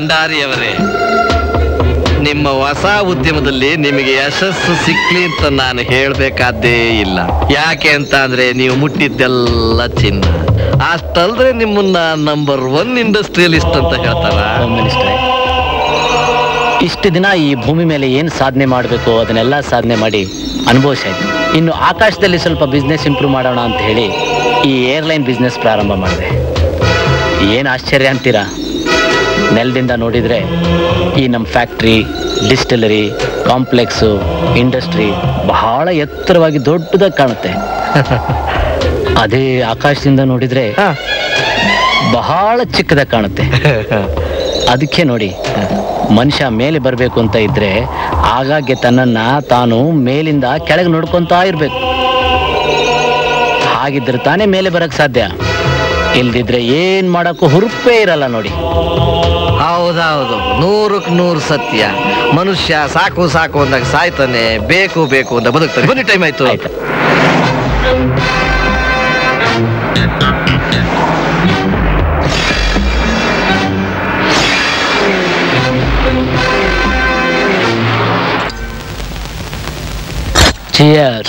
ಭಂಡಾರಿಯವರೇ ನಿಮ್ಮ ಹೊಸ ಉದ್ಯಮದಲ್ಲಿ ನಿಮಗೆ ಯಶಸ್ಸು ಸಿಕ್ಲಿ ಅಂತ ನಾನು ಹೇಳ್ಬೇಕಾದ್ದೇ ಇಲ್ಲ ಯಾಕೆ ಅಂತ ಅಂದ್ರೆ ನೀವು ಮುಟ್ಟಿದ್ದೆಲ್ಲ ಚಿನ್ನ ಅಷ್ಟಲ್ದ್ರೆ ನಿಮ್ಮನ್ನ ನಂಬರ್ ಒನ್ ಇಂಡಸ್ಟ್ರಿಯಲಿಸ್ಟ್ ಅಂತ ಹೇಳ್ತಾರ ಹೋಮ್ ಮಿನಿಸ್ಟ್ರೆ ಇಷ್ಟು ದಿನ ಈ ಭೂಮಿ ಮೇಲೆ ಏನು ಸಾಧನೆ ಮಾಡಬೇಕು ಅದನ್ನೆಲ್ಲ ಸಾಧನೆ ಮಾಡಿ ಅನುಭವಿಸಾಯ್ತು ಇನ್ನು ಆಕಾಶದಲ್ಲಿ ಸ್ವಲ್ಪ ಬಿಸ್ನೆಸ್ ಇಂಪ್ರೂವ್ ಮಾಡೋಣ ಅಂತ ಹೇಳಿ ಈ ಏರ್ಲೈನ್ ಬಿಸ್ನೆಸ್ ಪ್ರಾರಂಭ ಮಾಡಿದೆ ಏನು ಆಶ್ಚರ್ಯ ಅಂತೀರಾ ನೆಲದಿಂದ ನೋಡಿದರೆ ಈ ನಮ್ಮ ಫ್ಯಾಕ್ಟ್ರಿ ಡಿಸ್ಟಿಲರಿ ಕಾಂಪ್ಲೆಕ್ಸು ಇಂಡಸ್ಟ್ರಿ ಬಹಳ ಎತ್ತರವಾಗಿ ದೊಡ್ಡದಾಗಿ ಕಾಣುತ್ತೆ ಅದೇ ಆಕಾಶದಿಂದ ನೋಡಿದರೆ ಬಹಳ ಚಿಕ್ಕದಾಗಿ ಕಾಣುತ್ತೆ ಅದಕ್ಕೆ ನೋಡಿ ಮನುಷ್ಯ ಮೇಲೆ ಬರಬೇಕು ಅಂತ ಇದ್ರೆ ಆಗಾಗ್ಗೆ ತನ್ನನ್ನ ತಾನು ಮೇಲಿಂದ ಕೆಳಗೆ ನೋಡ್ಕೊಂತಾ ಇರ್ಬೇಕು ಹಾಗಿದ್ರೆ ತಾನೇ ಮೇಲೆ ಬರಕ್ ಸಾಧ್ಯ ಇಲ್ದಿದ್ರೆ ಏನ್ ಮಾಡಕ್ಕೂ ಹುರುಪೇ ಇರಲ್ಲ ನೋಡಿ ಹೌದೌದು ನೂರಕ್ಕೆ ನೂರು ಸತ್ಯ ಮನುಷ್ಯ ಸಾಕು ಸಾಕು ಅಂದಾಗ ಸಾಯ್ತಾನೆ ಬೇಕು ಬೇಕು ಅಂತ ಬದುಕ್ತಾನೆ ಬನ್ನಿ ಟೈಮ್ ಆಯ್ತು ಆಯ್ತಾ Cheers.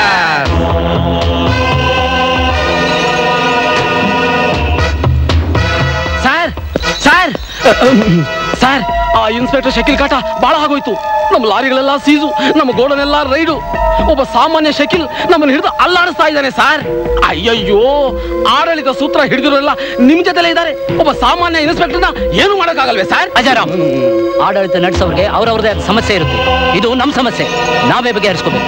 ಸರ್ ಸರ್ ಸರ್ ಆ ಇನ್ಸ್ಪೆಕ್ಟರ್ ಶಕೀಲ್ ಕಾಟ ಬಹಳ ಆಗೋಯ್ತು ನಮ್ಮ ಲಾರಿಗಳೆಲ್ಲ ಸೀಸು ನಮ್ಮ ಗೋಡನೆಲ್ಲ ರೈಡು ಒಬ್ಬ ಸಾಮಾನ್ಯ ಶಕೀಲ್ ನಮ್ಮನ್ನು ಹಿಡಿದು ಅಲ್ಲಾಡಿಸ್ತಾ ಇದ್ದಾನೆ ಸರ್ ಅಯ್ಯಯ್ಯೋ ಆಡಳಿತ ಸೂತ್ರ ಹಿಡಿದಿರೋಲ್ಲ ನಿಮ್ ಜೊತೆಲೇ ಇದ್ದಾರೆ ಒಬ್ಬ ಸಾಮಾನ್ಯ ಇನ್ಸ್ಪೆಕ್ಟರ್ನ ಏನು ಮಾಡೋಕ್ಕಾಗಲ್ವೇ ಸರ್ ಅಜಾರಾಮ್ ಆಡಳಿತ ನಡೆಸೋರಿಗೆ ಅವ್ರವ್ರದೇ ಆದ ಸಮಸ್ಯೆ ಇರುತ್ತೆ ಇದು ನಮ್ಮ ಸಮಸ್ಯೆ ನಾವೇ ಬಗೆಹರಿಸ್ಕೋಬೇಕು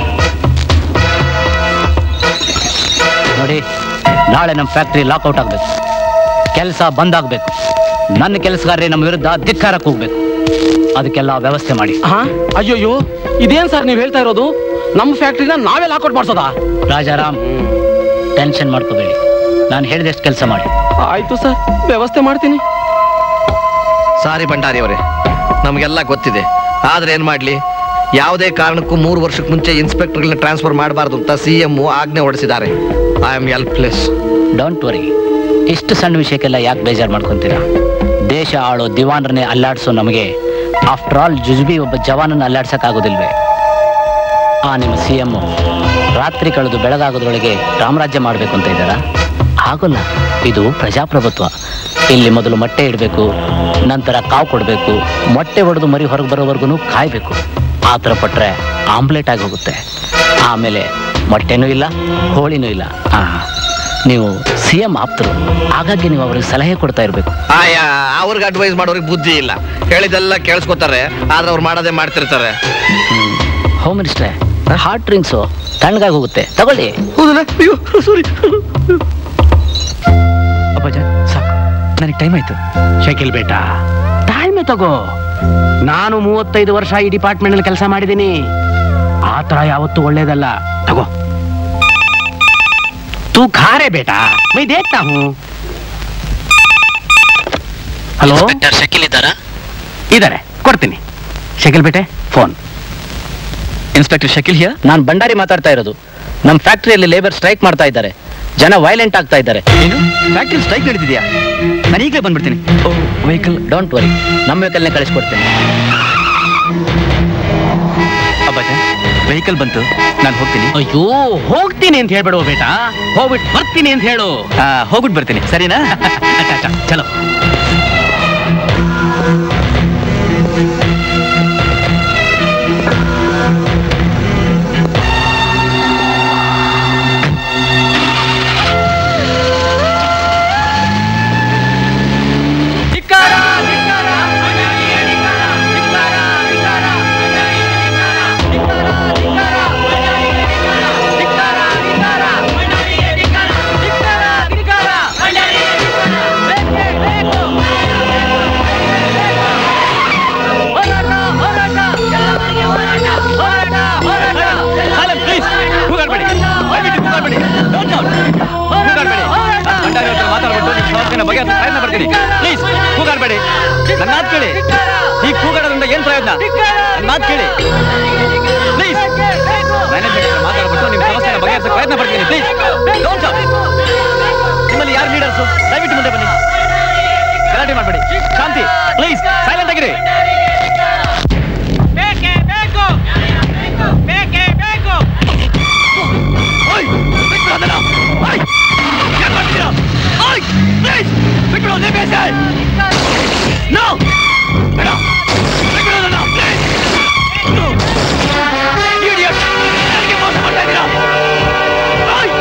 ನೋಡಿ ನಾಳೆ ನಮ್ಮ ಫ್ಯಾಕ್ಟ್ರಿ ಲಾಕ್ಔಟ್ ಆಗಬೇಕು ಕೆಲಸ ಬಂದ್ ಆಗ್ಬೇಕು ನನ್ನ ಕೆಲಸಗಾರರೇ ನಮ್ಮ ವಿರುದ್ಧ ಧಿಕ್ಕಾರಕ್ಕೆ ಹೋಗ್ಬೇಕು ಅದಕ್ಕೆಲ್ಲ ವ್ಯವಸ್ಥೆ ಮಾಡಿ ಹಾ ಅಯ್ಯಯ್ಯೋ ಇದೇನ್ ಸರ್ ನೀವು ಹೇಳ್ತಾ ಇರೋದು ನಮ್ಮ ಫ್ಯಾಕ್ಟ್ರಿನ ನಾವೇ ಲಾಕೌಟ್ ಮಾಡ್ಸೋದಾ ರಾಜಾರಾಮ್ ಟೆನ್ಷನ್ ಮಾಡ್ಕೋಬೇಡಿ ನಾನು ಹೇಳಿದಷ್ಟು ಕೆಲಸ ಮಾಡಿ ಆಯ್ತು ಸರ್ ವ್ಯವಸ್ಥೆ ಮಾಡ್ತೀನಿ ಸಾರಿ ಭಂಡಾರಿ ಅವರೇ ನಮಗೆಲ್ಲ ಗೊತ್ತಿದೆ ಆದ್ರೆ ಏನ್ ಮಾಡ್ಲಿ ಯಾವುದೇ ಕಾರಣಕ್ಕೂ ಮೂರು ವರ್ಷಕ್ಕೆ ಮುಂಚೆ ಇನ್ಸ್ಪೆಕ್ಟರ್ಗಳನ್ನ ಟ್ರಾನ್ಸ್ಫರ್ ಮಾಡಬಾರ್ದು ಅಂತ ಸಿ ಎಂ ಆಜ್ಞೆ ಹೊರಡಿಸಿದ್ದಾರೆ I am helpless don't worry ಇಷ್ಟು ಸಣ್ಣ ವಿಷಯಕ್ಕೆಲ್ಲ ಯಾಕೆ ಬೇಜಾರು ಮಾಡ್ಕೊಂತೀರಾ ದೇಶ ಆಳೋ ದಿವಾನರನ್ನೇ ಅಲ್ಲಾಡಿಸೋ ನಮಗೆ ಆಫ್ಟರ್ ಆಲ್ ಜುಜುಬಿ ಒಬ್ಬ ಜವಾನನ್ನ ಅಲ್ಲಾಡ್ಸಕ್ಕಾಗೋದಿಲ್ವೇ ಆ ನಿಮ್ಮ ಸಿ ಎಮ್ ರಾತ್ರಿ ಕಳೆದು ಬೆಳಗಾಗೋದ್ರೊಳಗೆ ರಾಮರಾಜ್ಯ ಮಾಡಬೇಕು ಅಂತ ಇದ್ದಾರಾ ಆಗೋಲ್ಲ ಇದು ಪ್ರಜಾಪ್ರಭುತ್ವ ಇಲ್ಲಿ ಮೊದಲು ಮೊಟ್ಟೆ ಇಡಬೇಕು ನಂತರ ಕಾವು ಕೊಡಬೇಕು ಮೊಟ್ಟೆ ಹೊಡೆದು ಮರಿ ಹೊರಗೆ ಬರೋವರೆಗೂ ಕಾಯಬೇಕು ಆ ಥರ ಪಟ್ರೆ ಆಮ್ಲೆಟ್ ಆಗಿ ಹೋಗುತ್ತೆ ಆಮೇಲೆ ಮೊಟ್ಟೆನೂ ಇಲ್ಲ ಹೋಳಿನೂ ಇಲ್ಲ ಆ, ನೀವು ಸಿ ಎಂ ಆಪ್ತರು ಹಾಗಾಗಿ ನೀವು ಅವ್ರಿಗೆ ಸಲಹೆ ಕೊಡ್ತಾ ಇರಬೇಕು ಆಯಾ ಅವ್ರಿಗೆ ಅಡ್ವೈಸ್ ಮಾಡೋರಿಗೆ ಬುದ್ಧಿ ಇಲ್ಲ ಹೇಳಿದೆಲ್ಲ ಕೇಳಿಸ್ಕೊತಾರೆ ಆದ್ರೆ ಅವ್ರು ಮಾಡೋದೇ ಮಾಡ್ತಿರ್ತಾರೆ ಹೋಮ್ ಮಿನಿಸ್ಟ್ರೆ ಹಾರ್ಟ್ ಡ್ರಿಂಕ್ಸು ತಣ್ಣಗಾಗಿ ಹೋಗುತ್ತೆ ತಗೊಳ್ಳಿ ಹೌದಲ್ಲ ಅಯ್ಯೋ ಸಾರಿ ಅಪ್ಪಾಜ ಸಾಕು ನನಗೆ ಟೈಮ್ ಆಯ್ತು ಶಕಿಲ್ ಬೇಟ ಟೈಮ್ ತಗೋ ನಾನು ಮೂವತ್ತೈದು ವರ್ಷ ಈ ಡಿಪಾರ್ಟ್ಮೆಂಟ್ ಅಲ್ಲಿ ಕೆಲಸ ಮಾಡಿದ್ದೀನಿ ಆ ಥರ ಯಾವತ್ತೂ ಒಳ್ಳೇದಲ್ಲ ತಗೋ ತೂ ಖಾರೆ ಬೇಟಾ ಮೈ ದೇಖ್ತಾ ಹೂಂ ಹಲೋ ಶಕಿಲ್ ಇದ್ದಾರಾ ಇದಾರೆ ಕೊಡ್ತೀನಿ ಶಕಿಲ್ ಬೇಟೆ ಫೋನ್ ಇನ್ಸ್ಪೆಕ್ಟರ್ ಶಕಿಲ್ ಹಿಯರ್ ನಾನು ಭಂಡಾರಿ ಮಾತಾಡ್ತಾ ಇರೋದು ನಮ್ಮ ಫ್ಯಾಕ್ಟ್ರಿಯಲ್ಲಿ ಲೇಬರ್ ಸ್ಟ್ರೈಕ್ ಮಾಡ್ತಾ ಇದ್ದಾರೆ ಜನ ವೈಲೆಂಟ್ ಆಗ್ತಾ ಇದ್ದಾರೆ ಏನು ಫ್ಯಾಕ್ಟ್ರಿ ಸ್ಟ್ರೈಕ್ ನಡೀತಿದ್ಯಾ ನಾನು ಈಗಲೇ ಬಂದ್ಬಿಡ್ತೀನಿ ವೆಹಿಕಲ್ ಡೋಂಟ್ ವರಿ ನಮ್ಮ ವೆಹಿಕಲ್ನೇ ಕಳಿಸ್ಕೊಡ್ತೇನೆ ಅಪ್ಪಾಜ ವೆಹಿಕಲ್ ಬಂತು ನಾನು ಹೋಗ್ತೀನಿ ಅಯ್ಯೋ ಹೋಗ್ತೀನಿ ಅಂತ ಹೇಳ್ಬೇಡುವ ಬೇಟ ಹೋಗ್ಬಿಟ್ಟು ಬರ್ತೀನಿ ಅಂತ ಹೇಳು ಹೋಗ್ಬಿಟ್ಟು ಬರ್ತೀನಿ ಸರಿನಾ ಅಚ್ಚಾ, ಅಚ್ಚಾ, ಚಲೋ ಕೂಗಾಡ್ಬೇಡಿ ದಯವಿಟ್ಟು ಕೂಗಾಡ್ಬೇಡಿ Don't shout. ಕೂಗಾಡ್ಬೇಡಿ ಭಂಡಾರಿ ಹತ್ರ ಮಾತಾಡ್ಬಿಟ್ಟು ನಿಮ್ಮ ಸಮಸ್ಯೆನ ಬಗೆಹರಿಸೋ ಪ್ರಯತ್ನ ಪಡ್ತೀನಿ ಪ್ಲೀಸ್ ಕೂಗಾಡ್ಬೇಡಿ ನನ್ನ ಮಾತು ಕೇಳಿ ಈ ಕೂಗಾಡೋದ್ರಿಂದ ಏನ್ ಪ್ರಯೋಜನ ನನ್ನ ಮಾತು ಕೇಳಿ ಪ್ಲೀಸ್ ಮ್ಯಾನೇಜ್ಮೆಂಟ್ ಹತ್ರ ಮಾತಾಡ್ಬಿಟ್ಟು ನಿಮ್ಮ ಸಮಸ್ಯೆನ ಬಗೆಹರಿಸೋ ಪ್ರಯತ್ನ ಪಡ್ತೀನಿ ಪ್ಲೀಸ್ ಡೋಂಟ್ ಶಾಟ್ ನಿಮ್ಮಲ್ಲಿ ಯಾರು ಲೀಡರ್ಸು ದಯವಿಟ್ಟು ಮುಂದೆ ಬನ್ನಿ ಗಲಾಟೆ ಮಾಡಬೇಡಿ ಶಾಂತಿ ಪ್ಲೀಸ್ ಸೈಲೆಂಟ್ ಆಗಿರಿ ಓಯ್, ಬಿಟ್ಬಿಡು ಅದನ್ನ. ಓಯ್, ಏನ್ ಮಾಡ್ತಿದ್ದೀರಾ? ಓಯ್, please, ಬಿಟ್ಬಿಡು, leave me aside. No, ಬೇಡ. ಬಿಟ್ಬಿಡು ಅದನ್ನ, please. No. Idiot. ನನಗೆ ಮೋಸ ಮಾಡ್ತಾ ಇದ್ದೀರಾ? ಓಯ್.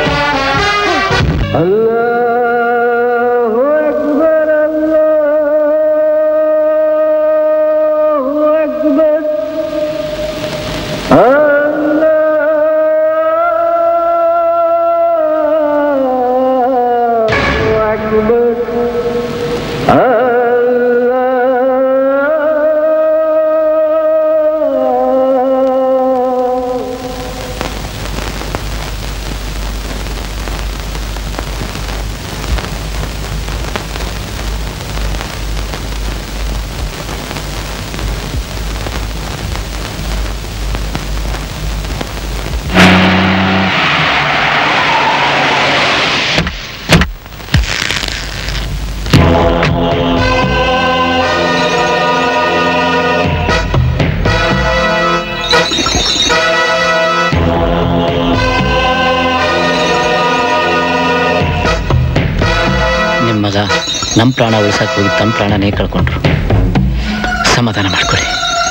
ನಿಮ್ಮ ಮಗ ನಮ್ಮ ಪ್ರಾಣ ಉಳಿಸಕ್ಕೆ ಹೋಗಿ ತಮ್ಮ ಪ್ರಾಣನೇ ಕಳ್ಕೊಂಡ್ರು ಸಮಾಧಾನ ಮಾಡ್ಕೊಳ್ಳಿ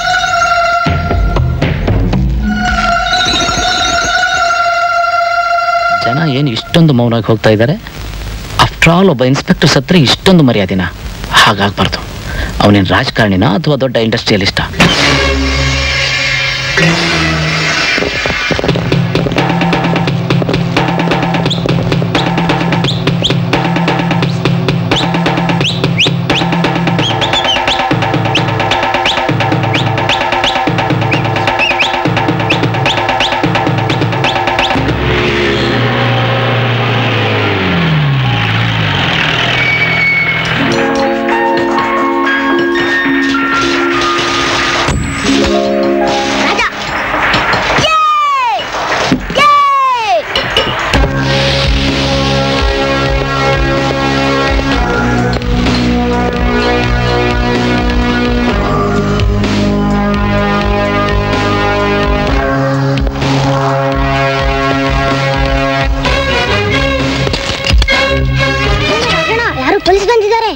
ಜನ ಏನು ಇಷ್ಟೊಂದು ಮೌನಾಗಿ ಹೋಗ್ತಾ ಇದ್ದಾರೆ ಆಫ್ಟರ್ ಆಲ್ ಒಬ್ಬ ಇನ್ಸ್ಪೆಕ್ಟರ್ ಸತ್ರ ಇಷ್ಟೊಂದು ಮರ್ಯಾದಿನ ಹಾಗಾಗ್ಬಾರ್ದು ಅವನೇನು ರಾಜಕಾರಣಿನ ಅಥವಾ ದೊಡ್ಡ ಇಂಡಸ್ಟ್ರಿಯಲಿಸ್ಟ ಯಾರು ಪೊಲೀಸ್ ಬಂದಿದ್ದಾರೆ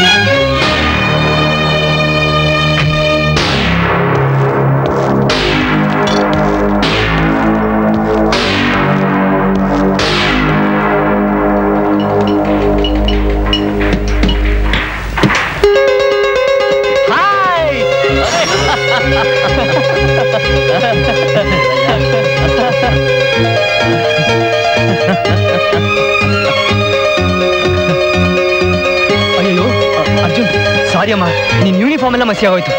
ಅಯ್ಯೋ ಅರ್ಜುನ್ ಸಾರಿ ಅಮ್ಮ ನಿನ್ ಯೂನಿಫಾರ್ಮ್ ಎಲ್ಲ ಮಸಿ ಆಗೋಯ್ತು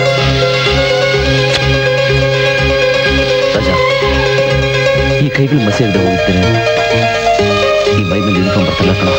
ರಾಜ ಈ ಕೈಗಳು ಮಸಿ ಇಲ್ಲದೆ ಹೋಗಿದ್ದೇನೆ ಈ ಮೈ ಮೇಲೆ ಯೂನಿಫಾರ್ಮ್ ಬರ್ತಲ್ಲ ಕಣ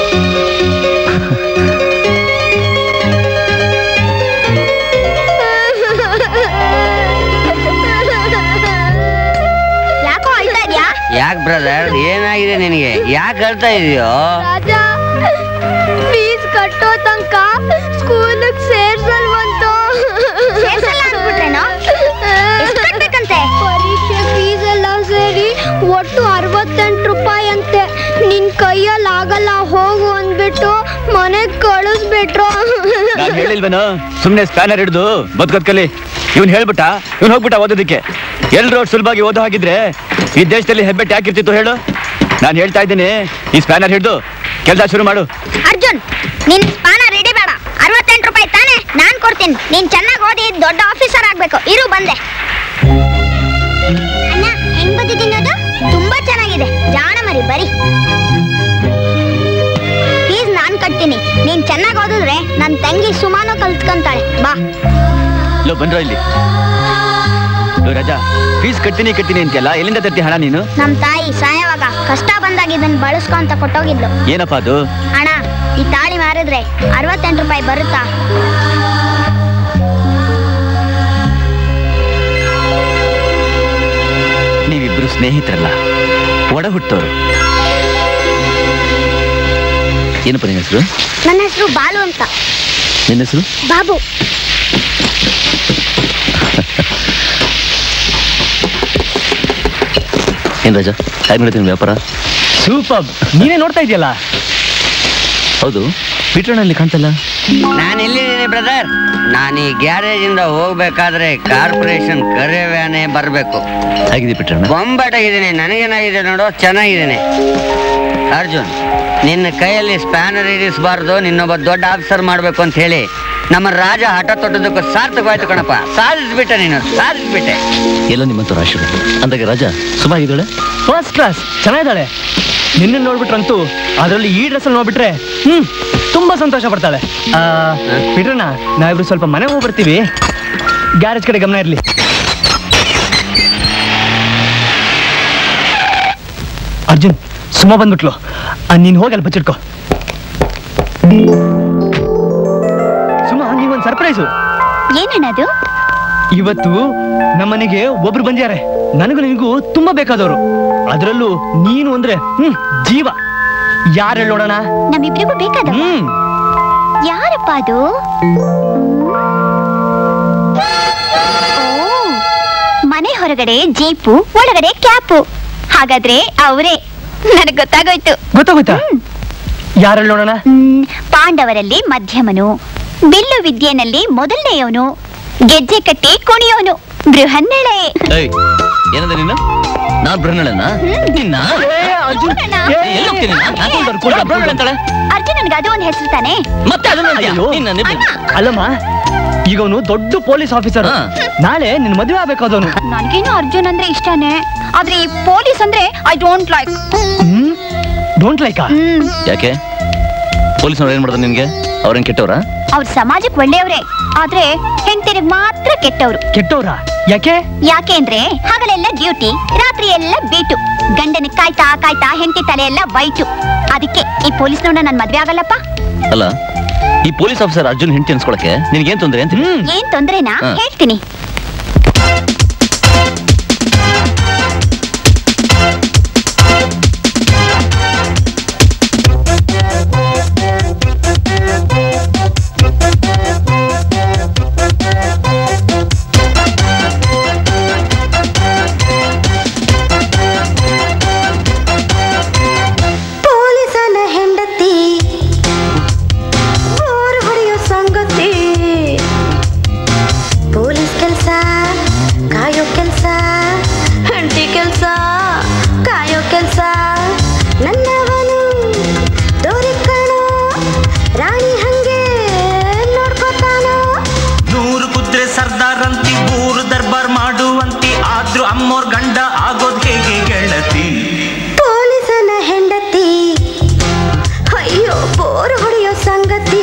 ಯಾಕೋ ಅಳ್ತಾ ಇದ್ಯಾ ಯಾಕೆ ಬ್ರದರ್ ಏನಾಗಿದೆ ನಿನಗೆ ಯಾಕೆ ಹೇಳ್ತಾ ಇದೆಯೋ ರಾಜ ಫೀಸ್ ಕಟ್ಟೋ ತನಕ ಸ್ಕೂಲಿಗೆ ಸೇರ್ಸಲ್ವಂತು ಸೇರ್ಸಲ್ಲ ಅಂದ್ಬಿಟ್ರೇನೋ ಎಷ್ಟು ಕಟ್ಬೇಕಂತೆ ಪರೀಕ್ಷೆ ಫೀಸ್ ಎಲ್ಲ ಸೇರಿ ಒಟ್ಟು ಅರವತ್ತೆಂಟು ರೂಪಾಯಿ ಅಂತೆ ನಿನ್ ಕೈಯಲ್ಲಿ ಆಗಲ್ಲ ಹೋಗು ಅಂದ್ಬಿಟ್ಟು ಮನೆಗೆ ಕಳಿಸ್ಬಿಟ್ರು ನಾನು ಹೇಳಿಲ್ವೇನೋ ಸುಮ್ಮನೆ ಸ್ಪ್ಯಾನರ್ ಹಿಡಿದು ಬದುಕೋದ್ಕಲಿ ಇವ್ನು ಹೇಳ್ಬಿಟ್ಟ ಇವ್ನು ಹೋಗ್ಬಿಟ್ಟ ಓದೋದಕ್ಕೆ ಎಲ್ರು ಅಷ್ಟ್ ಸುಲಭವಾಗಿ ಓದೋ ಹಾಗಿದ್ರೆ ಈ ದೇಶದಲ್ಲಿ ಹೆಬ್ಬೆಟ್ ಯಾಕಿರ್ತಿತ್ತು ಹೇಳು ನಾನು ಹೇಳ್ತಾ ಇದ್ದೀನಿ ಈ ಸ್ಪ್ಯಾನರ್ ಹಿಡಿದು ಕೆಲಸ ಶುರು ಮಾಡು ಅರ್ಜುನ್ ನಿನ್ ಸ್ಪಾನ ರೆಡಿ ಬೇಡ ಅರವತ್ತೆಂಟು ರೂಪಾಯಿ ತಾನೆ ನಾನ್ ಕೊಡ್ತೀನಿ ನೀನ್ ಚೆನ್ನಾಗಿ ಓದಿ ದೊಡ್ಡ ಆಫೀಸರ್ ಆಗ್ಬೇಕು ಇರು ಬಂದೆ ಅಣ್ಣ ಹೆಂಗ್ ಬಂದಿದ್ದೀನಿ ಅದು ತುಂಬಾ ಚೆನ್ನಾಗಿದೆ ಜಾಣ ಮರಿ ಬರಿ ಫೀಸ್ ನಾನ್ ಕಟ್ತೀನಿ ನೀನ್ ಚೆನ್ನಾಗಿ ಓದಿದ್ರೆ ನನ್ ತಂಗಿ ಸುಮಾನು ಕಲ್ತ್ಕೊಂತಾಳೆ ಬಾ ಲೋ ಬಂದ್ರ ಇಲ್ಲಿ ಲೋ ರಾಜಾ ಫೀಸ್ ಕಟ್ತೀನಿ ಕಟ್ತೀನಿ ಅಂತೆಲ್ಲ ಎಲ್ಲಿಂದ ತರ್ತಿ ಹಣ ನೀನು ನಮ್ ತಾಯಿ ಸಾಯವಾಗ ಕಷ್ಟ ಬಂದಾಗ ಇದನ್ನ ಬಳಸ್ಕೊ ಅಂತ ಕೊಟ್ಟೋಗಿದ್ಲು ಏನಪ್ಪ ಅದು ಅಣ್ಣ ಈ ತಾಳಿ ಮಾರಿದ್ರೆ ಅರವತ್ತೆಂಟು ರೂಪಾಯಿ ಬರುತ್ತಾ ನೀವಿಬ್ರು ಸ್ನೇಹಿತರಲ್ಲ ಒಡ ಹುಟ್ಟೋರು ಏನಪ್ಪ ನಿನ್ನ ಹೆಸರು ನನ್ನ ಹೆಸರು ಬಾಲು ಅಂತ ನಿನ್ನ ಹೆಸರು ಬಾಬು ಏನ್ ರಾಜ ಹೇಗೆ ನಡೀತೀನಿ ವ್ಯಾಪಾರ ಸೂಪರ್ ನೀನೇ ನೋಡ್ತಾ ಇದೆಯಲ್ಲ ಹೌದು ಪೀಟರ್ನಲ್ಲಿ ಕಾಣ್ತಲ್ಲ ನಾನು ಎಲ್ಲಿದ್ದೀನಿ ಬ್ರದರ್ ನಾನು ಈ ಗ್ಯಾರೇಜ್ ಇಂದ ಹೋಗ್ಬೇಕಾದ್ರೆ ಕಾರ್ಪೊರೇಷನ್ ಕರೆ ವ್ಯಾನೇ ಬರ್ಬೇಕು ಹೇಗಿದೆ ಪೀಟರ್ನ ಬೊಂಬಾಟಾಗಿದ್ದೀನಿ ನನಗೇನಾಗಿದೆ ನೋಡು ಚೆನ್ನಾಗಿದ್ದೀನಿ ಅರ್ಜುನ್ ನಿನ್ನ ಕೈಯಲ್ಲಿ ಸ್ಪ್ಯಾನರ್ ಇರಿಸಬಾರ್ದು ನಿನ್ನೊಬ್ಬ ದೊಡ್ಡ ಆಫೀಸರ್ ಮಾಡ್ಬೇಕು ಅಂತ ಹೇಳಿ ನಮ್ಮ ರಾಜ ಹಠ ತೊಟ್ಟದಕ್ಕೂ ಸಾರ್ಥಕವಾಯ್ತು ಕಣಪ್ಪ ಸಾಧಿಸ್ಬಿಟ್ಟೆ ನೀನು ಸಾಧಿಸ್ಬಿಟ್ಟೆ ಎಲ್ಲ ನಿಮ್ಮಂತವ್ರ ಆಶೀರ್ವಾದ ಅಂದಾಗೆ ರಾಜ ಸುಮಾಗಿದ್ದಾಳೆ ಫಸ್ಟ್ ಕ್ಲಾಸ್ ಚೆನ್ನಾಗಿದ್ದಾಳೆ ನಿನ್ನ ನೋಡ್ಬಿಟ್ರಂತೂ ಅದರಲ್ಲಿ ಈ ಡ್ರೆಸ್ ಅಲ್ಲಿ ನೋಡ್ಬಿಟ್ರೆ ಹ್ಮ್ ತುಂಬಾ ಸಂತೋಷ ಪಡ್ತಾಳೆ ಆ, ಬಿಡ್ರಣ್ಣ ನಾವಿಬ್ರು ಸ್ವಲ್ಪ ಮನೆ ಹೋಗಿ ಬರ್ತೀವಿ ಗ್ಯಾರೇಜ್ ಕಡೆ ಗಮನ ಇರ್ಲಿ ಅರ್ಜುನ್ ಸುಮ್ಮ ಬಂದ್ಬಿಟ್ಲು ಆ, ನೀನ್ ಹೋಗಿ ಅಲ್ಲಿ ಬಚ್ಚಿಟ್ಕೋ ಸುಮ ನೀವೊಂದು ಸರ್ಪ್ರೈಸು ಏನಣ್ಣದು ಇವತ್ತು ನಮ್ಮನೆಗೆ ಒಬ್ರು ಬಂದ್ಯಾರೆ ನನಗೂ ನಿನಗೂ ತುಂಬಾ ಬೇಕಾದವರು ಅದರಲ್ಲೂ ನೀನು ಅಂದ್ರೆ ಹ್ಮ್ ಜೀವ ಯಾರು ಹೇಳೋಣ ನಮ್ಮಿಬ್ರಿಗೂ ಬೇಕಾದ ಹ್ಮ್ ಯಾರಪ್ಪ ಅದು ಓ, ಮನೆ ಹೊರಗಡೆ ಜೀಪು ಒಳಗಡೆ ಕ್ಯಾಪು ಹಾಗಾದ್ರೆ ಅವರೇ ನನಗ್ ಗೊತ್ತಾಗೋಯ್ತು ಗೊತ್ತಾಗೋಯ್ತಾ ಯಾರು ಹೇಳೋಣ ಹ್ಮ್, ಪಾಂಡವರಲ್ಲಿ ಮಧ್ಯಮನು ಬಿಲ್ಲು ವಿದ್ಯೆನಲ್ಲಿ ಮೊದಲನೆಯವನು ಗೆಜ್ಜೆ ಕಟ್ಟಿ ಕುಣಿಯೋನು ಬೃಹನ್ನಳೆ ಏಯ್ ಏನದ ನೀನು ನಾನ್ ಬ್ರಹ್ಮಣನ ನಿನ್ನ ಅರ್ಜುನಣ್ಣ. ಎಲ್ಲಿ ಹೋಗ್ತೀನಿ ನಾನು? ಹಾಕೊಂಡ್ ಬರ್, ಕೂತ್ಕೊ, ಬ್ರಹ್ಮಣ ಅಂತಾಳೆ. ಅರ್ಜುನ್ ನನಗೆ ಅದು ಒಂದು ಹೆಸರು ತಾನೆ ಮತ್ತೆ ಅದನ್ನ ಅಂದ್ಯಾ? ಅಯ್ಯೋ. ನಿನ್ನ ನಿನ್ನ- ಅಲ್ಲಮ್ಮ ಈಗ ಅವನು ದೊಡ್ಡ ಪೊಲೀಸ್ ಆಫೀಸರ್ ಹಾ. ನಾಳೆ ನಿನ್ ಮದುವೆ ಆಗ್ಬೇಕಾದವನು ನನಗೇನು ಅರ್ಜುನ್ ಅಂದ್ರೆ ಇಷ್ಟನೇ ಆದ್ರೆ ಈ ಪೊಲೀಸ್ ಅಂದ್ರೆ I don't like hmm don't like hmm ಯಾಕೆ ಪೊಲೀಸ್ನವ್ರು ಏನ್ ಮಾಡ್ತಾರೆ ನಿನ್ಗೆ ಅವ್ರೇನ್ ಕೆಟ್ಟವ್ರ ಅವ್ರ ಸಮಾಜಕ್ಕೆ ಒಳ್ಳೆಯವ್ರೆ ಆದ್ರೆ ಹೆಂಡತಿರಿಗೆ ಮಾತ್ರ ಕೆಟ್ಟವ್ರು ಕೆಟ್ಟವ್ರ ಯಾಕೆ ಯಾಕೆ ಅಂದ್ರೆ ಹಗಲೆಲ್ಲ ಡ್ಯೂಟಿ ರಾತ್ರಿ ಎಲ್ಲ ಬೀಟು ಗಂಡನ ಕಾಯ್ತಾ ಕಾಯ್ತಾ ಹೆಂಡತಿ ತಲೆ ಎಲ್ಲ ವೈಟು ಅದಕ್ಕೆ ಈ ಪೊಲೀಸ್ ನೋಡ ನನ್ ಮದ್ವೆ ಆಗಲ್ಲಪ್ಪ ಅಲ್ಲ ಈ ಪೊಲೀಸ್ ಆಫೀಸರ್ ಅರ್ಜುನ್ ಹೆಂಡತಿ ಅನ್ಸ್ಕೊಳಕ್ಕೆ ನಿನ್ಗೇನ್ ತೊಂದ್ರೆ ಅಂತ ಹ್ಮ್ ಏನ್ ತೊಂದ್ರೆನಾ ಹಾ. ಹೇಳ್ತೀನಿ ಪೊಲೀಸನ ಹೆಂಡತಿ ಬೋರ್ ಹೊಡೆಯೋ ಸಂಗತಿ ಪೊಲೀಸ್ ಕೆಲಸ ಕಾಯೋ ಕೆಲಸ ಹೆಂಡತಿ ಕೆಲಸ ಕಾಯೋ ಕೆಲಸ ನನ್ನವನು ದೋರಿ ಕಾಣೋ ರಾಣಿ ಹಂಗೆ ನೋಡ್ಕೋತಾನೋ ನೂರು ಕುದ್ರೆ ಸರ್ದಾರ್ ಅಂತಿ ಊರು ದರ್ಬಾರ್ ಮಾಡುವಂತಿ ಆದ್ರೂ ಅಮ್ಮೋರ್ ಗಂಡ ಆಗೋದ್ ಹೇಗೆ ಗೆಳತಿ ಪೊಲೀಸನ ಹೆಂಡತಿ ಅಯ್ಯೋ ಬೋರ್ ಹೊಡೆಯೋ ಸಂಗತಿ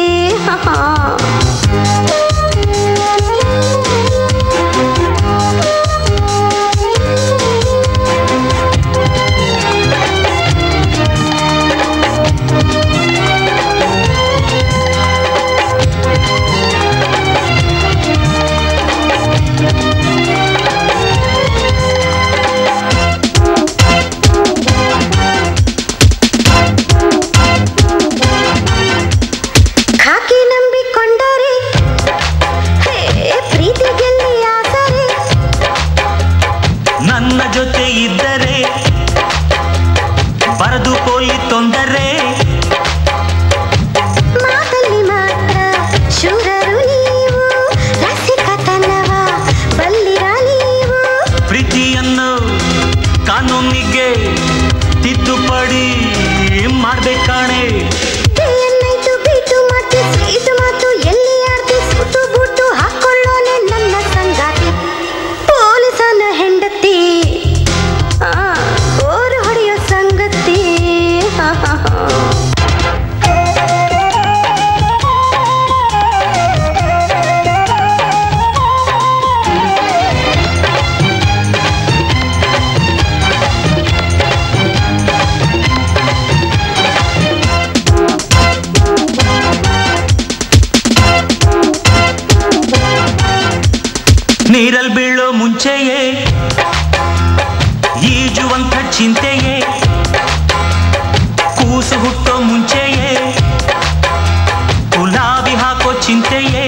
ಖಾಕಿ ನಂಬಿಕೊಂಡರೆ ಹೇ ಪ್ರೀತಿಗೆಲ್ಲಿ ಆಸರೆ ನನ್ನ ಜೊತೆ ಇದ್ದರೆ ಬರದು ಪೋಲಿ ತೊಂದರೆ ಮಾತಲ್ಲಿ ಮಾತ್ರ ಶೂರರು ನೀವು ರಸಿಕತನವ ಬಲ್ಲಿರ ನೀವು ಪ್ರೀತಿಯನ್ನು ಕಾನೂನಿಗೆ ತಿದ್ದುಪಡಿ ಮಾಡ್ಬೇಕಾಣೆ ಏನಾಯ್ತು ಬೀಟು ಮಾತು ಸ್ವೀಟು ಮಾತು ಎಲ್ಲಿ ಆಡ್ತಿ ಸುಟ್ಟು ಬುಟ್ಟು ಹಾಕೊಳ್ಳೋನೆ ನನ್ನ ಸಂಗಾತಿ ಪೊಲೀಸನ ಹೆಂಡತಿ ಆ, ಓರು ಹೊಡೆಯೋ ಸಂಗತಿ ನೀರಲ್ ಬೀಳೋ ಮುಂಚೆಯೇ ಈಜುವಂಥ ಚಿಂತೆಯೇ ಕೂಸು ಹುಟ್ಟೋ ಮುಂಚೆಯೇ ಗುಲಾಬಿ ಹಾಕೋ ಚಿಂತೆಯೇ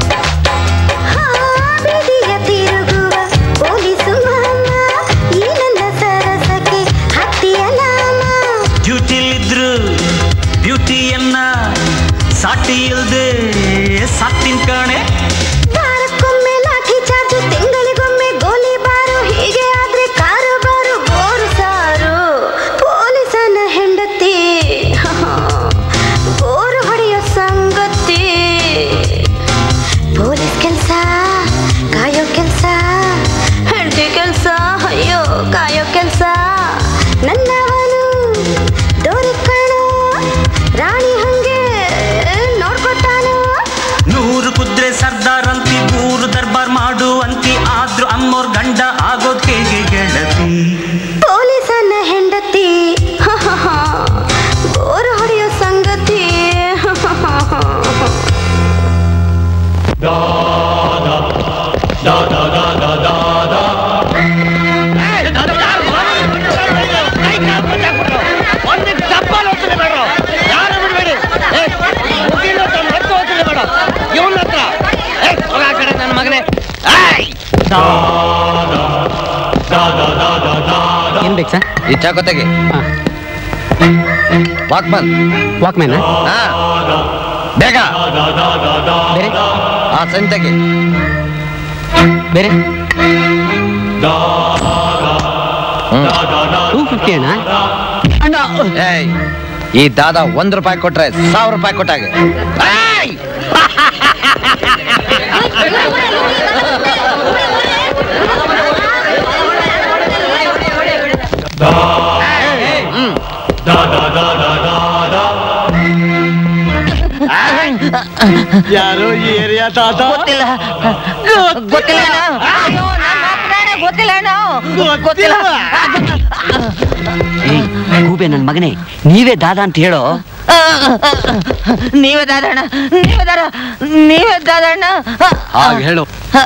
ಬೀದಿಯ ತಿರುಗುವ ಪೊಲೀಸು ಮಾಮ ಈ ನನ್ನ ಸರಸಕ್ಕೆ ಹತ್ತಿಯ ನಾಮ ಡ್ಯೂಟಿಲಿದ್ರು ಬ್ಯೂಟಿಯನ್ನ ಸಾಟಿ ಇಲ್ದೆ ಸಾಕ್ತಿನ್ ಕಣೆ ವಾರಕ್ಕೊಮ್ಮೆ ಲಾಠಿ ಚಾರ್ಜು ತಿಂಗಳಿಗೊಮ್ಮೆ ಗೋಲಿ ಬಾರು ಹೀಗೆ ಆದ್ರೆ ಕಾರು ಬಾರು ಬೋರು ಸಾರು ಪೊಲೀಸನ ಹೆಂಡತಿ ಬೋರು ಹೊಡೆಯೋ ಸಂಗತಿ ಪೊಲೀಸ್ ಕೆಲ್ಸ ಕಾಯೋ ಕೆಲ್ಸ ಹೆಂಡತಿ ಕೆಲ್ಸ ಅಯ್ಯೋ ಕಾಯೋ ಕೆಲ್ಸ ನನ್ನವನು ಡೋರಿ ಕಣೋ ರಾಣಿ ಹಂಗೆ ನೋಡ್ಕೊತಾನೋ ನೂರು ಕುದ್ರೆ ಸರ್ದಾರ್ ಅಂತಿ ಊರು ದರ್ಬಾರ್ ಮಾಡು ಅಂತಿ ಆದ್ರೂ ಅಮ್ಮೋರ್ ಗಂಡ ಆಗೋದ್ ಹೇಗೆ ಗೆಳತಿ ಪೊಲೀಸನ ಹೆಂಡತಿ ಬೋರು ಹೊಡೆಯೋ ಸಂಗತಿ ನನ್ನ ಮಗನೇ ಏನ್ ಬೇಕು ಸರ್ ಈ ಚಾಕೋತೆಗೆ ವಾಕ್ಮನ್ ವಾಕ್ಮ್ಯಾನ ಹಾ ಬೇಗ ಬೇರೆ ಆ ಸಂತೆಗೆ ಬೇರೆ ಹ್ಮ್. ಟೂ ಫಿಫ್ಟಿ ಅಣ್ಣ ಅಣ್ಣ ಏಯ್ ಈ ದಾದ ಒಂದ್ ರೂಪಾಯಿ ಕೊಟ್ರೆ ಸಾವಿರ ರೂಪಾಯಿ ಕೊಟ್ಟಾಗೆ ಏಯ್! ಯಾರು ಈ ಏರಿಯಾ ದಾದ ಗೊತ್ತಿಲ್ಲ ಗೊತ್ತಿಲ್ಲ ಗೊತ್ತಿಲ್ಲ ಗೊತ್ತಿಲ್ಲ ಗೂಬೆ ನನ್ನ ಮಗನೇ ನೀವೇ ದಾದ ಅಂತ ಹೇಳೋ ನೀವೇ ದಾದಣ್ಣ ನೀವೇ ದಾದ ನೀವೇ ದಾದಣ್ಣ ಹಾಗೆ ಹೇಳು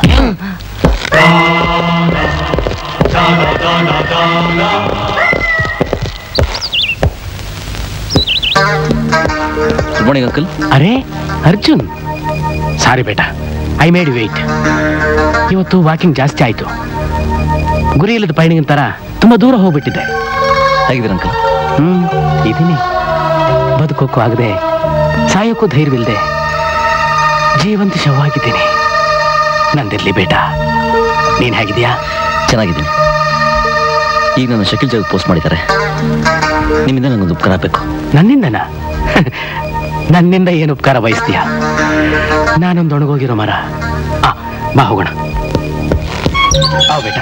ಗುಡ್ ಮಾರ್ನಿಂಗ್ ಅಂಕಲ್ ಅರೆ ಅರ್ಜುನ್ ಸಾರಿ ಬೇಟ ಐ ಮೇಡ್ ವೇಟ್ ಇವತ್ತು ವಾಕಿಂಗ್ ಜಾಸ್ತಿ ಆಯ್ತು ಗುರಿ ಇಲ್ಲದ ಪಯಣಿಗಿನ ತರ ತುಂಬಾ ದೂರ ಹೋಗ್ಬಿಟ್ಟಿದ್ದೆ ಹೇಗಿದ್ದೀರ ಅಂಕಲ್ ಹ್ಮ್ ಇದೀನಿ ಬದುಕೋಕ್ಕೂ ಆಗದೆ ಸಾಯೋಕ್ಕೂ ಧೈರ್ಯವಿಲ್ಲದೆ ಜೀವಂತ ಶವವಾಗಿದ್ದೀನಿ ನಂದಿರ್ಲಿ ಬೇಟ ನೀನ್ ಹೇಗಿದ್ಯಾ ಚೆನ್ನಾಗಿದ್ದೀನಿ ಈಗ ನನ್ನ ಶಕಿಲ್ ಜಾಗ ಪೋಸ್ಟ್ ಮಾಡಿದ್ದಾರೆ ನಿಮ್ಮಿಂದ ನನಗೊಂದು ಉಪಕಾರ ಬೇಕು ನನ್ನಿಂದನ ನನ್ನಿಂದ ಏನು ಉಪಕಾರ ಬಯಸ್ತೀಯ ನಾನೊಂದು ಒಣಗೋಗಿರೋ ಮರ ಆ ಬಾ ಹೋಗೋಣ ಆ ಬೇಟ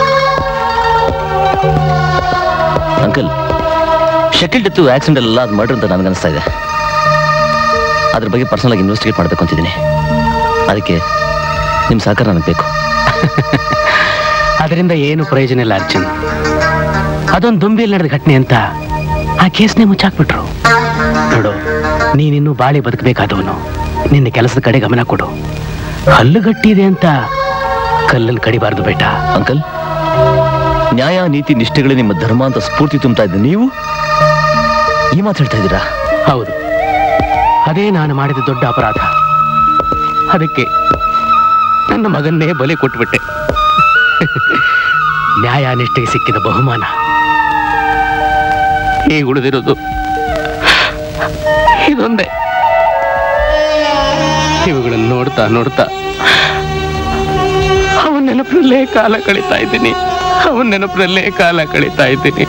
ಅಂಕಲ್ ಶಕಿಲ್ ಡೆತ್ತು ಆಕ್ಸಿಡೆಂಟ್ ಅಲ್ಲ ಅದು ಮರ್ಡರ್ ಅಂತ ನನಗೆ ಅನಿಸ್ತಾ ಇದೆ ಅದ್ರ ಬಗ್ಗೆ ಪರ್ಸನಲ್ ಆಗಿ ಇನ್ವೆಸ್ಟಿಗೇಟ್ ಮಾಡಬೇಕು ಅಂತಿದ್ದೀನಿ ಅದಕ್ಕೆ ನಿಮ್ಮ ಸಹಕಾರ ನನಗೆ ಬೇಕು ಅದರಿಂದ ಏನು ಪ್ರಯೋಜನ ಇಲ್ಲ ಅರ್ಜುನ್ ಅದೊಂದು ದುಂಬಿಯಲ್ಲಿ ನಡೆದ ಘಟನೆ ಅಂತ ಆ ಕೇಸ್ನೇ ಮುಚ್ಚಾಕ್ಬಿಟ್ರು ನೋಡು ನೀನಿನ್ನೂ ಬಾಳಿ ಬದುಕಬೇಕಾದವನು ನಿನ್ನ ಕೆಲಸದ ಕಡೆ ಗಮನ ಕೊಡು ಹಲ್ಲು ಗಟ್ಟಿದೆ ಅಂತ ಕಲ್ಲನ್ನು ಕಡಿಬಾರ್ದು ಬೇಟ ಅಂಕಲ್ ನ್ಯಾಯ ನೀತಿ ನಿಷ್ಠೆಗಳೇ ನಿಮ್ಮ ಧರ್ಮ ಅಂತ ಸ್ಫೂರ್ತಿ ತುಂಬ್ತಾ ಇದ್ದೆ ನೀವು ಈ ಮಾತು ಹೇಳ್ತಾ ಇದ್ದೀರಾ ಹೌದು ಅದೇ ನಾನು ಮಾಡಿದ ದೊಡ್ಡ ಅಪರಾಧ ಅದಕ್ಕೆ ನನ್ನ ಮಗನ್ನೇ ಬಲಿ ಕೊಟ್ಬಿಟ್ಟೆ ನ್ಯಾಯ ನಿಷ್ಠೆಗೆ ಸಿಕ್ಕಿದ ಬಹುಮಾನ ಈಗ ಉಳಿದಿರೋದು ಇದೊಂದೇ ಇವುಗಳನ್ನು ನೋಡ್ತಾ ನೋಡ್ತಾ ಅವನ ನೆನಪಿನಲ್ಲೇ ಕಾಲ ಕಳೀತಾ ಇದ್ದೀನಿ ಅವನ ನೆನಪಿನಲ್ಲೇ ಕಾಲ ಕಳೀತಾ ಇದ್ದೀನಿ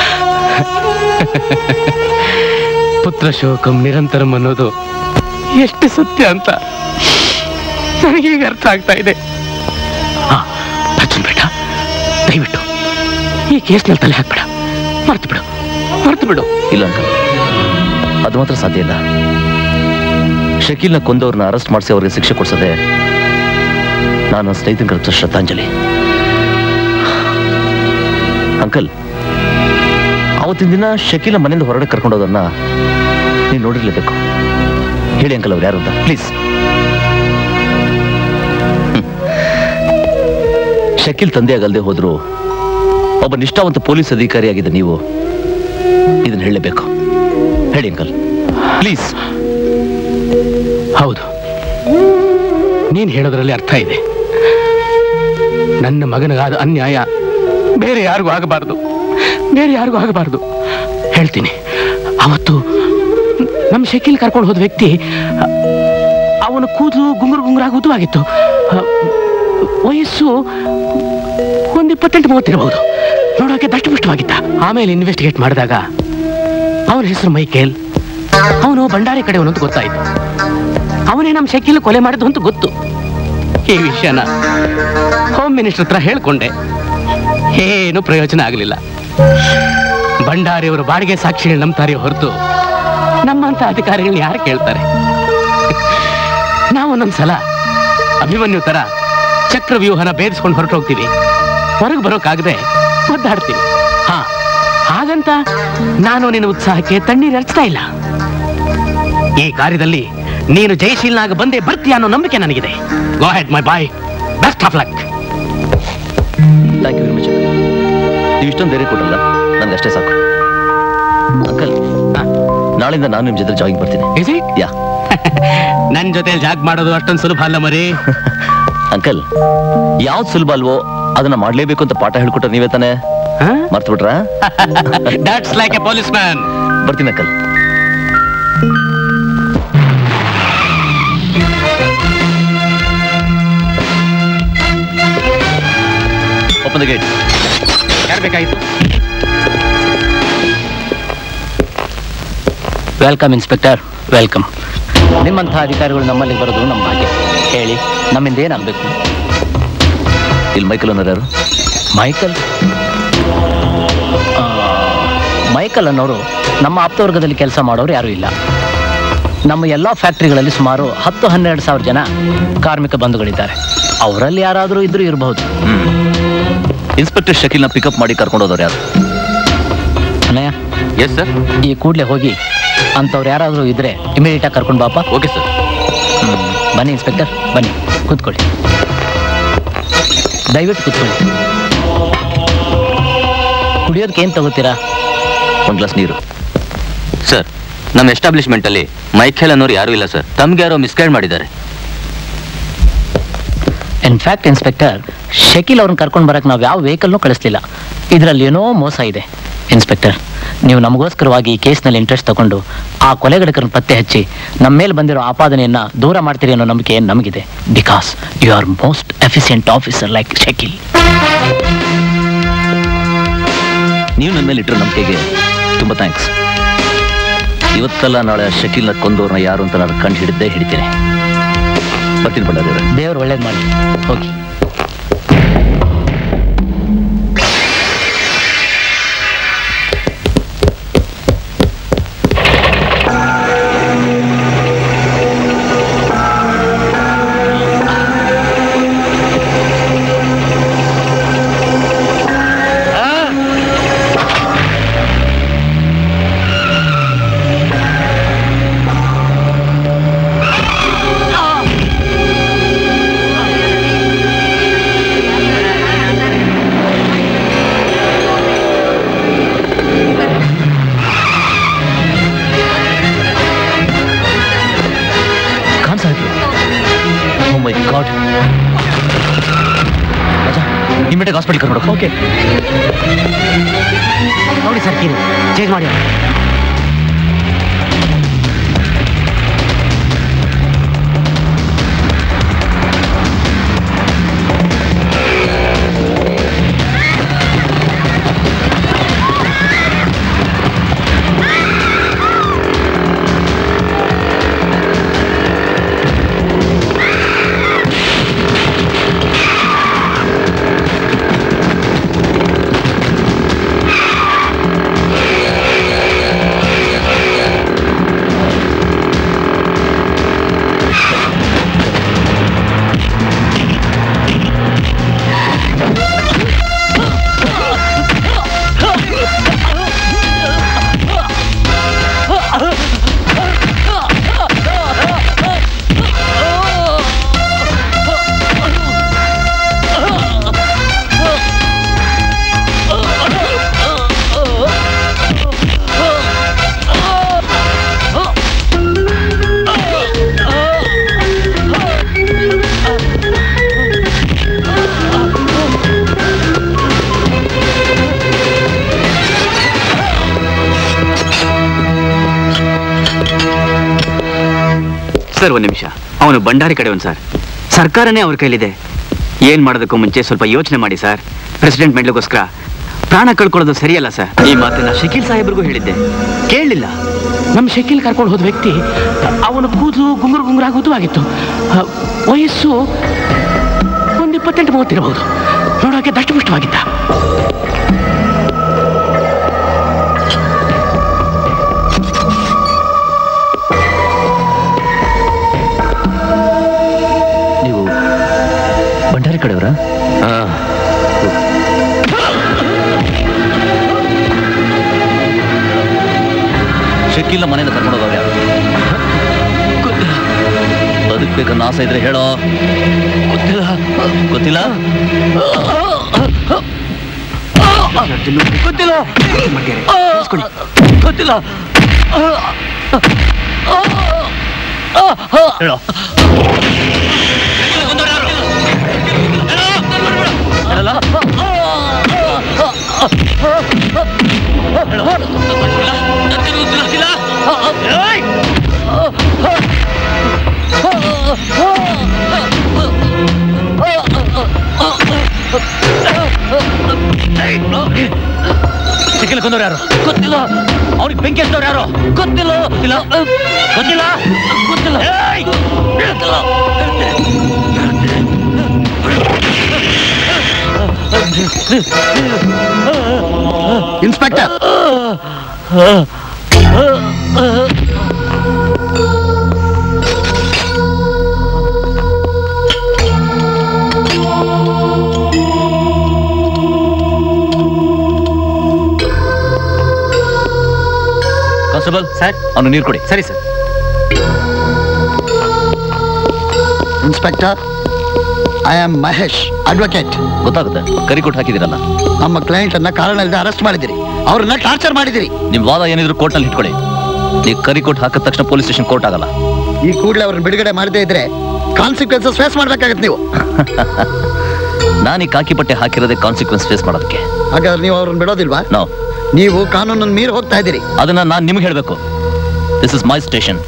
ಪುತ್ರ ಶೋಕಂ ನಿರಂತರಂ ಅನ್ನೋದು ಎಷ್ಟು ಸತ್ಯ ಅಂತ ನನಗೀಗ ಅರ್ಥ ಆಗ್ತಾ ಇದೆ ಹಾ ಅರ್ಜುನ್ ಬೇಟ ದಯವಿಟ್ಟು ಈ ಕೇಸ್ನಲ್ಲಿ ತಲೆ ಹಾಕ್ಬೇಡ ಮರ್ತು ಬಿಡು ಮರ್ತು ಬಿಡು ಇಲ್ಲ ಅಂಕಲ್ ಅದು ಮಾತ್ರ ಸಾಧ್ಯ ಇಲ್ಲ ಶಕೀಲ್ನ ಕೊಂದವ್ರನ್ನ ಅರೆಸ್ಟ್ ಮಾಡಿಸಿ ಅವ್ರಿಗೆ ಶಿಕ್ಷೆ ಕೊಡ್ಸದೆ ನಾನು ನನ್ನ ಸ್ನೇಹಿತನ ಕರೆದ ಶ್ರದ್ಧಾಂಜಲಿ ಅಂಕಲ್ ಅವತ್ತಿನ ದಿನ ಶಕೀಲ ಮನೆಯಿಂದ ಹೊರಗಡೆ ಕರ್ಕೊಂಡೋದನ್ನ ನೀವು ನೋಡಿರ್ಲೇಬೇಕು ಹೇಳಿ ಅಂಕಲ್ ಅವ್ರು ಯಾರು ಅಂತ ಪ್ಲೀಸ್ ಶಕೀಲ್ ತಂದೆಯಾಗಲ್ದೆ ಹೋದ್ರು ಒಬ್ಬ ನಿಷ್ಠಾವಂತ ಪೊಲೀಸ್ ಅಧಿಕಾರಿಯಾಗಿದ್ದ ನೀವು ಇದನ್ನ ಹೇಳಲೇಬೇಕು ಹೇಳಿ ಅಂಕಲ್ ಪ್ಲೀಸ್ ಹೌದು ನೀನ್ ಹೇಳೋದ್ರಲ್ಲಿ ಅರ್ಥ ಇದೆ ನನ್ನ ಮಗನಿಗಾದ ಅನ್ಯಾಯ ಬೇರೆ ಯಾರಿಗೂ ಆಗಬಾರ್ದು ಬೇರೆ ಯಾರಿಗೂ ಆಗಬಾರ್ದು ಹೇಳ್ತೀನಿ ಅವತ್ತು ನಮ್ಮ ಶಕೀಲ್ ಕರ್ಕೊಂಡು ಹೋದ ವ್ಯಕ್ತಿ ಅ- ಅವನ ಕೂದಲು ಗುಂಗುರು ಗುಂಗುರಾಗಿ ಉದ್ದವಾಗಿತ್ತು ಅ, ವಯಸ್ಸು ಒಂದು ಇಪ್ಪತ್ತೆಂಟು ಮೂವತ್ತಿರಬಹುದು ನೋಡೋಕೆ ದಷ್ಟಪುಷ್ಟವಾಗಿದ್ದ ಆಮೇಲೆ ಇನ್ವೆಸ್ಟಿಗೇಟ್ ಮಾಡಿದಾಗ ಅವನ ಹೆಸರು ಮೈಕೇಲ್ ಅವನು ಭಂಡಾರಿ ಕಡೆಯವನು ಅಂತ ಗೊತ್ತಾಯ್ತು ಅವನೇ ನಮ್ಮ ಶಕೀಲ್ ಕೊಲೆ ಮಾಡಿದ್ದು ಅಂತ ಗೊತ್ತು ಈ ವಿಷಯನ ಹೋಮ್ ಮಿನಿಸ್ಟರ್ ಹತ್ರ ಹೇಳ್ಕೊಂಡೆ ಏನು ಪ್ರಯೋಜನ ಆಗಲಿಲ್ಲ ಭಂಡಾರಿಯವರು ಬಾಡಿಗೆ ಸಾಕ್ಷಿಗಳು ನಂಬ್ತಾರೆ ಹೊರತು ನಮ್ಮಂತ ಅಧಿಕಾರಿಗಳನ್ನ ಯಾರು ಕೇಳ್ತಾರೆ ನಾವು ಒಂದೊಂದ್ಸಲ ಅಭಿಮನ್ಯು ತರ ಚಕ್ರವ್ಯೂಹನ ಭೇದಿಸ್ಕೊಂಡು ಹೊರಟೋಗ್ತೀವಿ ಹೊರಗೆ ಬರೋಕ್ಕಾಗದೆ ಒದ್ದಾಡ್ತೀವಿ ಹಾ ಹಾಗಂತ ನಾನು ನಿನ್ನ ಉತ್ಸಾಹಕ್ಕೆ ತಣ್ಣೀರು ಹಚ್ತಾ ಇಲ್ಲ ಈ ಕಾರ್ಯದಲ್ಲಿ ನೀನು ಜಯಶೀಲನಾಗ ಬಂದೇ ಬರ್ತೀಯ ಅನ್ನೋ ನಂಬಿಕೆ ನನಗಿದೆ go ahead my boy best of luck thank you very much ನೀವು ಇಷ್ಟೊಂದು ಧೈರ್ಯ ಕೊಡಲ್ಲ ನನಗೆ ಅಷ್ಟೇ ಸಾಕು ಅಂಕಲ್ ನಾಳಿಂದ ನಾನು ನಿಮ್ಮ ಜೊತೆ ಜಾಗಿಂಗ್ ಬರ್ತೀನಿ ಇಸ್ ಇಟ್ ಯಾ ನನ್ ಜೊತೆ ಜಾಗ್ ಮಾಡೋದು ಅಷ್ಟೊಂದು ಸುಲಭ ಅಲ್ಲ ಮರಿ ಅಂಕಲ್ ಯಾವ್ದು ಸುಲಭ ಅಲ್ವೋ ಅದನ್ನ ಮಾಡ್ಲೇಬೇಕು ಅಂತ ಪಾಠ ಹೇಳ್ಕೊಟ್ರೆ ನೀವೇ ತಾನೇ ಮರ್ತು ಬಿಟ್ರಾ that's like a policeman ಬರ್ತೀನಿ ಅಂಕಲ್ ಓಪನ್ ದ ಗೇಟ್ ಯಾರು ಬೇಕಾಗಿತ್ತು ವೆಲ್ಕಮ್ ಇನ್ಸ್ಪೆಕ್ಟರ್ ವೆಲ್ಕಮ್ ನಿಮ್ಮಂಥ ಅಧಿಕಾರಿಗಳು ನಮ್ಮಲ್ಲಿ ಬರೋದು ನಮ್ಮ ಭಾಗ್ಯ ಹೇಳಿ ನಮ್ಮಿಂದ ಏನಾಗಬೇಕು ಇಲ್ಲಿ ಮೈಕಲ್ ಅನ್ನೋರು ಯಾರು ಮೈಕಲ್ ಆ, ಮೈಕಲ್ ಅನ್ನೋರು ನಮ್ಮ ಆಪ್ತವರ್ಗದಲ್ಲಿ ಕೆಲಸ ಮಾಡೋರು ಯಾರೂ ಇಲ್ಲ ನಮ್ಮ ಎಲ್ಲ ಫ್ಯಾಕ್ಟ್ರಿಗಳಲ್ಲಿ ಸುಮಾರು ಹತ್ತು ಹನ್ನೆರಡು ಸಾವಿರ ಜನ ಕಾರ್ಮಿಕ ಬಂಧುಗಳಿದ್ದಾರೆ ಅವರಲ್ಲಿ ಯಾರಾದರೂ ಇದ್ರೂ ಇರಬಹುದು ಇನ್ಸ್ಪೆಕ್ಟರ್ ಶಕೀಲ್ನ ಪಿಕಪ್ ಮಾಡಿ ಕರ್ಕೊಂಡು ಹೋದವ್ರು ಯಾರು ಅನಯ್ಯ ಎಸ್ ಸರ್ ಈ ಕೂಡಲೇ ಹೋಗಿ ಅಂಥವ್ರು ಯಾರಾದರೂ ಇದ್ರೆ ಇಮಿಡಿಯೇಟಾಗಿ ಕರ್ಕೊಂಡು ಬಾಪ ಓಕೆ ಸರ್ ಬನ್ನಿ ಇನ್ಸ್ಪೆಕ್ಟರ್ ಬನ್ನಿ ಕೂತ್ಕೊಳ್ಳಿ ದಯವಿಟ್ಟು ಕೂತ್ಕೊಳ್ಳಿ ಕುಡಿಯೋದಕ್ಕೆ ಏನು ತಗೋತೀರಾ ಒಂದು ಗ್ಲಾಸ್ ನೀರು ಸರ್ ನಮ್ಮ ಎಸ್ಟಾಬ್ಲಿಷ್ಮೆಂಟ್ ಅಲ್ಲಿ ಮೈಖೇಲ್ ಅನ್ನೋರು ಯಾರು ಇಲ್ಲ ಸರ್ ತಮ್ಗೆ ಯಾರೋ ಮಿಸ್ಗೈಡ್ ಮಾಡಿದ್ದಾರೆ ಇನ್ಫ್ಯಾಕ್ಟ್ ಇನ್ಸ್ಪೆಕ್ಟರ್ ಶಕೀಲ್ ಅವ್ರನ್ನ ಕರ್ಕೊಂಡು ಬರಕ್ಕೆ ನಾವು ಯಾವ ವೆಹಿಕಲ್ನೂ ಕಳಿಸ್ಲಿಲ್ಲ ಇದರಲ್ಲಿ ಏನೋ ಮೋಸ ಇದೆ ಇನ್ಸ್ಪೆಕ್ಟರ್ ನೀವು ನಮಗೋಸ್ಕರವಾಗಿ ಈ ಕೇಸ್ನಲ್ಲಿ ಇಂಟ್ರೆಸ್ಟ್ ತಗೊಂಡು ಆ ಕೊಲೆಗಡಕರನ್ನ ಪತ್ತೆ ಹಚ್ಚಿ ನಮ್ಮ ಮೇಲೆ ಬಂದಿರೋ ಆಪಾದನೆಯನ್ನ ದೂರ ಮಾಡ್ತೀರಿ ಅನ್ನೋ ನಂಬಿಕೆ ನಮಗಿದೆ because you are most efficient officer like Shakeel ನೀವು ನನ್ನ ಮೇಲೆ ಇಟ್ಟಿರೋ ನಂಬಿಕೆಗೆ ತುಂಬ ಥ್ಯಾಂಕ್ಸ್ ಇವತ್ತಲ್ಲ ನಾಳೆ ಆ ಶಕೀಲ್ನ ಕೊಂದವ್ರನ್ನ ಯಾರು ಅಂತ ನಾನು ಕಂಡು ಹಿಡಿದೇ ಹಿಡಿತೀನಿ ಬರ್ತೀನಿ ಬಳ್ಳಾರಿ ದೇವ್ರು ಒಳ್ಳೇದು ಮಾಡಿ ಹೋಗಿ Khan Sahab oh my god immediate hospital ಕರ್ಕೊಂಡು ಓಕೆ ನೋಡಿ ಸರ್ ಕೀರು ಚೇಂಜ್ ಮಾಡಿ ಆ ಸರ್ ಒಂದು ನಿಮಿಷ ಅವನು ಭಂಡಾರಿ ಕಡೆಯವನು ಸರ್ ಸರ್ಕಾರನೇ ಅವ್ರ ಕೈಲಿದೆ ಏನ್ ಮಾಡೋದಕ್ಕೂ ಮುಂಚೆ ಸ್ವಲ್ಪ ಯೋಚನೆ ಮಾಡಿ ಸರ್ ಪ್ರೆಸಿಡೆಂಟ್ ಮೆಡ್ಲಿಗೋಸ್ಕರ ಪ್ರಾಣ ಕಳ್ಕೊಳ್ಳೋದು ಸರಿಯಲ್ಲ ಸರ್ ಈ ಮಾತನ್ನ ಶಕೀಲ್ ಸಾಹೇಬ್ರಿಗೂ ಹೇಳಿದ್ದೆ ಕೇಳಲಿಲ್ಲ ನಮ್ಮ ಶಕೀಲ್ ಕರ್ಕೊಂಡು ಹೋದ ವ್ಯಕ್ತಿ ಅವನ ಕೂದಲು ಗುಂಗುರು ಗುಂಗುರಾಗೋದು ಆಗಿತ್ತು ಆ, ವಯಸ್ಸು ಒಂದು ಇಪ್ಪತ್ತೆಂಟು ಮೂವತ್ತಿರಬಹುದು ನೋಡೋಕೆ ದಷ್ಟಪುಷ್ಟವಾಗಿದ್ದ ನೀವು ಭಂಡಾರಿ ಕಡೆಯವರಾ ಶಕೀಲ್ನ ಮನೆಯಿಂದ ಕರ್ಕೊಂಡು ಹೋಗೋರು ಯಾರು ಅದಕ್ಕೆ ಬೇಕನ್ನ ಆಸೆ ಇದ್ರೆ ಹೇಳೋ ಗೊತ್ತಿಲ್ಲ ಗೊತ್ತಿಲ್ಲ ಗೊತ್ತಿಲ್ಲ ಗೊತ್ತಿಲ್ಲ ಹೇಳೋ ಹೇಳಲ್ಲ ಶಕೀಲ್ ಕೊಂದವ್ರು ಯಾರು ಗೊತ್ತಿಲ್ಲ ಅವ್ರಿಗೆ ಬೆಂಕಿ ಹಚ್ಚಿದವ್ರು ಯಾರು ಗೊತ್ತಿಲ್ಲ ಗೊತ್ತಿಲ್ಲ ಗೊತ್ತಿಲ್ಲ ಗೊತ್ತಿಲ್ಲ ಏಯ್! ಗೊತ್ತಿಲ್ಲ ಇನ್ಸ್ಪೆಕ್ಟರ್ ಕಾನ್ಸ್ಟೇಬಲ್ ಸರ್ ಅವನು ನೀರು ಕೊಡಿ ಸರಿ sir inspector I am Mahesh advocate ಗೊತ್ತಾಗುತ್ತೆ ಕರಿ ಕೊಟ್ಟು ಹಾಕಿದಿರಲ್ಲ ನಮ್ಮ ಕ್ಲೈಂಟ್ ಅನ್ನ ಕಾರಣ ಇಲ್ಲದೆ ಅರೆಸ್ಟ್ ಮಾಡಿದಿರಿ ಅವ್ರನ್ನ ಟಾರ್ಚರ್ ಮಾಡಿದಿರಿ ನಿಮ್ ವಾದ ಏನಿದ್ರು ಕೋರ್ಟ್ನಲ್ಲಿ ಇಟ್ಕೊಳ್ಳಿ ನೀವು ಕರಿ ಕೊಟ್ಟು ಹಾಕಿದ ತಕ್ಷಣ ಪೊಲೀಸ್ ಸ್ಟೇಷನ್ ಕೋರ್ಟ್ ಆಗಲ್ಲ ಈ ಕೂಡಲೇ ಅವ್ರನ್ನ ಬಿಡುಗಡೆ ಮಾಡದೇ ಇದ್ರೆ ಕಾನ್ಸಿಕ್ವೆನ್ಸಸ್ ಫೇಸ್ ಮಾಡ್ಬೇಕಾಗತ್ತೆ ನೀವು ನಾನು ಈ ಕಾಕಿ ಬಟ್ಟೆ ಹಾಕಿರೋದೇ ಕಾನ್ಸಿಕ್ವೆನ್ಸ್ ಫೇಸ್ ಮಾಡೋದಕ್ಕೆ ಹಾಗಾದ್ರೆ ನೀವು ಅವ್ರನ್ನ ಬಿಡೋದಿಲ್ವಾ ನೋ ನೀವು ಕಾನೂನನ್ನು ಮೀರಿ ಹೋಗ್ತಾ ಇದ್ದೀರಿ ಅದನ್ನ ನಾನು ನಿಮ್ಗೆ ಹೇಳಬೇಕು this is my station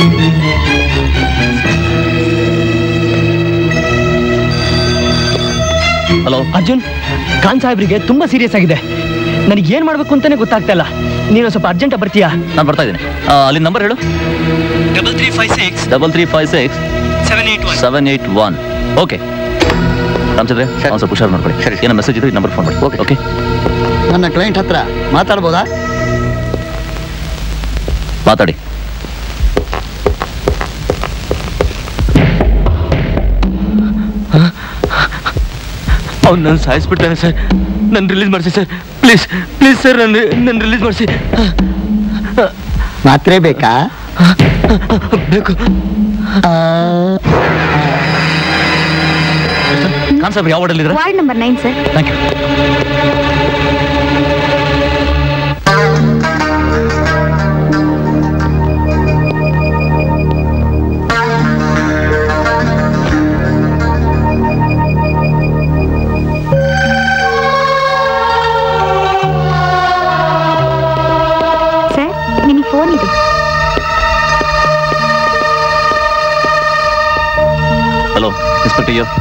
hello Arjun Khan ಸಾಹೇಬ್ರಿಗೆ ತುಂಬಾ ಸೀರಿಯಸ್ ಆಗಿದೆ ನನಗೆ ಏನ್ ಮಾಡ್ಬೇಕು ಅಂತಾನೆ ಗೊತ್ತಾಗ್ತಾ ಇಲ್ಲ ನೀನು ಸ್ವಲ್ಪ ಅರ್ಜೆಂಟ್ ಬರ್ತೀಯಾ ನಾನು ಬರ್ತಾ ಇದ್ದೀನಿ ಅಲ್ಲಿ ನಂಬರ್ ಹೇಳು double three five six double three five six seven eight seven eight one okay Ramachandra ಒಂದು ಸ್ವಲ್ಪ ಹುಷಾರು ಮಾಡ್ಕೊಳ್ಳಿ ಸರಿ ಏನೋ ಮೆಸೇಜ್ ಇದ್ರೆ ಈ ನಂಬರ್ ಫೋನ್ ಮಾಡಿ ಓಕೆ ಓಕೆ ನನ್ನ ಕ್ಲೈಂಟ್ ಹತ್ರ ಮಾತಾಡ್ಬೋದಾ ಮಾತಾಡಿ ಅವ್ನು ನನ್ನ ಸಾಯಿಸ್ಬಿಡ್ತಾನೆ ಸರ್ ನನ್ನ ರಿಲೀಸ್ ಮಾಡಿಸಿ ಸರ್ ಪ್ಲೀಸ್ ಪ್ಲೀಸ್ ಸರ್ ನನ್ನ ನನ್ನ ರಿಲೀಸ್ ಮಾಡಿಸಿ ಮಾತ್ರೆ ಬೇಕಾ ಬೇಕು ಕಾನ್ಸೆಪ್ಟ್ ಯಾವ ವಾರ್ಡಲ್ಲಿ ಇದ್ರೆ ward number nine sir thank you sir ನಿಮಗೆ ಫೋನ್ ಇದೆ ಹಲೋ ಇನ್ಸ್ಪೆಕ್ಟರ್ ಯೋ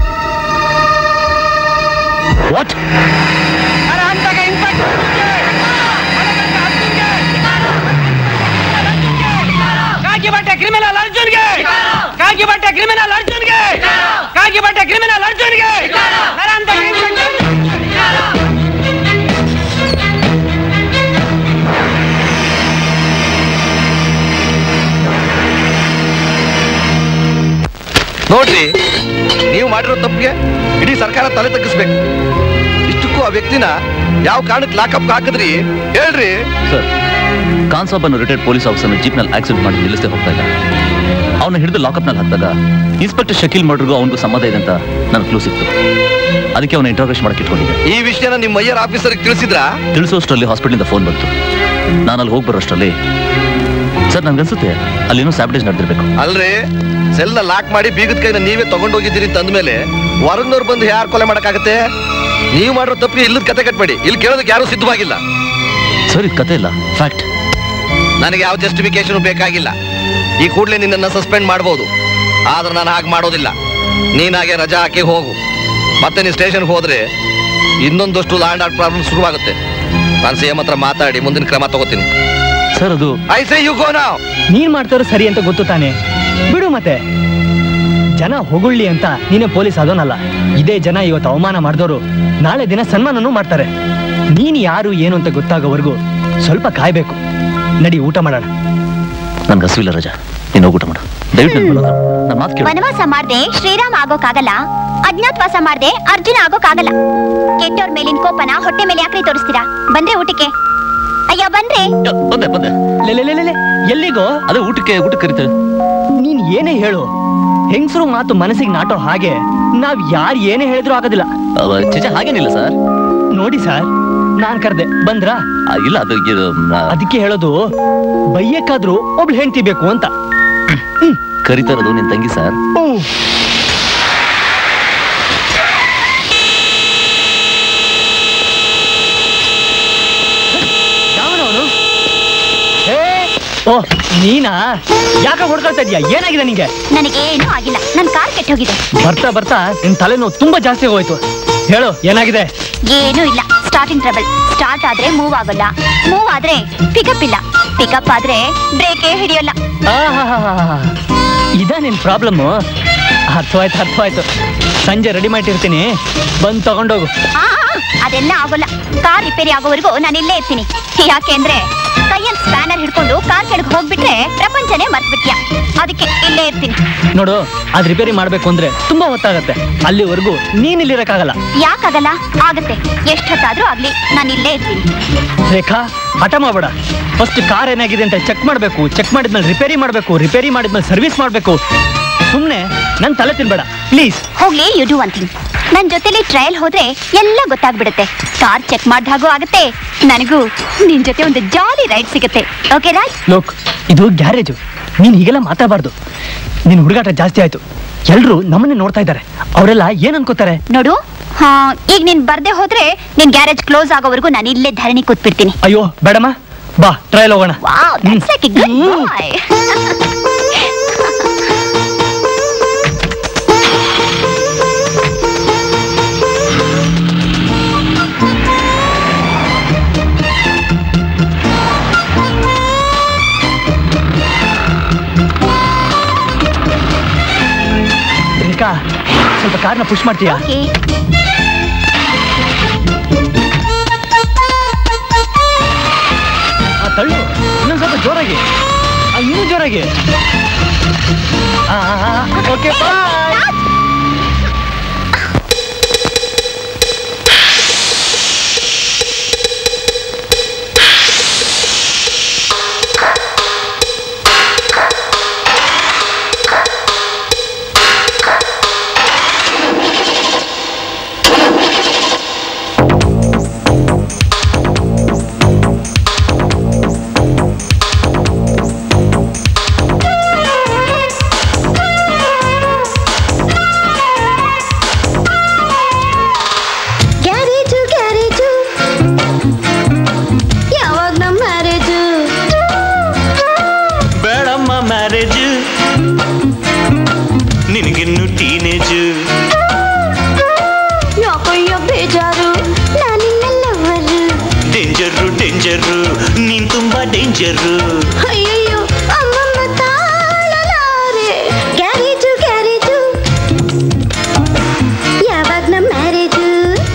ವಾಟ್ ಕಾಕಿ ಬಟ್ಟೆ ಕ್ರಿಮಿನಲ್ ಅರ್ಜುನ್ಗೆ ಕಾಕಿ ಬಟ್ಟೆ ಕ್ರಿಮಿನಲ್ ಅರ್ಜುನ್ಗೆ ಕಾಕಿ ಬಟ್ಟೆ ಕ್ರಿಮಿನಲ್ ಅರ್ಜುನ್ಗೆ ನರಾಂತಕ ಇನ್ಸ್ಪೆಕ್ಟರ್ ನೋಡ್ರಿ ನೀವು ಮಾಡಿರೋ ತಪ್ಪಿಗೆ ಇಡೀ ಸರ್ಕಾರ ತಲೆ ತಗ್ಗಿಸ್ಬೇಕು ಇಷ್ಟಕ್ಕೂ ಆ ವ್ಯಕ್ತಿನ ಯಾವ ಕಾರಣಕ್ಕೆ ಲಾಕಪ್ ಹಾಕಿದ್ರಿ ಹೇಳ್ರಿ ಸರ್ ಕಾನ್ಸಾಬ್ ಅನ್ನು ರಿಟೈರ್ಡ್ ಪೊಲೀಸ್ ಆಫೀಸರ್ನ ಜೀಪ್ನಲ್ಲಿ ಆಕ್ಸಿಡೆಂಟ್ ಮಾಡಿ ನಿಲ್ಲಿಸದೆ ಹೋಗ್ತಾ ಇದ್ದ ಅವನ್ನ ಹಿಡಿದು ಲಾಕಪ್ನಲ್ಲಿ ಹಾಕಿದಾಗ ಇನ್ಸ್ಪೆಕ್ಟರ್ ಶಕೀಲ್ ಮರ್ಡ್ರಿಗೂ ಅವನಿಗೂ ಸಂಬಂಧ ಇದೆ ಅಂತ ನನಗೆ ಕ್ಲೂ ಸಿಕ್ತು ಅದಕ್ಕೆ ಅವನ ಇಂಟ್ರೋಗೇಷನ್ ಮಾಡಕ್ಕೆ ಇಟ್ಕೊಂಡಿದ್ದೆ ಈ ವಿಷಯನ ನಿಮ್ಮ ಮಯ್ಯರ್ ಆಫೀಸರ್ಗೆ ತಿಳಿಸಿದ್ರಾ ತಿಳಿಸೋಷ್ಟರಲ್ಲಿ ಹಾಸ್ಪಿಟಲಿಂದ ಫೋನ್ ಬಂತು ನಾನು ಅಲ್ಲಿ ಹೋಗಿ ಬರೋಷ್ಟರಲ್ಲಿ ಸರ್ ನನ್ಗನ್ಸುತ್ತೆ ಅಲ್ಲೇನೋ ಸ್ಯಾಬಿಟೇಜ್ ನಡೆದಿರ್ಬೇಕು ಅಲ್ರಿ ಸೆಲ್ನ ಲಾಕ್ ಮಾಡಿ ಬೀಗದ ಕೈನ ನೀವೇ ತಗೊಂಡೋಗಿದ್ದೀರಿ ಅಂತ ಅಂದ್ಮೇಲೆ ಹೊರಗ್ನವ್ರು ಬಂದು ಯಾರು ಕೊಲೆ ಮಾಡಕ್ಕಾಗತ್ತೆ ನೀವು ಮಾಡಿರೋ ತಪ್ಪಿಗೆ ಇಲ್ಲದ ಕತೆ ಕಟ್ಬೇಡಿ ಇಲ್ಲಿ ಕೇಳೋದಕ್ಕೆ ಯಾರು ಸಿದ್ಧವಾಗಿಲ್ಲ ಸರ್ ಇದು ಕತೆ ಇಲ್ಲ ಫ್ಯಾಕ್ಟ್ ನನಗೆ ಯಾವ ಜಸ್ಟಿಫಿಕೇಶನ್ ಬೇಕಾಗಿಲ್ಲ ಈ ಕೂಡಲೇ ನಿನ್ನನ್ನು ಸಸ್ಪೆಂಡ್ ಮಾಡ್ಬೋದು ಆದ್ರೆ ನಾನು ಹಾಗೆ ಮಾಡೋದಿಲ್ಲ ನೀನಾಗೆ ರಜಾ ಹಾಕಿ ಹೋಗು ಮತ್ತೆ ನೀನು ಸ್ಟೇಷನ್ಗೆ ಹೋದ್ರೆ ಇನ್ನೊಂದಷ್ಟು ಲ್ಯಾಂಡ್ ಆರ್ಟ್ ಪ್ರಾಬ್ಲಮ್ ಶುರುವಾಗುತ್ತೆ ನಾನು ಸಿ ಎಂ ಹತ್ರ ಮಾತಾಡಿ ಮುಂದಿನ ಕ್ರಮ ತಗೋತೀನಿ ಸರ್ ಅದು ಐ ಸೇ ಯು ಗೋ ನಾವ್ ನೀನ್ ಮಾಡ್ತಾರೋ ಸರಿ ಅಂತ ಗೊತ್ತು ತಾನೆ ಬಿಡು ಮತ್ತೆ ಜನ ಹೊಗುಳ್ಳಿ ಅಂತ ನೀನೇ ಪೊಲೀಸ್ ಆದೋನಲ್ಲ ಇದೇ ಜನ ಇವತ್ತು ಅವಮಾನ ಮಾಡಿದವರು ನಾಳೆ ದಿನ ಸನ್ಮಾನನೂ ಮಾಡ್ತಾರೆ ನೀನ್ ಯಾರು ಏನು ಅಂತ ಗೊತ್ತಾಗೋವರೆಗೂ ಸ್ವಲ್ಪ ಕಾಯ್ಬೇಕು ನಡಿ ಊಟ ಮಾಡೋಣ ನನ್ಗೆ ಹಸುವಿಲ್ಲ ರಜಾ ನೀನು ಹೋಗಿ ಊಟ ಮಾಡು ದಯವಿಟ್ಟು ನನ್ನ ಬರೋದು ನನ್ನ ಮಾತು ಕೇಳು ವನವಾಸ ಮಾಡ್ದೆ ಶ್ರೀರಾಮ ಆಗೋಕ್ಕಾಗಲ್ಲ ಅಜ್ಞಾತವಾಸ ಮಾಡ್ದೆ ಅರ್ಜುನ ಆಗೋಕ್ಕಾಗಲ್ಲ ಕೆಟ್ಟವ್ರ ಮೇಲಿನ ಕೋಪನ ಹೊಟ್ಟೆ ಮೇಲೆ ಯಾಕ್ರಿ ತೋರಿಸ್ತೀರಾ ಬಂದ್ರೆ ಊಟಕ್ಕೆ ಅಯ್ಯೋ ಬನ್ರಿ ಬಂದೆ ಬಂದೆ ಲೇ, ಲೇ, ಲೇ, ಲೇ, ಲೇ, ಎಲ್ಲಿಗೋ ಅದೇ ಊಟಕ್ಕೆ ಊಟಕ್ಕೆ ಕರಿತಾರೆ ನೀನ್ ಏನೇ ಹೇಳು ಹೆಂಗಸರು ಮಾತು ಮನಸ್ಸಿಗೆ ನಾಟೋ ಹಾಗೆ ನಾವ್ ಯಾರು ಏನೇ ಹೇಳಿದ್ರು ಆಗೋದಿಲ್ಲ ಚೇಚೆ ಹಾಗೇನಿಲ್ಲ ಸರ್ ನೋಡಿ ಸರ್ ನಾನ್ ಕರ್ದೆ ಬಂದ್ರಾ ಇಲ್ಲ ಅದು ಇದು, ಆ, ಅದಕ್ಕೆ ಹೇಳೋದು ಬೈಯಕ್ಕಾದ್ರೂ ಒಬ್ಳು ಹೆಂಡ್ತಿ ಬೇಕು ಅಂತ ಕರಿತಾ ಇರೋದು ನಿನ್ ತಂಗಿ ಸರ್ ಯಾವನವನು ಓ ನೀನಾ ಯಾಕ ಹೊಡ್ಕೊಳ್ತಾ ಇದೀಯಾ ಏನಾಗಿದೆ ನಿಂಗೆ ನನಗೇನೂ ಆಗಿಲ್ಲ ನನ್ ಕಾರ್ ಕೆಟ್ಟೋಗಿದೆ ಬರ್ತಾ ಬರ್ತಾ ನಿನ್ ತಲೆನೋವು ತುಂಬಾ ಜಾಸ್ತಿ ಹೋಯ್ತು ಹೇಳು ಏನಾಗಿದೆ ಏನೂ ಇಲ್ಲ ಸ್ಟಾರ್ಟಿಂಗ್ ಟ್ರಬಲ್ ಸ್ಟಾರ್ಟ್ ಆದ್ರೆ ಮೂವ್ ಆಗೋಲ್ಲ ಮೂವ್ ಆದ್ರೆ ಪಿಕಪ್ ಇಲ್ಲ ಪಿಕಪ್ ಆದ್ರೆ ಬ್ರೇಕೇ ಹಿಡಿಯೋಲ್ಲ ಆಹಾಹಾಹಾಹಾ. ಇದ ನಿನ್ ಪ್ರಾಬ್ಲಮ್ ಅರ್ಥವಾಯ್ತು ಅರ್ಥವಾಯ್ತು ಸಂಜೆ ರೆಡಿ ಮಾಡಿರ್ತೀನಿ ಬಂದ್ ತಗೊಂಡೋಗು ಆ, ಆ, ಅದೆಲ್ಲ ಆಗೋಲ್ಲ ಕಾರ್ ರಿಪೇರಿ ಆಗೋವರೆಗೂ ನಾನು ಇಲ್ಲೇ ಇರ್ತೀನಿ ಯಾಕೆ ಅಂದ್ರೆ ಕೈಯಲ್ಲಿ ಸ್ಪ್ಯಾನರ್ ಹಿಡ್ಕೊಂಡು ಕಾರ್ ಕೆಳಗೆ ಹೋಗ್ಬಿಟ್ರೆ ಪ್ರಪಂಚನೇ ಮರ್ತ್ಬಿಟ್ಯಾ ಅದಕ್ಕೆ ಇಲ್ಲೇ ಇರ್ತೀನಿ ನೋಡು ಅದ್ ರಿಪೇರಿ ಮಾಡ್ಬೇಕು ಅಂದ್ರೆ ತುಂಬಾ ಹೊತ್ತಾಗತ್ತೆ ಅಲ್ಲಿವರೆಗೂ ನೀನ್ ಇಲ್ಲಿರಕ್ಕಾಗಲ್ಲ ಯಾಕಾಗಲ್ಲ ಆಗತ್ತೆ ಎಷ್ಟ್ ಹೊತ್ತಾದ್ರೂ ಆಗ್ಲಿ ನಾನು ಇಲ್ಲೇ ಇರ್ತೀನಿ ರೇಖಾ ಹಠ ಮಾಡಬೇಡ ಫಸ್ಟ್ ಕಾರ್ ಏನಾಗಿದೆ ಅಂತ ಚೆಕ್ ಮಾಡ್ಬೇಕು ಚೆಕ್ ಮಾಡಿದ್ಮೇಲೆ ರಿಪೇರಿ ಮಾಡ್ಬೇಕು ರಿಪೇರಿ ಮಾಡಿದ್ಮೇಲೆ ಸರ್ವಿಸ್ ಮಾಡ್ಬೇಕು ಸುಮ್ನೆ ನನ್ ತಲೆ ತಿನ್ಬೇಡ ಪ್ಲೀಸ್ ಹೋಗ್ಲಿ ಯು ಡೂ ಒನ್ ಥಿಂಗ್ ನನ್ ಜೊತೆಲಿ ಟ್ರಯಲ್ ಹೋದ್ರೆ ಎಲ್ಲ ಗೊತ್ತಾಗ್ಬಿಡುತ್ತೆ ಕಾರ್ ಚೆಕ್ ಮಾಡ್ದ ಹಾಗೂ ಆಗತ್ತೆ ನನಗೂ ನಿನ್ ಜೊತೆ ಒಂದು ಜಾಲಿ ರೈಡ್ ಸಿಗುತ್ತೆ ಓಕೆ ರಾಯ್ ಲೋಕ್ ಇದು ಗ್ಯಾರೇಜು ನೀನ್ ಹೀಗೆಲ್ಲ ಮಾತಾಡಬಾರ್ದು ನಿನ್ ಹುಡುಗಾಟ ಜಾಸ್ತಿ ಆಯ್ತು ಎಲ್ರು ನಮ್ಮನ್ನೇ ನೋಡ್ತಾ ಇದ್ದಾರೆ ಅವರೆಲ್ಲ ಏನ್ ಅನ್ಕೋತಾರೆ ನೋಡು ಹಾ ಈಗ ನೀನ್ ಬರ್ದೆ ಹೋದ್ರೆ ನಿನ್ ಗ್ಯಾರೇಜ್ ಕ್ಲೋಸ್ ಆಗೋವರೆಗೂ ನಾನು ಇಲ್ಲೇ ಧರಣಿ ಕೂತ್ಬಿಡ್ತೀನಿ ಅಯ್ಯೋ ಬೇಡಮ್ಮ ಬಾ ಟ್ರಯಲ್ ಹೋಗೋಣ wow that's like a good boy Rekha ಸ್ವಲ್ಪ ಕಾರ್ನ ಪುಷ್ ಮಾಡ್ತೀಯಾ ಓಕೆ ಆ ತಳ್ಳು ಇನ್ನೊಂದ್ ಸ್ವಲ್ಪ ಜೋರಾಗಿ ಆ, ಇನ್ನೂ ಜೋರಾಗಿ ಓಕೆ ಬಾಯ್ ಗ್ಯಾರೇಜು ಗ್ಯಾರೇಜು ಯಾವಾಗ ನಮ್ಮ ಮ್ಯಾರೇಜು ಬೇಡಮ್ಮ ಮ್ಯಾರೇಜ್ ನಿನಗಿನ್ನು ಟೀನೇಜ್ ಯಾಕಯ್ಯ ಬೇಜಾರು ನಾನಿನ್ನ ಲವರು ಡೇಂಜರು ಡೇಂಜರು ನೀನ್ ತುಂಬಾ ಡೇಂಜರು ಅಯ್ಯಯ್ಯೋ ಅಮ್ಮಮ್ಮ ತಾಳಲಾರೆ ಗ್ಯಾರೇಜು ಗ್ಯಾರೇಜು ಯಾವಾಗ ನಮ್ಮ ಮ್ಯಾರೇಜು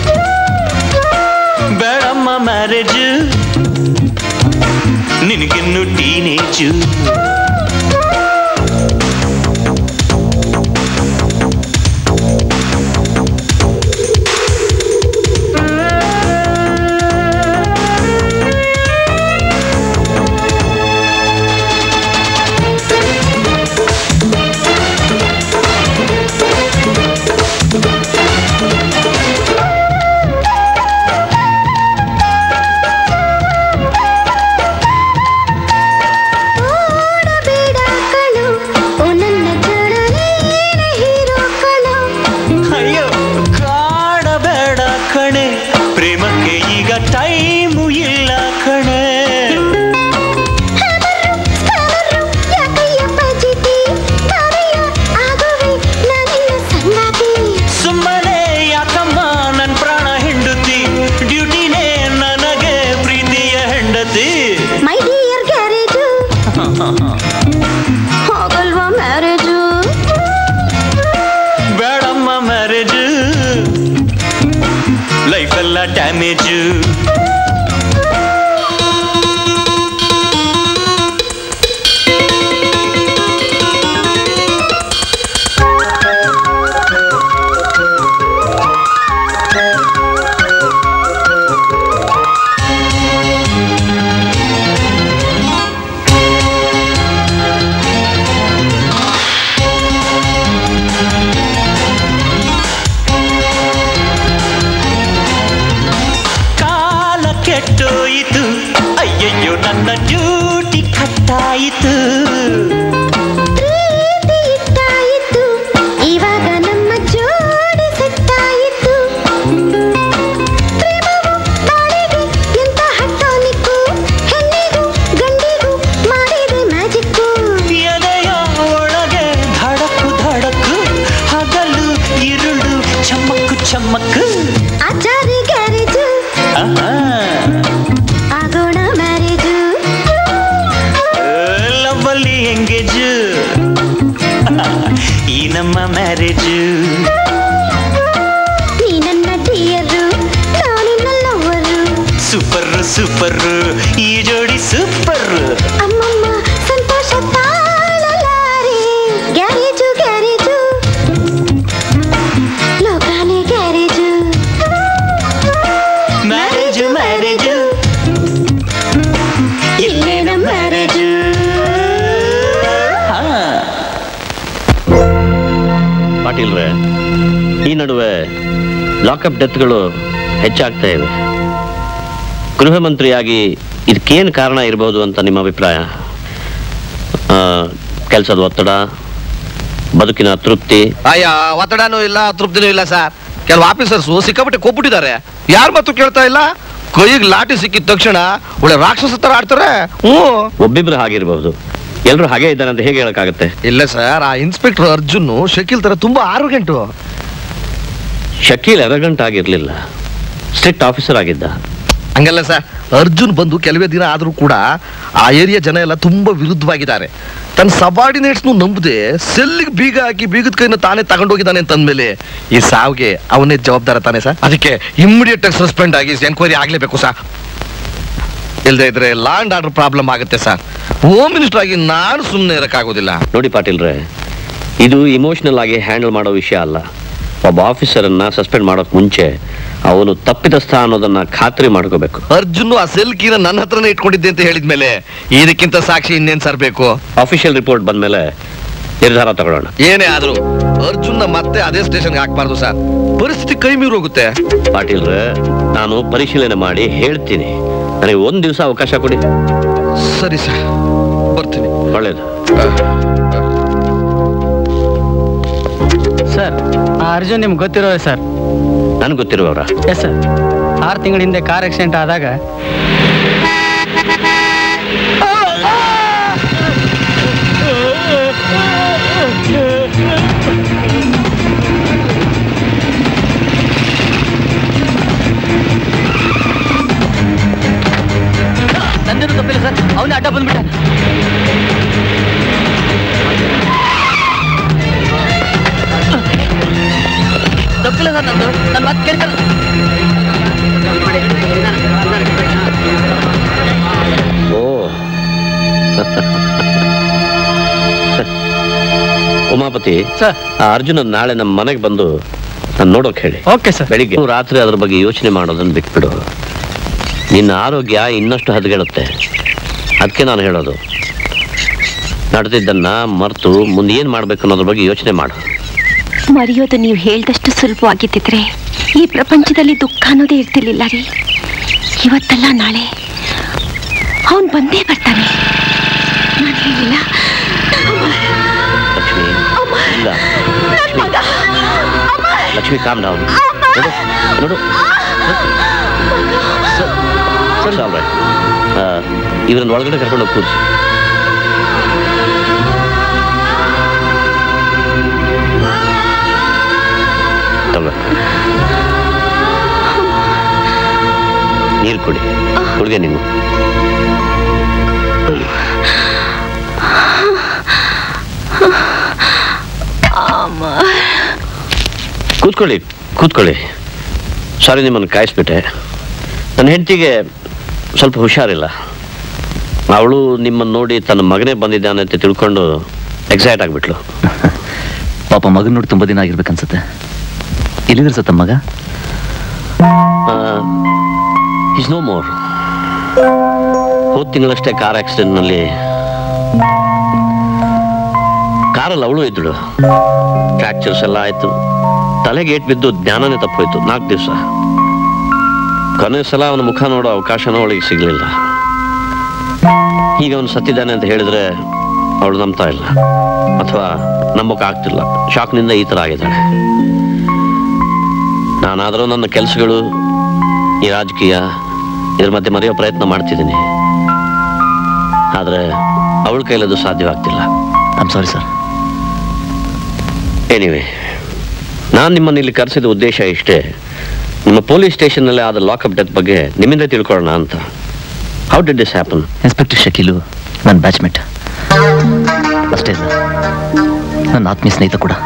ಬೇಡಮ್ಮ ಮ್ಯಾರೇಜ್ ನಿನಗಿನ್ನು ಟೀನೇಜ್ ಓಡಬೇಡ ಕಣು ಓ ನನ್ನ ಜನ ನೀನೆ ಹೀರೋ ಕಣು ಅಯ್ಯೋ ಕಾಡಬೇಡ ಕಣೆ ಪ್ರೇಮಕ್ಕೆ ಈಗ ಟೈಮು ಇಲ್ಲ ಕಣೆ ಮ್ಯಾರೇಜು ಕಾಲ ಕೆಟ್ಟೋಯಿತು ಅಯ್ಯಯ್ಯೋ ನನ್ನ ಡ್ಯೂಟಿ ಕಟ್ಟಾಯಿತು ಪ್ರೀತಿ ಇಟ್ಟಾಯಿತು ಇವಾಗ ನಮ್ಮ ಜೋಡಿ ಸೆಟ್ಟಾಯಿತು ಪ್ರೇಮವು ತಾಳಿಗೆ ಎಂತ ಹಟ್ಟೋನಿಕ್ಕು ಹೆಣ್ಣಿಗೂ ಗಂಡಿಗೂ ಮಾಡಿದೆ ಮ್ಯಾಜಿಕ್ಕು ಎದೆಯ ಒಳಗೆ ಧಡಕು ಧಡಕು ಹಗಲು ಇರುಳು ಚಮ್ಮಕ್ಕು ಚಮ್ಮಕ್ಕು ಆಚಾರಿ ಗ್ಯಾರೇಜು ಆಹಾ. ಆಗೋಣ ಮ್ಯಾರೇಜು ಲವ್ವಲ್ಲಿ ಎಂಗೇಜು ಈ ನಮ್ಮ ಮ್ಯಾರೇಜು ನೀ ನನ್ನ ಡಿಯರು ನಾನು ನಿನ್ನ ಲವ್ವರು ಸೂಪರ್ ಸೂಪರ್ ಈ ಜೋಡಿ ಸೂಪರ್ ಅಮ್ಮಮ್ಮ ಸಂತೋಷ ತಾಳಲಾರೆ ಗ್ಯಾರೇಜು ಗ್ಯಾರೇಜು ಲೋಕಾನೆ ಗ್ಯಾರೇಜು ಮ್ಯಾರೇಜು ಮ್ಯಾರೇಜು ಇಲ್ಲೇನ ಮ್ಯಾರೇಜು ಪಾಟೀಲ್ರೆ ಈ ನಡುವೆ ಲಾಕಪ್ ಡೆತ್ಗಳು ಹೆಚ್ಚಾಗ್ತಾ ಇವೆ ಗೃಹ ಮಂತ್ರಿಯಾಗಿ ಇದಕ್ಕೇನು ಕಾರಣ ಇರಬಹುದು ಅಂತ ನಿಮ್ಮ ಅಭಿಪ್ರಾಯ ಕೆಲಸದ ಒತ್ತಡ ಬದುಕಿನ ತೃಪ್ತಿ ಅಯ್ಯ ಒತ್ತಡನೂ ಇಲ್ಲ ತೃಪ್ತಿನೂ ಇಲ್ಲ ಸರ್ ಕೆಲವು ಆಫೀಸರ್ಸು ಸಿಕ್ಕಾಪಟ್ಟೆ ಕೊಟ್ಬಿಟ್ಟಿದ್ದಾರೆ ಯಾರ ಮಾತು ಕೇಳ್ತಾ ಇಲ್ಲ ಕೈಗೆ ಲಾಠಿ ಸಿಕ್ಕಿದ ತಕ್ಷಣ ಒಳ್ಳೆ ರಾಕ್ಷಸ ತರ ಆಡ್ತಾರೆ ಹ್ಞೂ ಒಬ್ಬಿಬ್ರು ಹಾಗಿರ್ಬಹುದು ಎಲ್ಲರೂ ಹಾಗೆ ಇದ್ದಾರೆ ಅಂತ ಹೇಗೆ ಹೇಳಕ್ಕಾಗತ್ತೆ ಇಲ್ಲ ಸರ್ ಆ ಇನ್ಸ್ಪೆಕ್ಟರ್ ಅರ್ಜುನ್ ಶಕೀಲ್ ತರ ತುಂಬಾ ಆರೋಗ್ಯಂಟು ಶಕೀಲ್ ಎರಗಂಟ ಆಗಿರ್ಲಿಲ್ಲ ಸ್ಟ್ರಿಕ್ಟ್ ಆಫೀಸರ್ ಆಗಿದ್ದ ಹಂಗಲ್ಲ ಸರ್ ಅರ್ಜುನ್ ಬಂದು ಕೆಲವೇ ದಿನ ಆದ್ರೂ ಕೂಡ ಆ ಏರಿಯಾ ಜನ ಎಲ್ಲ ತುಂಬಾ ವಿರುದ್ಧವಾಗಿದ್ದಾರೆ ತನ್ನ ಸಬಾರ್ಡಿನೇಟ್ಸ್ನು ನಂಬದೆ ಸೆಲ್ಲಿಗೆ ಬೀಗ ಹಾಕಿ ಬೀಗದ ಕೈನ ತಾನೇ ತಗೊಂಡೋಗಿದ್ದಾನೆ ಅಂತ ಅಂದ್ಮೇಲೆ ಈ ಸಾವಿಗೆ ಅವನೇ ಜವಾಬ್ದಾರ ತಾನೆ ಸರ್ ಅದಕ್ಕೆ ಇಮ್ಮಿಡಿಯೇಟ್ ಆಗಿ ಸಸ್ಪೆಂಡ್ ಆಗಿ ಎನ್ಕ್ವೈರಿ ಆಗ್ಲೇಬೇಕು ಸರ್ ಇಲ್ಲದೆ ಇದ್ರೆ ಲ್ಯಾಂಡ್ ಆರ್ಡರ್ ಪ್ರಾಬ್ಲಮ್ ಆಗುತ್ತೆ ಸರ್ ಹೋಮ್ ಮಿನಿಸ್ಟರ್ ಆಗಿ ನಾನು ಸುಮ್ಮನೆ ಇರಕ್ಕಾಗೋದಿಲ್ಲ ನೋಡಿ ಪಾಟೀಲ್ರೆ ಇದು ಇಮೋಷನಲ್ ಆಗಿ ಹ್ಯಾಂಡಲ್ ಮಾಡೋ ವಿಷಯ ಅಲ್ಲ ಒಬ್ಬ ಆಫೀಸರನ್ನ ಸಸ್ಪೆಂಡ್ ಮಾಡೋಕ್ ಮುಂಚೆ ಅವನು ತಪ್ಪಿತಸ್ಥ ಅನ್ನೋದನ್ನ ಖಾತ್ರಿ ಮಾಡ್ಕೋಬೇಕು ಅರ್ಜುನ್ ಆ ಸೆಲ್ ಕೀನ ನನ್ನ ಹತ್ರನೇ ಇಟ್ಕೊಂಡಿದ್ದೆ ಅಂತ ಹೇಳಿದ್ಮೇಲೆ ಇದಕ್ಕಿಂತ ಸಾಕ್ಷಿ ಇನ್ನೇನ್ ಸರ್ ಬೇಕು ಅಫಿಷಿಯಲ್ ರಿಪೋರ್ಟ್ ಬಂದ್ಮೇಲೆ ನಿರ್ಧಾರ ತಗೊಳ್ಳೋಣ ಏನೇ ಆದ್ರೂ ಅರ್ಜುನ್ನ ಮತ್ತೆ ಅದೇ ಸ್ಟೇಷನ್ಗೆ ಹಾಕ್ಬಾರ್ದು ಸರ್ ಪರಿಸ್ಥಿತಿ ಕೈ ಮೀರಿ ಹೋಗುತ್ತೆ ಪಾಟೀಲ್ರೆ ನಾನು ಪರಿಶೀಲನೆ ಮಾಡಿ ಹೇಳ್ತೀನಿ ನನಗೆ ಒಂದ್ ದಿವಸ ಅವಕಾಶ ಕೊಡಿ ಸರಿ ಸರ್ ಬರ್ತೀನಿ ಒಳ್ಳೇದು ಸರ್ ಆ ಅರ್ಜುನ್ ನಿಮ್ಗೆ ಗೊತ್ತಿರೋ ಸರ್ ನನ್ಗೆ ಗೊತ್ತಿರುವವ್ರ ಎಸ್ ಸರ್ ಆರು ತಿಂಗಳ ಹಿಂದೆ ಕಾರ್ ಆಕ್ಸಿಡೆಂಟ್ ಆದಾಗ ನಂದೇನು ತಪ್ಪಿಲ್ಲ ಸರ್ ಅವನೇ ಅಡ್ಡ ಬಂದ್ಬಿಟ್ಟ ತಪ್ಪಿಲ್ಲ ಸರ್ ನಂದು ನನ್ನ ಮಾತು ಕೇಳ್ಕಲ್ಲ ಓ ಉಮಾಪತಿ ಆ ಅರ್ಜುನ ನಾಳೆ ನಮ್ಮ ಮನೆಗೆ ಬಂದು ನಾನು ನೋಡೋಕೆ ಹೇಳಿ ಓಕೆ ಸರ್ ಬೆಳಿಗ್ಗೆ ನೀವು ರಾತ್ರಿ ಅದ್ರ ಬಗ್ಗೆ ಯೋಚನೆ ಮಾಡೋದನ್ನ ಬಿಟ್ಬಿಡು ನಿನ್ನ ಆರೋಗ್ಯ ಇನ್ನಷ್ಟು ಹದಗೆಡುತ್ತೆ ಅದಕ್ಕೆ ನಾನು ಹೇಳೋದು ನಡೆದಿದ್ದನ್ನ ಮರೆತು ಮುಂದೆ ಏನು ಮಾಡ್ಬೇಕು ಅನ್ನೋದ್ರ ಬಗ್ಗೆ ಯೋಚನೆ ಮಾಡು ಮರೆಯೋದು ನೀವು ಹೇಳ್ದಷ್ಟು ಸುಲಭವಾಗಿದ್ದಿದ್ರೆ ಈ ಪ್ರಪಂಚದಲ್ಲಿ ದುಃಖ ಅನ್ನೋದೇ ಇರ್ತಿರ್ಲಿಲ್ಲ ರೀ ಇವತ್ತಲ್ಲ ನಾಳೆ ಅವನ್ ಬಂದೇ ಬರ್ತಾನೆ ನಾನು ಹೇಳಿಲ್ಲ ಲಕ್ಷ್ಮಿ ಇಲ್ಲ ಲಕ್ಷ್ಮಿ ಕಾಮ್ ಡೌನ್ ನೋಡು ನೋಡು ಸರಿ ಆಲ್ ರೈಟ್ ಇವರನ್ನ ಒಳಗಡೆ ಕರ್ಕೊಂಡು ಹೋಗಿ ಕೂರಿಸಿ ನೀರು ಕುಡಿ ಕುಡಿದೆ ನೀನು ಕೂತ್ಕೊಳ್ಳಿ ಕೂತ್ಕೊಳ್ಳಿ ಸಾರಿ ನಿಮ್ಮನ್ನು ಕಾಯಿಸ್ಬಿಟ್ಟೆ ನನ್ನ ಹೆಂಡತಿಗೆ ಸ್ವಲ್ಪ ಹುಷಾರಿಲ್ಲ ಅವಳು ನಿಮ್ಮನ್ನು ನೋಡಿ ತನ್ನ ಮಗನೇ ಬಂದಿದ್ದಾನೆ ಅಂತ ತಿಳ್ಕೊಂಡು ಎಕ್ಸೈಟ್ ಆಗಿಬಿಟ್ಲು ಪಾಪ ಮಗನ್ ನೋಡಿ ತುಂಬಾ ದಿನ ಆಗಿರ್ಬೇಕನ್ಸುತ್ತೆ ಎಲ್ಲಿದ್ರೆ ಸತ್ತ ಮಗ ಇಸ್ ನೋ ಮೋರ್ ಹೋದ ತಿಂಗಳಷ್ಟೇ ಕಾರ್ ಆಕ್ಸಿಡೆಂಟ್ನಲ್ಲಿ ಕಾರಲ್ಲಿ ಅವಳು ಇದ್ದಳು ಫ್ರ್ಯಾಕ್ಚರ್ಸ್ ಎಲ್ಲ ಆಯ್ತು ತಲೆಗೆ ಏಟ್ ಬಿದ್ದು ಜ್ಞಾನನೇ ತಪ್ಪೋಯ್ತು ನಾಲ್ಕು ದಿವಸ ಕೊನೆ ಸಲ ಅವನ ಮುಖ ನೋಡೋ ಅವಕಾಶನೂ ಅವಳಿಗೆ ಸಿಗಲಿಲ್ಲ ಈಗ ಅವನು ಸತ್ತಿದ್ದಾನೆ ಅಂತ ಹೇಳಿದ್ರೆ ಅವಳು ನಂಬ್ತಾ ಇಲ್ಲ ಅಥವಾ ನಂಬೋಕೆ ಆಗ್ತಿಲ್ಲ ಶಾಕ್ನಿಂದ ಈ ಥರ ಆಗಿದ್ದಾಳೆ ನಾನಾದರೂ ನನ್ನ ಕೆಲಸಗಳು ಈ ರಾಜಕೀಯ ಇದ್ರ ಮಧ್ಯೆ ಮರೆಯೋ ಪ್ರಯತ್ನ ಮಾಡ್ತಿದ್ದೀನಿ ಆದರೆ ಅವಳ ಕೈಲದು ಸಾಧ್ಯವಾಗ್ತಿಲ್ಲ ಐಮ್ ಸಾರಿ ಸರ್ ಎನಿವೆ ನಾನು ನಿಮ್ಮನ್ನು ಇಲ್ಲಿ ಕರೆಸಿದ ಉದ್ದೇಶ ಇಷ್ಟೇ ನಿಮ್ಮ ಪೊಲೀಸ್ ಸ್ಟೇಷನ್ನಲ್ಲಿ ಆದ ಲಾಕಪ್ ಡೆತ್ ಬಗ್ಗೆ ನಿಮ್ಮಿಂದ ತಿಳ್ಕೊಳ್ಳೋಣ ಅಂತ how did this happen inspector Shakeel ನನ್ನ ಬ್ಯಾಚ್ಮೇಟ್ ಅಷ್ಟೇ ಅಲ್ಲ ನನ್ನ ಆತ್ಮೀಯ ಸ್ನೇಹಿತ ಕೂಡ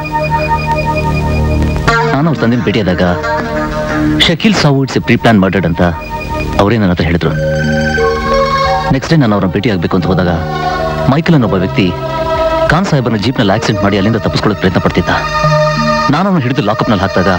ನಾನು ಅವ್ರ ತಂದೆನ ಭೇಟಿಯಾದಾಗ ಶಕೀಲ್ ಸಾವು it's a pre plan murdered ಅಂತ ಅವರೇ ನನ್ನ ಹತ್ರ ಹೇಳಿದ್ರು ನೆಕ್ಸ್ಟ್ ಡೇ ನಾನು ಅವ್ರನ್ನ ಭೇಟಿ ಆಗಬೇಕು ಅಂತ ಹೋದಾಗ ಮೈಕಲ್ ಅನ್ನೋ ಒಬ್ಬ ವ್ಯಕ್ತಿ ಖಾನ್ ಸಾಹೇಬನ ಜೀಪ್ನಲ್ಲಿ ಆಕ್ಸಿಡೆಂಟ್ ಮಾಡಿ ಅಲ್ಲಿಂದ ತಪ್ಪಿಸ್ಕೊಳ್ಳೋಕೆ ಪ್ರಯತ್ನ ಪಡ್ತಿದ್ದ ನಾನು ಅವನು ಹಿಡಿದು ಲಾಕಪ್ನಲ್ಲಿ ಹಾಕಿದಾಗ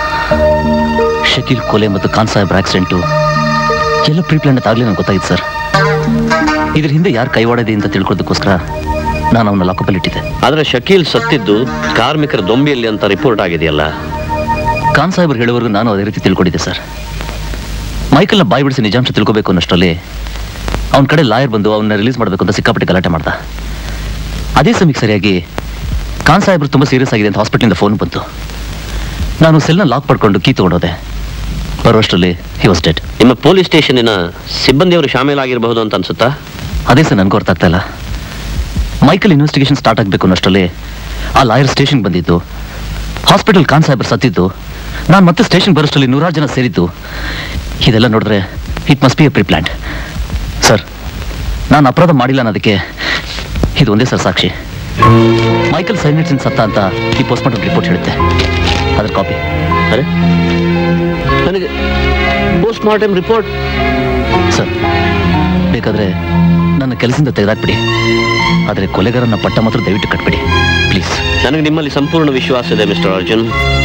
ಶಕೀಲ್ ಕೊಲೆ ಮತ್ತು ಖಾನ್ ಸಾಹೇಬ್ರ ಆಕ್ಸಿಡೆಂಟು ಎಲ್ಲ ಪ್ರೀ ಪ್ಲಾನ್ ಆಗಲಿ ನನಗೆ ಗೊತ್ತಾಗಿತ್ತು ಸರ್ ಇದ್ರ ಹಿಂದೆ ಯಾರು ಕೈವಾಡದೆ ಅಂತ ತಿಳ್ಕೊಳ್ಳೋದಕ್ಕೋಸ್ಕರ ನಾನು ಅವನ ಲಾಕಪ್ಪಲ್ಲಿ ಇಟ್ಟಿದ್ದೆ ಆದರೆ ಶಕೀಲ್ ಸತ್ತಿದ್ದು ಕಾರ್ಮಿಕರ ದೊಂಬಿಯಲ್ಲಿ ಅಂತ ರಿಪೋರ್ಟ್ ಆಗಿದೆಯಲ್ಲ ಖಾನ್ ಸಾಹೇಬ್ರು ಹೇಳುವವರೆಗೂ ನಾನು ಅದೇ ರೀತಿ ತಿಳ್ಕೊಂಡಿದ್ದೆ ಸರ್ ಮೈಕಲ್ನ ಬಾಯಿ ಬಿಡಿಸಿ ನಿಜಾಂಶ ತಿಳ್ಕೋಬೇಕು ಅನ್ನೋಷ್ಟರಲ್ಲಿ ಅವನ ಕಡೆ ಲಾಯರ್ ಬಂದು ಅವನ್ನ ರಿಲೀಸ್ ಮಾಡಬೇಕು ಅಂತ ಸಿಕ್ಕಾಪಟ್ಟೆ ಗಲಾಟೆ ಮಾಡ್ದ ಅದೇ ಸಮಯಕ್ಕೆ ಸರಿಯಾಗಿ ಖಾನ್ ಸಾಹೇಬ್ರು ತುಂಬ ಸೀರಿಯಸ್ ಆಗಿದೆ ಅಂತ ಹಾಸ್ಪಿಟ್ಲಿಂದ ಫೋನ್ ಬಂತು ನಾನು ಸೆಲ್ನ ಲಾಕ್ ಪಡ್ಕೊಂಡು ಕೀ ತಗೊಂಡೋದೆ ಬರುವಷ್ಟರಲ್ಲಿ ಹಿ ವಾಸ್ ಡೆಡ್ ನಿಮ್ಮ ಪೊಲೀಸ್ ಸ್ಟೇಷನಿನ ಸಿಬ್ಬಂದಿಯವರು ಶಾಮೀಲಾಗಿರಬಹುದು ಅಂತ ಅನ್ಸುತ್ತಾ ಅದೇ ಸರ್ ನನಗೂ ಅರ್ಥ ಆಗ್ತಾ ಇಲ್ಲ ಮೈಕಲ್ ಇನ್ವೆಸ್ಟಿಗೇಷನ್ ಸ್ಟಾರ್ಟ್ ಆಗಬೇಕು ಅನ್ನೋಷ್ಟರಲ್ಲಿ ಆ ಲಾಯರ್ ಸ್ಟೇಷನ್ ಬಂದಿದ್ದು ಹಾಸ್ಪಿಟಲ್ ಖಾನ್ ಸಾಹೇಬರ್ ಸತ್ತಿದ್ದು ನಾನು ಮತ್ತೆ ಸ್ಟೇಷನ್ ಬರೋಷ್ಟರಲ್ಲಿ ನೂರಾರು ಜನ ಸೇರಿದ್ದು ಇದೆಲ್ಲ ನೋಡಿದ್ರೆ it must be a preplanned sir ನಾನು ಅಪರಾಧ ಮಾಡಿಲ್ಲ ಅನ್ನೋದಕ್ಕೆ ಇದು ಒಂದೇ ಸರ್ ಸಾಕ್ಷಿ ಮೈಕಲ್ ಸೈನೆಟ್ಸಿನ್ ಸತ್ತ ಅಂತ ಈ ಪೋಸ್ಟ್ಮಾರ್ಟಮ್ ರಿಪೋರ್ಟ್ ಹೇಳುತ್ತೆ ಅದ್ರ ಕಾಪಿ ಅರೆ ನನಗೆ ಪೋಸ್ಟ್ ಮಾರ್ಟಮ್ ರಿಪೋರ್ಟ್ ಸರ್ ಬೇಕಾದ್ರೆ ನನ್ನ ಕೆಲಸದಿಂದ ತೆಗೆದಾಕ್ಬಿಡಿ ಆದರೆ ಕೊಲೆಗಾರನ ಪಟ್ಟ ಮಾತ್ರ ದಯವಿಟ್ಟು ಕಟ್ಬಿಡಿ ಪ್ಲೀಸ್ ನನಗೆ ನಿಮ್ಮಲ್ಲಿ ಸಂಪೂರ್ಣ ವಿಶ್ವಾಸ ಇದೆ ಮಿಸ್ಟರ್ ಅರ್ಜುನ್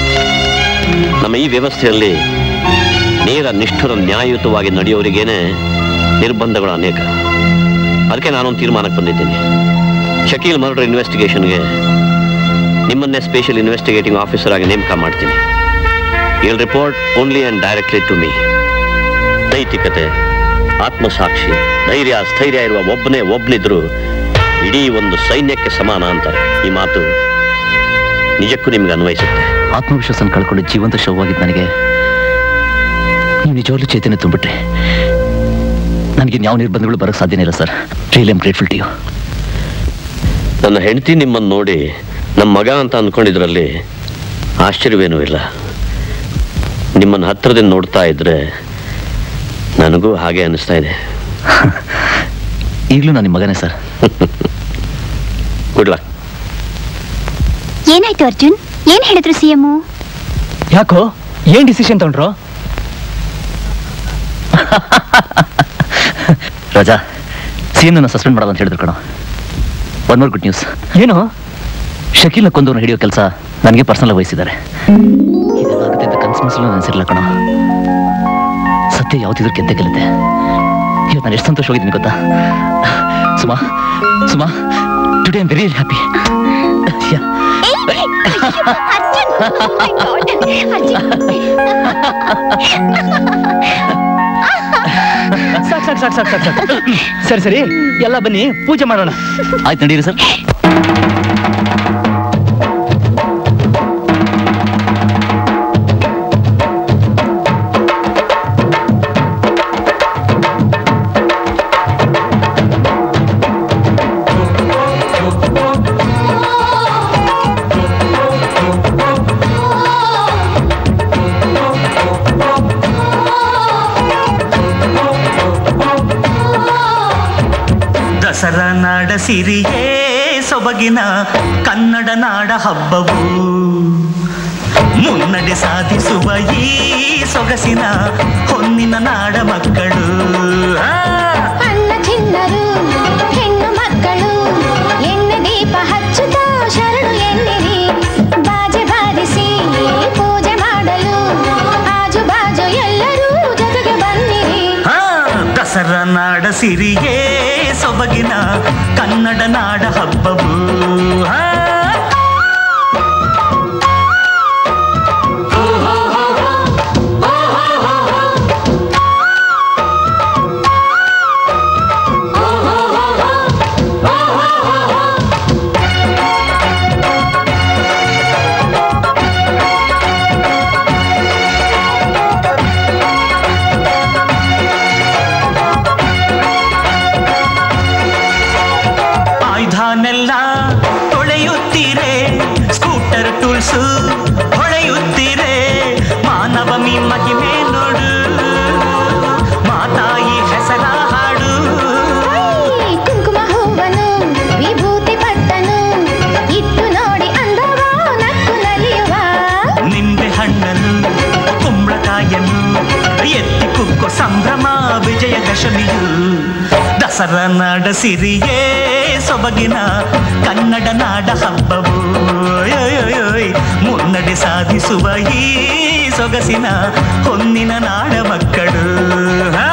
ನಮ್ಮ ಈ ವ್ಯವಸ್ಥೆಯಲ್ಲಿ ನೇರ ನಿಷ್ಠುರ ನ್ಯಾಯಯುತವಾಗಿ ನಡೆಯೋರಿಗೇನೆ ನಿರ್ಬಂಧಗಳು ಅನೇಕ ಅದಕ್ಕೆ ನಾನೊಂದು ತೀರ್ಮಾನಕ್ಕೆ ಬಂದಿದ್ದೀನಿ ಶಕೀಲ್ ಮರ್ಡರ್ ಇನ್ವೆಸ್ಟಿಗೇಷನ್ಗೆ ನಿಮ್ಮನ್ನೇ ಸ್ಪೆಷಲ್ ಇನ್ವೆಸ್ಟಿಗೇಟಿಂಗ್ ಆಫೀಸರ್ ಆಗಿ ನೇಮಕ ಮಾಡ್ತೀನಿ I'll report only and directly to me ನೈತಿಕತೆ ಆತ್ಮಸಾಕ್ಷಿ ಧೈರ್ಯ ಸ್ಥೈರ್ಯ ಇರುವ ಒಬ್ಬನೇ ಒಬ್ಬನಿದ್ರು ಇಡೀ ಒಂದು ಸೈನ್ಯಕ್ಕೆ ಸಮಾನ ಅಂತಾರೆ ಈ ಮಾತು ನಿಜಕ್ಕೂ ನಿಮ್ಗೆ ಅನ್ವಯಿಸುತ್ತೆ ಆತ್ಮವಿಶ್ವಾಸ ಕಳ್ಕೊಂಡು ಜೀವಂತ ಶವವಾಗಿದ್ದು ನನಗೆ ನೀವು ನಿಜವಾಗ್ಲೂ ಚೇತನೆ ತುಂಬಿಟ್ರಿ ನನಗೆ ಯಾವ ನಿರ್ಬಂಧಗಳು ಬರೋಕ್ಕೆ ಸಾಧ್ಯನೇ ಇಲ್ಲ sir really am grateful to you ನನ್ನ ಹೆಂಡತಿ ನಿಮ್ಮನ್ನು ನೋಡಿ ನಮ್ಮ ಮಗ ಅಂತ ಅಂದ್ಕೊಂಡಿದ್ರಲ್ಲಿ ಆಶ್ಚರ್ಯವೇನೂ ಇಲ್ಲ ನಿಮ್ಮನ್ನು ಹತ್ರದಿಂದ ನೋಡ್ತಾ ಇದ್ರೆ ನನಗೂ ಹಾಗೆ ಅನಿಸ್ತಾ ಇದೆ ಈಗಲೂ ನಾನು ನಿಮ್ಮ ಮಗನೇ ಸರ್ ಗುಡ್ ಲಕ್ ಏನಾಯ್ತು ಅರ್ಜುನ್ ಏನ್ ಹೇಳಿದ್ರು ಸಿಎಂ ಯಾಕೋ ಏನ್ ಡಿಸಿಷನ್ ತಗೊಂಡ್ರು ರಾಜಾ ಸಿ ಎಂ ಸಸ್ಪೆಂಡ್ ಮಾಡೋದು ಅಂತ ಹೇಳಿದ್ರು ಕಣ ಒನ್ ಮೋರ್ ಗುಡ್ ನ್ಯೂಸ್ ಏನು ಶಕೀಲ್ನ ಕೊಂದವನ್ನ ಹಿಡಿಯೋ ಕೆಲಸ ನನಗೆ ಪರ್ಸನಲ್ ವಹಿಸಿದ್ದಾರೆ ಇದೆಲ್ಲ ಆಗುತ್ತೆ ಅಂತ ಕನ್ಸು ಮನಸ್ಸಲ್ಲೂ ನೆನೆಸಿರ್ಲಿಲ್ಲ ಕಣ ಸತ್ಯ ಯಾವತ್ತಿದ್ರು ಗೆದ್ದೆ ಗೆಲ್ಲುತ್ತೆ ಇವತ್ತು ನಾನು ಎಷ್ಟು ಸಂತೋಷವಾಗಿದ್ದೀನಿ ಗೊತ್ತಾ Suma Suma today I'm very happy ಸಾಕ್ ಸಾಕ್ ಸಾಕ್ ಸಾಕ್ ಸಾಕ್ ಸಾಕ್ ಸರಿ ಸರಿ ಎಲ್ಲ ಬನ್ನಿ ಪೂಜೆ ಮಾಡೋಣ ಆಯ್ತು ನಡೀರಿ ಸರ್ ದಸರಾ ನಾಡ ಸಿರಿಯೇ ಸೊಬಗಿನ ಕನ್ನಡ ನಾಡ ಹಬ್ಬವು ಮುನ್ನಡೆ ಸಾಧಿಸುವ ಈ ಸೊಗಸಿನ ಹೊನ್ನಿನ ನಾಡ ಮಕ್ಕಳು ಆ! ಅಣ್ಣ ಚಿನ್ನರು ಹೆಣ್ಣು ಮಕ್ಕಳು ಎಣ್ಣೆ ದೀಪ ಹಚ್ಚುತ್ತ ಶರಣು ಎನ್ನಿರಿ ಬಾಜೆ ಬಾರಿಸಿ ಪೂಜೆ ಮಾಡಲು ಆಜು ಬಾಜು ಎಲ್ಲರೂ ಜೊತೆಗೆ ಬನ್ನಿರಿ ಆ, ದಸರಾ ನಾಡ ಸಿರಿಯೇ ಸೊಬಗಿನ ಕನ್ನಡ ನಾಡ ಹಬ್ಬವು ಆ! ಆಯುಧನೆಲ್ಲ ತೊಳೆಯುತ್ತೀರೆ ಸ್ಕೂಟರ್ ಟೂಲ್ಸ್ ಹೊಳೆಯುತ್ತೀರೆ ಮಾನವಮಿ ಮಹಿಮೆ ನೋಡು ಮಾತಾಯಿ ಹೆಸರ ಹಾಡು ಈ ಕುಂಕುಮ ಹೂವನು ವಿಭೂತಿ ಪಟ್ಟನು ಇಟ್ಟು ನೋಡಿ ಅಂದವ ನಕ್ಕು ನಲಿಯುವ ನಿಂಬೆ ಹಣ್ಣನ್ನು ಕುಂಬಳಕಾಯನ್ನು ಎತ್ತಿ ಕುಕ್ಕೋ ಸಂಭ್ರಮ ವಿಜಯದಶಮಿಯು ದಸರಾ ನಾಡ ಸಿರಿಯೇ ಸೊಬಗಿನ ಕನ್ನಡ ನಾಡ ಹಬ್ಬವು ಓಯ್ ಮುನ್ನಡೆ ಸಾಧಿಸುವ ಈ ಸೊಗಸಿನ ಹೊನ್ನಿನ ನಾಡ ಮಕ್ಕಳು ಆ!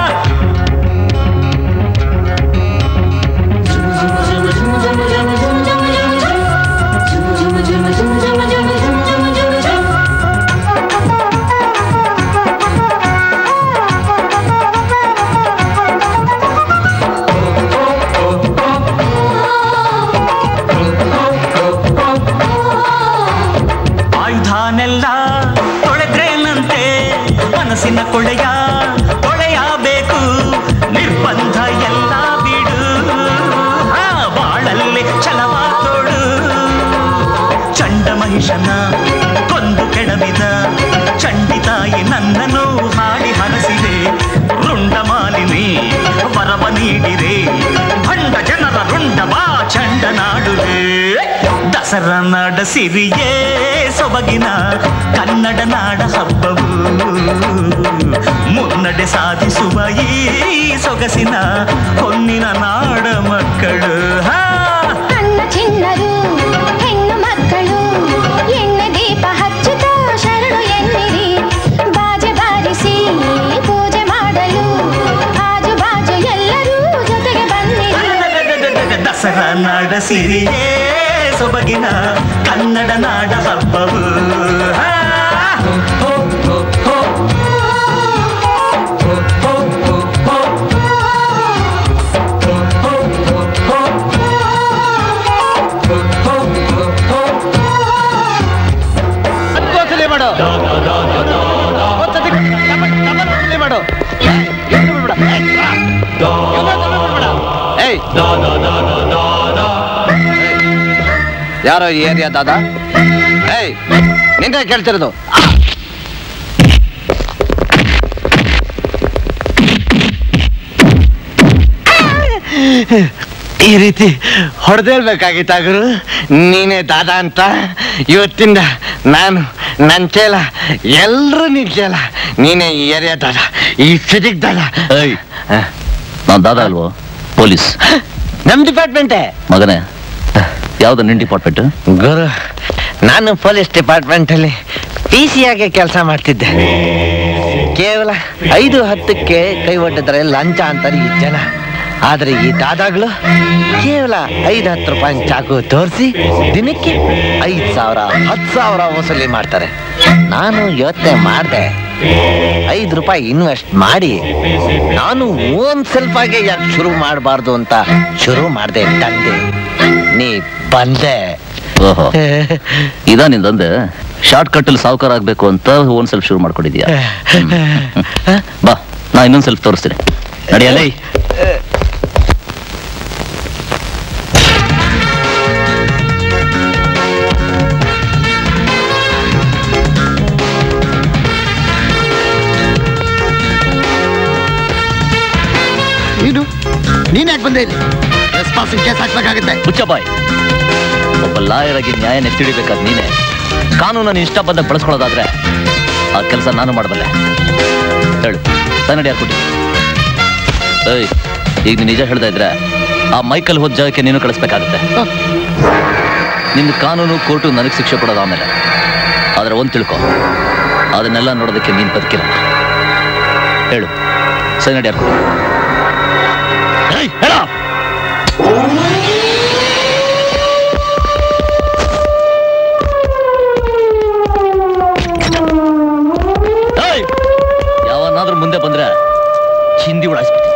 ಆಯುಧನೆಲ್ಲ ತೊಳೆದ್ರೇನಂತೆ ಮನಸ್ಸಿನ ಕೊಳೆಯ ತೊಳೆಯಬೇಕು ನಿರ್ಬಂಧ ಎಲ್ಲ ಬಿಡು ಆ, ಬಾಳಲ್ಲಿ ಛಲವ ತೋಡು ಚಂಡ ಮಹಿಷನ ಕೊಂದು ಕೆಡವಿದ ಚಂಡಿತಾಯಿ ನನ್ನನ್ನು ಹಾಡಿ ಹರಸಿದೆ ರುಂಡ ಮಾಲಿನಿ ವರವ ನೀಡಿರೆ ಭಂಡ ಜನರ ರುಂಡವಾ ಚಂಡ ನಾಡುವೆ ದಸರಾ ನಾಡ ಸಿರಿಯೇ ಸೊಬಗಿನ ಕನ್ನಡ ನಾಡ ಹಬ್ಬವು ಮುನ್ನಡೆ ಸಾಧಿಸುವ ಈ ಸೊಗಸಿನ ಹೊನ್ನಿನ ನಾಡ ಮಕ್ಕಳು ಹಾ ಅಣ್ಣ ಚಿನ್ನರು ಹೆಣ್ಣು ಮಕ್ಕಳು ಎಣ್ಣೆ ದೀಪ ಹಚ್ಚುತ್ತ ಶರಣು ಎನ್ನಿರಿ ಬಾಜೆ ಬಾರಿಸಿ ಪೂಜೆ ಮಾಡಲು ಆಜು ಬಾಜು ಎಲ್ಲರೂ ಜೊತೆಗೆ ಬನ್ನಿರಿ ದಸರಾ ನಾಡ ಸಿರಿಯೇ ಸೊಬಗಿನ ಕನ್ನಡ ನಾಡ ಹಬ್ಬವು ಹಾ. ಹತ್ಕೋಸಲಿ ಮಾಡು ಒಂದ್ಸತಿ ಡಬಲ್- ಡಬಲ್ ವಸೂಲಿ ಮಾಡು ಏಯ್, ಇವ್ನು ಬಿಡ್ಬೇಡ. ಏಯ್, ಇವ್ನು ಡಬಲ್ ಬಿಡ್ಬೇಡ. ಏಯ್. ಯಾರೋ ಈ ಏರಿಯಾ ದಾದ ಏಯ್ ನಿಂಗೆ ಕೇಳ್ತಿರೋದು ಈ ರೀತಿ ಹೊಡೆದೇಳ್ಬೇಕಾಗಿತ್ತ ಗುರು ನೀನೇ ದಾದ ಅಂತ ಇವತ್ತಿಂದ ನಾನು ನನ್ನ ಚೇಲ ಎಲ್ಲರೂ ನಿನ್ ಚೇಲ ನೀನೇ ಈ ಏರಿಯಾ ದಾದ ಈ ಸಿಟಿಗ್ ದಾದ ಏಯ್ ನಾನು ದಾದಾ ಅಲ್ವೋ ಪೊಲೀಸ್ ನಮ್ ಡಿಪಾರ್ಟ್ಮೆಂಟೇ ಮಗನೇ ಯಾವ್ದು ನಿನ್ ಡಿಪಾರ್ಟ್ಮೆಂಟ್ ಗುರು ನಾನು ಪೊಲೀಸ್ ಡಿಪಾರ್ಟ್ಮೆಂಟ್ ಅಲ್ಲಿ ಪಿ ಸಿ ಆಗಿ ಕೆಲಸ ಮಾಡ್ತಿದ್ದೆ ಕೇವಲ ಐದು ಹತ್ತಕ್ಕೆ ಕೈ ಒಡ್ಡಿದ್ರೆ ಲಂಚ ಅಂತಾರೆ ಈ ಜನ ಆದ್ರೆ ಈ ದಾದಾಗಳು ಕೇವಲ ಐದು ಹತ್ತು ರೂಪಾಯಿ ಚಾಕು ತೋರಿಸಿ ದಿನಕ್ಕೆ ಐದು ಸಾವಿರ ಹತ್ತು ಸಾವಿರ ವಸೂಲಿ ಮಾಡ್ತಾರೆ ನಾನು ಯೋಚನೆ ಮಾಡಿದೆ ಐದು ರೂಪಾಯಿ ಇನ್ವೆಸ್ಟ್ ಮಾಡಿ ನಾನು ಓನ್ ಸೆಲ್ಫ್ ಆಗಿ ಯಾಕೆ ಶುರು ಮಾಡಬಾರ್ದು ಅಂತ ಶುರು ಮಾಡಿದೆ ತಂದೆ ನೀ ಬಂದೆ ಓಹೋ ಇದಾ ನಿಂದಂದೆ ಶಾರ್ಟ್ ಕಟ್ ಅಲ್ಲಿ ಸಾವುಕಾರ ಆಗ್ಬೇಕು ಅಂತ ಓನ್ ಸೆಲ್ಫ್ ಶುರು ಮಾಡ್ಕೊಂಡಿದ್ಯಾ ಹ್ಮ್. ಬಾ ನಾ ಇನ್ನೊಂದ್ ಸೆಲ್ಫ್ ತೋರಿಸ್ತೀನಿ ನಡಿಯಲ್ಲ ನೀನು ನೀನ್ ಯಾಕೆ ಬಂದೆ ಇಲ್ಲಿ ರೆಸ್ಪಾನ್ಸಿಂಗ್ ಕೇಸ್ ಹಾಕ್ಬೇಕಾಗುತ್ತೆ ಮುಚ್ಚ ಬಾಯ್ ಒಬ್ಬ ಲಾಯರ್ ಆಗಿ ನ್ಯಾಯ ನೆತ್ತಿಡಿಬೇಕಾದ್ ನೀನೆ ಕಾನೂನನ್ನು ಇಷ್ಟ ಬಂದಾಗ ಬಳಸ್ಕೊಳ್ಳೋದಾದ್ರೆ ಆ ಕೆಲಸ ನಾನು ಮಾಡಬಲ್ಲೆ ಹೇಳು ಸನ್ನಡಿ ಯಾರು ಕೊಟ್ಟು ಏಯ್ ಈಗ ನೀನು ನಿಜ ಹೇಳ್ತಾ ಇದ್ರೆ ಆ ಮೈಕಲ್ ಹೋದ ಜಾಗಕ್ಕೆ ನೀನು ಕಳಿಸ್ಬೇಕಾಗುತ್ತೆ ನಿನ್ನ ಕಾನೂನು ಕೋರ್ಟು ನನಗೆ ಶಿಕ್ಷೆ ಕೊಡೋದು ಆಮೇಲೆ ಆದ್ರೆ ಒಂದು ತಿಳ್ಕೊ ಅದನ್ನೆಲ್ಲ ನೋಡೋದಕ್ಕೆ ನೀನು ಬದುಕಿಲ್ಲ ಹೇಳು ಸನ್ನಡಿ ಯಾರು ಕೊಡು ಏಯ್, ಹೇಳ ಏಯ್! ಯಾವನಾದ್ರೂ ಮುಂದೆ ಬಂದ್ರೆ ಚಿಂದಿ ಉಡಾಯಿಸ್ಬಿಡ್ತೀನಿ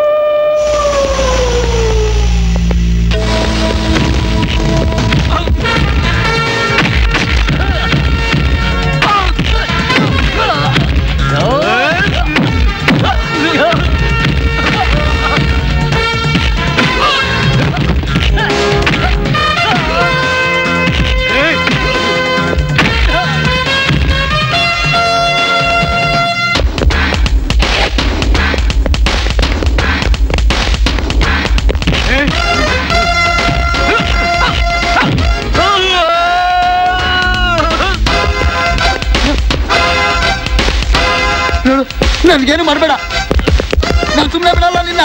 ನೋಡು ನನ್ಗೇನು ಮಾಡಬೇಡ ನಾನು ಸುಮ್ಮನೆ ಬಿಡಲ್ಲ ನಿನ್ನ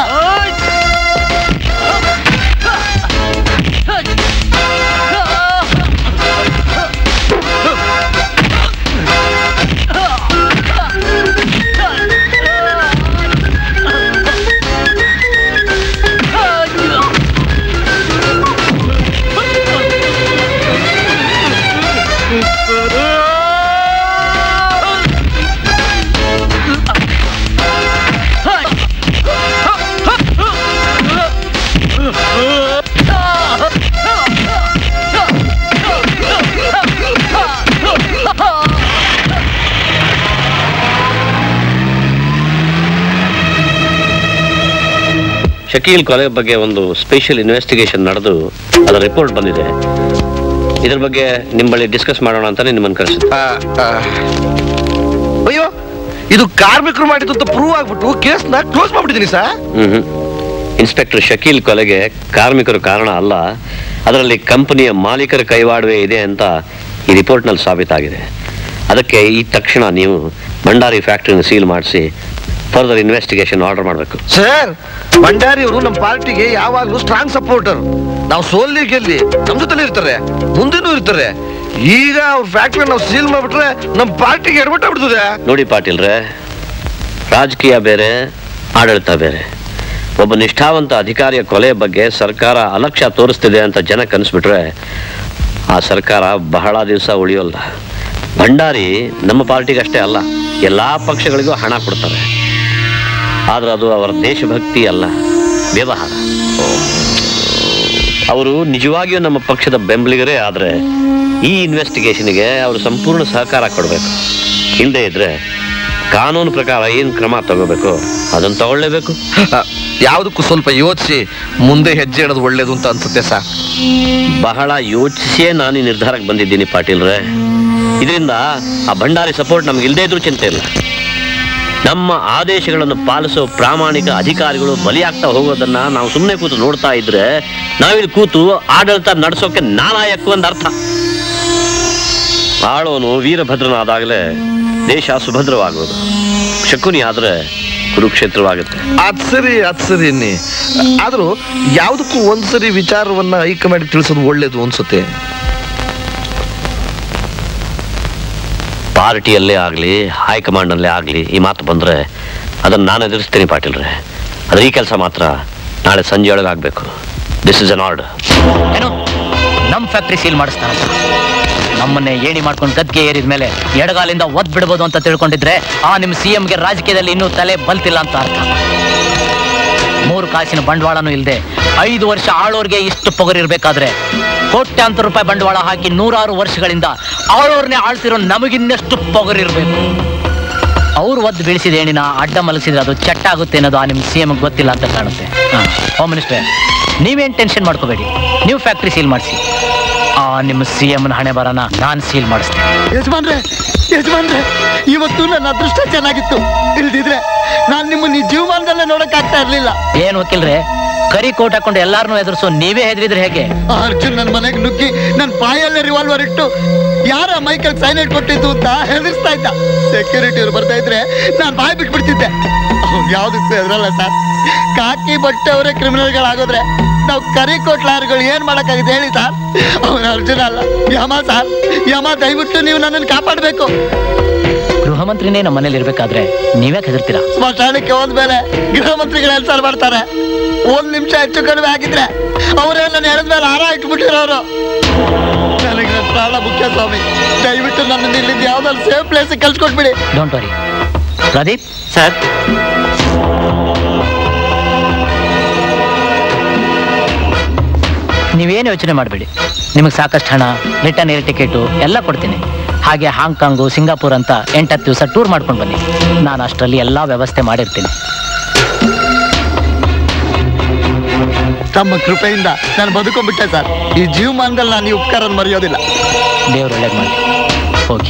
ಶಕೀಲ್ ಕೊಲೆ ಬಗ್ಗೆ ಒಂದು ಸ್ಪೆಷಲ್ ಇನ್ವೆಸ್ಟಿಗೇಷನ್ ನಡೆದು ಅದರ ರಿಪೋರ್ಟ್ ಬಂದಿದೆ ಇದ್ರ ಬಗ್ಗೆ ನಿಮ್ಮ ಬಳಿ ಡಿಸ್ಕಸ್ ಮಾಡೋಣ ಅಂತಾನೆ ನಿಮ್ಮನ್ನು ಕರೆಸಿದ್ದೆ ಅಯ್ಯೋ ಇದು ಕಾರ್ಮಿಕರು ಮಾಡಿದ್ದು ಅಂತ ಪ್ರೂವ್ ಆಗ್ಬಿಟ್ಟು ಕೇಸ್ನ ಕ್ಲೋಸ್ ಮಾಡ್ಬಿಟ್ಟಿದ್ದೀನಿ ಸರ್ ಹ್ಮ್ ಇನ್ಸ್ಪೆಕ್ಟರ್ ಶಕೀಲ್ ಕೊಲೆಗೆ ಕಾರ್ಮಿಕರು ಕಾರಣ ಅಲ್ಲ ಅದರಲ್ಲಿ ಕಂಪನಿಯ ಮಾಲೀಕರ ಕೈವಾಡುವೆ ಇದೆ ಅಂತ ಈ ರಿಪೋರ್ಟ್ನಲ್ಲಿ ಸಾಬೀತಾಗಿದೆ ಅದಕ್ಕೆ ಈ ತಕ್ಷಣ ನೀವು ಭಂಡಾರಿ ಫ್ಯಾಕ್ಟ್ರಿನ ಸೀಲ್ ಮಾಡಿಸಿ ಫರ್ದರ್ ಇನ್ವೆಸ್ಟಿಗೇಷನ್ ಆರ್ಡರ್ ಮಾಡಬೇಕು ಸರ್ ಭಂಡಾರಿ ಅವರು ನಮ್ಮ ಪಾರ್ಟಿಗೆ ಯಾವಾಗಲೂ ಸ್ಟ್ರಾಂಗ್ ಸಪೋರ್ಟರ್ ನಾವು ಸೋಲ್ಲಿ ಗೆಲ್ಲಿ ನಮ್ಮ ಜೊತೆಲಿ ಇರ್ತಾರೆ ಮುಂದೆನೂ ಇರ್ತಾರೆ ಈಗ ಅವ್ರ ಫ್ಯಾಕ್ಟ್ರಿ ನಾವು ಸೀಲ್ ಮಾಡ್ಬಿಟ್ರೆ ನಮ್ಮ ಪಾರ್ಟಿಗೆ ಎಡಬಿಟ್ಟಾಗ್ಬಿಡ್ತದೆ ನೋಡಿ ಪಾಟೀಲ್ರೆ ರಾಜಕೀಯ ಬೇರೆ ಆಡಳಿತ ಬೇರೆ ಒಬ್ಬ ನಿಷ್ಠಾವಂತ ಅಧಿಕಾರಿಯ ಕೊಲೆ ಬಗ್ಗೆ ಸರ್ಕಾರ ಅಲಕ್ಷ್ಯ ತೋರಿಸ್ತಿದೆ ಅಂತ ಜನ ಕನ್ಸ್ಬಿಟ್ರೆ ಆ ಸರ್ಕಾರ ಬಹಳ ದಿವಸ ಉಳಿಯೋಲ್ಲ ಭಂಡಾರಿ ನಮ್ಮ ಪಾರ್ಟಿಗಷ್ಟೇ ಅಲ್ಲ ಎಲ್ಲಾ ಪಕ್ಷಗಳಿಗೂ ಹಣ ಕೊಡ್ತಾರೆ ಆದ್ರೆ ಅದು ಅವರ ದೇಶಭಕ್ತಿ ಅಲ್ಲ ವ್ಯವಹಾರ ಅವರು ನಿಜವಾಗಿಯೂ ನಮ್ಮ ಪಕ್ಷದ ಬೆಂಬಲಿಗರೇ ಆದ್ರೆ ಈ ಇನ್ವೆಸ್ಟಿಗೇಷನ್ಗೆ ಅವರು ಸಂಪೂರ್ಣ ಸಹಕಾರ ಕೊಡಬೇಕು ಇಲ್ಲದೆ ಇದ್ರೆ ಕಾನೂನು ಪ್ರಕಾರ ಏನು ಕ್ರಮ ತಗೋಬೇಕು ಅದನ್ನು ತಗೊಳ್ಳೇಬೇಕು ಯಾವುದಕ್ಕೂ ಸ್ವಲ್ಪ ಯೋಚಿಸಿ ಮುಂದೆ ಹೆಜ್ಜೆ ಇಡೋದು ಒಳ್ಳೇದು ಅಂತ ಅನ್ಸುತ್ತೆ ಸರ್ ಬಹಳ ಯೋಚಿಸಿಯೇ ನಾನು ಈ ನಿರ್ಧಾರಕ್ಕೆ ಬಂದಿದ್ದೀನಿ ಪಾಟೀಲ್ರೆ ಇದರಿಂದ ಆ ಭಂಡಾರಿ ಸಪೋರ್ಟ್ ನಮ್ಗೆ ಇಲ್ಲದೇ ಇದ್ರೂ ಚಿಂತೆ ಇಲ್ಲ ನಮ್ಮ ಆದೇಶಗಳನ್ನು ಪಾಲಿಸೋ ಪ್ರಾಮಾಣಿಕ ಅಧಿಕಾರಿಗಳು ಬಲಿಯಾಗ್ತಾ ಹೋಗೋದನ್ನ ನಾವು ಸುಮ್ಮನೆ ಕೂತು ನೋಡ್ತಾ ಇದ್ರೆ ನಾವಿಲ್ಲಿ ಕೂತು ಆಡಳಿತ ನಡೆಸೋಕೆ ನಾಲಾಯಕ್ಕು ಅಂತ ಅರ್ಥ ಆಳೋನು ವೀರಭದ್ರನಾದಾಗಲೇ ದೇಶ ಸುಭದ್ರವಾಗೋದು ಶಕುನಿ ಆದ್ರೆ ಕುರುಕ್ಷೇತ್ರವಾಗುತ್ತೆ ಅದ್ ಸರಿ ಅದ್ ಸರಿ ಅನ್ನಿ ಆದ್ರೂ ಯಾವುದಕ್ಕೂ ಒಂದ್ಸರಿ ವಿಚಾರವನ್ನ ಹೈಕಮಾಂಡ್ ತಿಳಿಸೋದು ಒಳ್ಳೇದು ಅನ್ಸುತ್ತೆ ಪಾರ್ಟಿಯಲ್ಲೇ ಆಗಲಿ ಹೈಕಮಾಂಡಲ್ಲೇ ಆಗಲಿ ಈ ಮಾತು ಬಂದರೆ ಅದನ್ನು ನಾನು ಎದುರಿಸ್ತೀನಿ ಪಾಟೀಲ್ರೆ ಆದರೆ ಈ ಕೆಲಸ ಮಾತ್ರ ನಾಳೆ ಸಂಜೆ ಒಳಗೆ ಆಗಬೇಕು ದಿಸ್ ಇಸ್ ಅನ್ ಆರ್ಡರ್ ಏನು ನಮ್ಮ ಫ್ಯಾಕ್ಟ್ರಿ ಸೀಲ್ ಮಾಡಿಸ್ತಾರಂತ ನಮ್ಮನ್ನೇ ಏಣಿ ಮಾಡ್ಕೊಂಡು ಗದ್ಗೆ ಏರಿದ ಮೇಲೆ ಎಡಗಾಲಿಂದ ಒದ್ ಬಿಡ್ಬೋದು ಅಂತ ತಿಳ್ಕೊಂಡಿದ್ರೆ ಆ ನಿಮ್ಮ ಸಿ ಎಂಗೆ ರಾಜಕೀಯದಲ್ಲಿ ಇನ್ನೂ ತಲೆ ಬಲ್ತಿಲ್ಲ ಅಂತ ಅರ್ಥ ಮೂರು ಕಾಸಿನ ಬಂಡವಾಳನೂ ಇಲ್ಲದೆ ಐದು ವರ್ಷ ಆಳೋರ್ಗೆ ಇಷ್ಟು ಪೊಗರಿರ್ಬೇಕಾದ್ರೆ ಕೋಟ್ಯಾಂತರ ರೂಪಾಯಿ ಬಂಡವಾಳ ಹಾಕಿ ನೂರಾರು ವರ್ಷಗಳಿಂದ ಆಳೋರ್ನೇ ಆಳ್ತಿರೋ ನಮಗಿನ್ನಷ್ಟು ಪೊಗರಿರ್ಬೇಕು ಅವ್ರು ಒದ್ದು ಬೀಳಿಸಿದ ಏಣಿನ ಅಡ್ಡ ಮಲಗಿಸಿದ್ರೆ ಅದು ಚಟ್ಟ ಆಗುತ್ತೆ ಅನ್ನೋದು ಆ ನಿಮ್ಮ ಸಿ ಎಮ್ಗೆ ಗೊತ್ತಿಲ್ಲ ಅಂತ ಕಾಣುತ್ತೆ ಹೋಮ್ ಮಿನಿಸ್ಟ್ರೆ ನೀವೇನು ಟೆನ್ಷನ್ ಮಾಡ್ಕೋಬೇಡಿ ನೀವು ಫ್ಯಾಕ್ಟ್ರಿ ಸೀಲ್ ಮಾಡಿಸಿ ಆ ನಿಮ್ಮ ಸಿ ಎಮ್ನ ಹಣೆ ಬರನ ನಾನು ಸೀಲ್ ಮಾಡಿಸ್ತೀನಿ ಯಜಮಾನ್ರೆ ಯಜಮಾನ್ರೆ ಇವತ್ತು ನನ್ನ ಅದೃಷ್ಟ ಚೆನ್ನಾಗಿತ್ತು ಇಲ್ದಿದ್ರೆ ನಾನು ನಿಮ್ಮನ್ನ ಈ ಜೀವಮಾನದಲ್ಲೇ ನೋಡಕ್ ಆಗ್ತಾ ಇರ್ಲಿಲ್ಲ ಏನು ವಕೀಲ್ರೆ ಕರಿ ಕೋಟ್ ಹಾಕೊಂಡು ಎಲ್ಲಾರನ್ನೂ ಎದುರಿಸೋ ನೀವೇ ಹೆದರಿದ್ರೆ ಹೇಗೆ ಆ ಅರ್ಜುನ್ ನನ್ನ ಮನೆಗೆ ನುಗ್ಗಿ ನನ್ನ ಬಾಯಲ್ಲೇ ರಿವಾಲ್ವರ್ ಇಟ್ಟು ಯಾರ ಮೈಕಲ್ ಸೈಲೆಂಟ್ ಕೊಟ್ಟಿದ್ದು ಅಂತ ಹೆದರ್ಸ್ತಾ ಇದ್ದ ಸೆಕ್ಯೂರಿಟಿ ಅವ್ರು ಬರ್ತಾ ಇದ್ರೆ ನಾನು ಬಾಯ್ ಬಿಟ್ಬಿಡ್ತಿದ್ದೆ ಅವ್ನು ಯಾವ್ದಕ್ಕೂ ಹೆದರಲ್ಲ ಸರ್ ಕಾಕಿ ಬಟ್ಟೆ ಅವರೇ ಕ್ರಿಮಿನಲ್ಗಳಾಗೋದ್ರೆ ನಾವು ಕರಿ ಕೊಟ್ಲಾರ್ಗಳು ಏನ್ ಮಾಡಕ್ಕಾಗಿದೆ ಹೇಳಿ ಸರ್ ಅವನ ಅರ್ಜುನ ಅಲ್ಲ ಯಮ ಸರ್ ಯಮ ದಯವಿಟ್ಟು ನೀವು ನನ್ನನ್ನು ಕಾಪಾಡಬೇಕು ಗೃಹ ಮಂತ್ರಿನೇ ನಮ್ಮ ಮನೇಲಿ ಇರ್ಬೇಕಾದ್ರೆ ನೀವ್ಯಾಕೆ ಹೆದರ್ತೀರಾ ಸ್ಮಶಾನಕ್ಕೆ ಹೋದ್ಮೇಲೆ ಗೃಹ ಮಂತ್ರಿಗಳು ಎಲ್ಲಿ ಸರ್ ಮಾಡ್ತಾರೆ ಒಂದ್ ನಿಮಿಷ ಹೆಚ್ಚು ಕಡಿಮೆ ಆಗಿದ್ರೆ ಅವರೇ ನನ್ನ ಎಳೆದ್ಮೇಲೆ ಹಾರ ಇಟ್ಬಿಟ್ಟಿರೋರು ನನಗೆ ನನ್ನ ಪ್ರಾಣ ಮುಖ್ಯ ಸ್ವಾಮಿ ದಯವಿಟ್ಟು ನನ್ನ ಇಲ್ಲಿಂದ ಯಾವ್ದಾದ್ರು ಸೇಫ್ ಪ್ಲೇಸ್ ಕಳ್ಸ್ಕೊಟ್ಬಿಡಿ ಡೋಂಟ್ ವರಿ ಪ್ರದೀಪ್ ಸರ್ ನೀವೇನು ಯೋಚನೆ ಮಾಡಬೇಡಿ ನಿಮಗೆ ಸಾಕಷ್ಟು ಹಣ ರಿಟರ್ನ್ ಏರ್ ಟಿಕೆಟು ಎಲ್ಲ ಕೊಡ್ತೀನಿ ಹಾಗೆ ಹಾಂಗ್ಕಾಂಗು ಸಿಂಗಾಪುರ್ ಅಂತ ಎಂಟತ್ತು ದಿವಸ ಟೂರ್ ಮಾಡ್ಕೊಂಡು ಬನ್ನಿ ನಾನು ಅಷ್ಟರಲ್ಲಿ ಎಲ್ಲ ವ್ಯವಸ್ಥೆ ಮಾಡಿರ್ತೀನಿ ತಮ್ಮ ಕೃಪೆಯಿಂದ ನಾನು ಬದುಕೊಂಡ್ಬಿಟ್ಟೆ ಸರ್ ಈ ಜೀವಮಾನದಲ್ಲಿ ನಾನು ಈ ಉಪಕಾರ ಮರೆಯೋದಿಲ್ಲ ದೇವ್ರು ಒಳ್ಳೇದು ಮಾಡಿ ಹೋಗಿ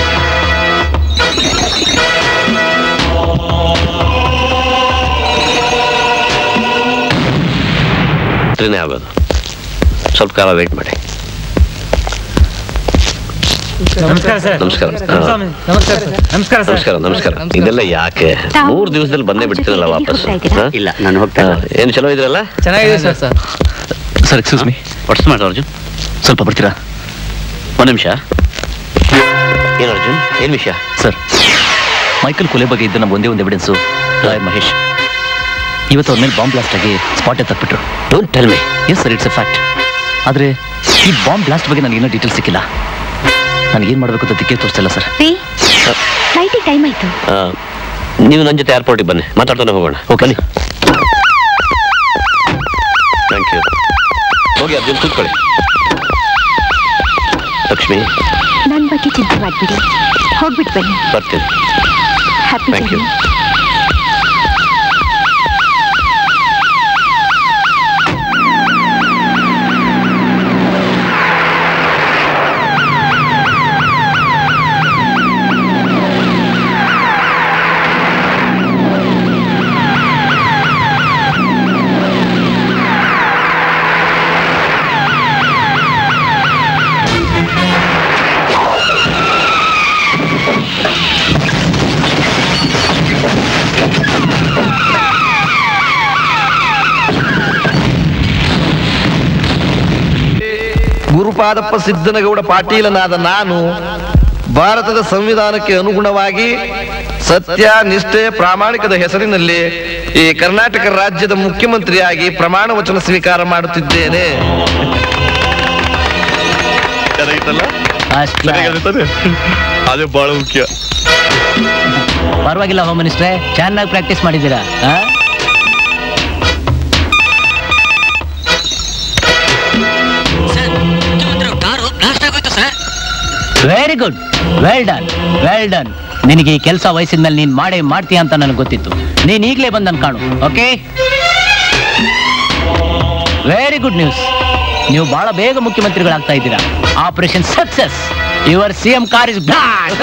ರಾತ್ರಿನೇ ಆಗೋದು ಸ್ವಲ್ಪ ಕಾಲ ವೇಟ್ ಮಾಡಿ ನಮಸ್ಕಾರ ಸರ್ ನಮಸ್ಕಾರ ಸ್ವಾಮಿ, ನಮಸ್ಕಾರ ಸರ್ ನಮಸ್ಕಾರ ಸರ್ ನಮಸ್ಕಾರ ನಮಸ್ಕಾರ ಇದೆಲ್ಲ ಯಾಕೆ ಮೂರ್ ದಿವಸದಲ್ಲಿ ಬಂದೇ ಬಿಡ್ತೀನಲ್ಲ ವಾಪಸ್ ಇಲ್ಲ ನಾನು ಹೋಗ್ತಾ ಏನು ಚಲೋ ಇದ್ರಲ್ಲ ಚೆನ್ನಾಗಿದೆ sir sir sir excuse me what's ಮಾಡಿ ಅರ್ಜುನ್ ಸ್ವಲ್ಪ ಬರ್ತೀರಾ ಒಂದು ನಿಮಿಷ ಏನು ಅರ್ಜುನ್ ಏನು ವಿಷಯ ಸರ್ ಮೈಕಲ್ ಕೊಲೆ ಬಗ್ಗೆ ಇದ್ದ ನಮ್ಮ ಒಂದೇ ಒಂದು ಎವಿಡೆನ್ಸು ಲಾಯರ್ ಮಹೇಶ್ ಇವತ್ತು ಅವ್ರ ಮೇಲೆ ಬಾಂಬ್ ಬ್ಲಾಸ್ಟ್ ಆಗಿ ಸ್ಪಾಟೇ ತಪ್ಪಿಟ್ರು don't tell me yes sir it's a fact ಆದರೆ ಈ ಬಾಂಬ್ ಬ್ಲಾಸ್ಟ್ ಬಗ್ಗೆ ನನಗೇನೋ ಡೀಟೇಲ್ಸ್ ಸಿಕ್ಕಿಲ್ಲ ನನಗೇನು ಮಾಡಬೇಕು ಅಂತ ದಿಕ್ಕೇ ತೋರಿಸ್ತಿಲ್ಲ ಸರ್ ಫ್ಲೈಟಿಗೆ ಟೈಮ್ ಆಯ್ತು ನೀವು ನನ್ನ ಜೊತೆ ಏರ್ಪೋರ್ಟಿಗೆ ಬನ್ನಿ ಮಾತಾಡ್ತಾನೆ ಹೋಗೋಣ ಬನ್ನಿ ಥ್ಯಾಂಕ್ ಯು ಹೋಗಿ ಅರ್ಜುನ್ ಕೂತ್ಕೊಳ್ಳಿ ಲಕ್ಷ್ಮಿ ನನ್ನ ಬಗ್ಗೆ ಚಿಂತೆ ಮಾಡ್ಬಿಡಿ ಹೋಗ್ಬಿಟ್ಟು ಬನ್ನಿ ಬರ್ತೀನಿ happy thank you Gurupadappa Siddanagowda ಪಾಟೀಲನಾದ ನಾನು ಭಾರತದ ಸಂವಿಧಾನಕ್ಕೆ ಅನುಗುಣವಾಗಿ ಸತ್ಯ ನಿಷ್ಠೆ ಪ್ರಾಮಾಣಿಕದ ಹೆಸರಿನಲ್ಲಿ ಈ ಕರ್ನಾಟಕ ರಾಜ್ಯದ ಮುಖ್ಯಮಂತ್ರಿಯಾಗಿ ಪ್ರಮಾಣ ವಚನ ಸ್ವೀಕಾರ ಮಾಡುತ್ತಿದ್ದೇನೆ ಚೆನ್ನಾಗಿತ್ತಲ್ಲ ಅದೇ ಬಹಳ ಮುಖ್ಯ ಪರವಾಗಿಲ್ಲ ಹೋಮ್ ಮಿನಿಸ್ಟ್ರೆ ಚೆನ್ನಾಗಿ ಪ್ರಾಕ್ಟೀಸ್ ಮಾಡಿದ್ದೀರಾ very good well done well done ನಿನಗೆ ಈ ಕೆಲಸ ವಯಸ್ಸಿನ ಮೇಲೆ ನೀನ್ ಮಾಡೇ ಮಾಡ್ತೀಯ ಅಂತ ನನಗೆ ಗೊತ್ತಿತ್ತು ನೀನ್ ಈಗಲೇ ಬಂದನ್ ಕಾಣು ಓಕೆ ವೆರಿ ಗುಡ್ ನ್ಯೂಸ್ ನೀವು ಬಹಳ ಬೇಗ ಮುಖ್ಯಮಂತ್ರಿಗಳಾಗ್ತಾ ಇದ್ದೀರಾ operation success your C M car is block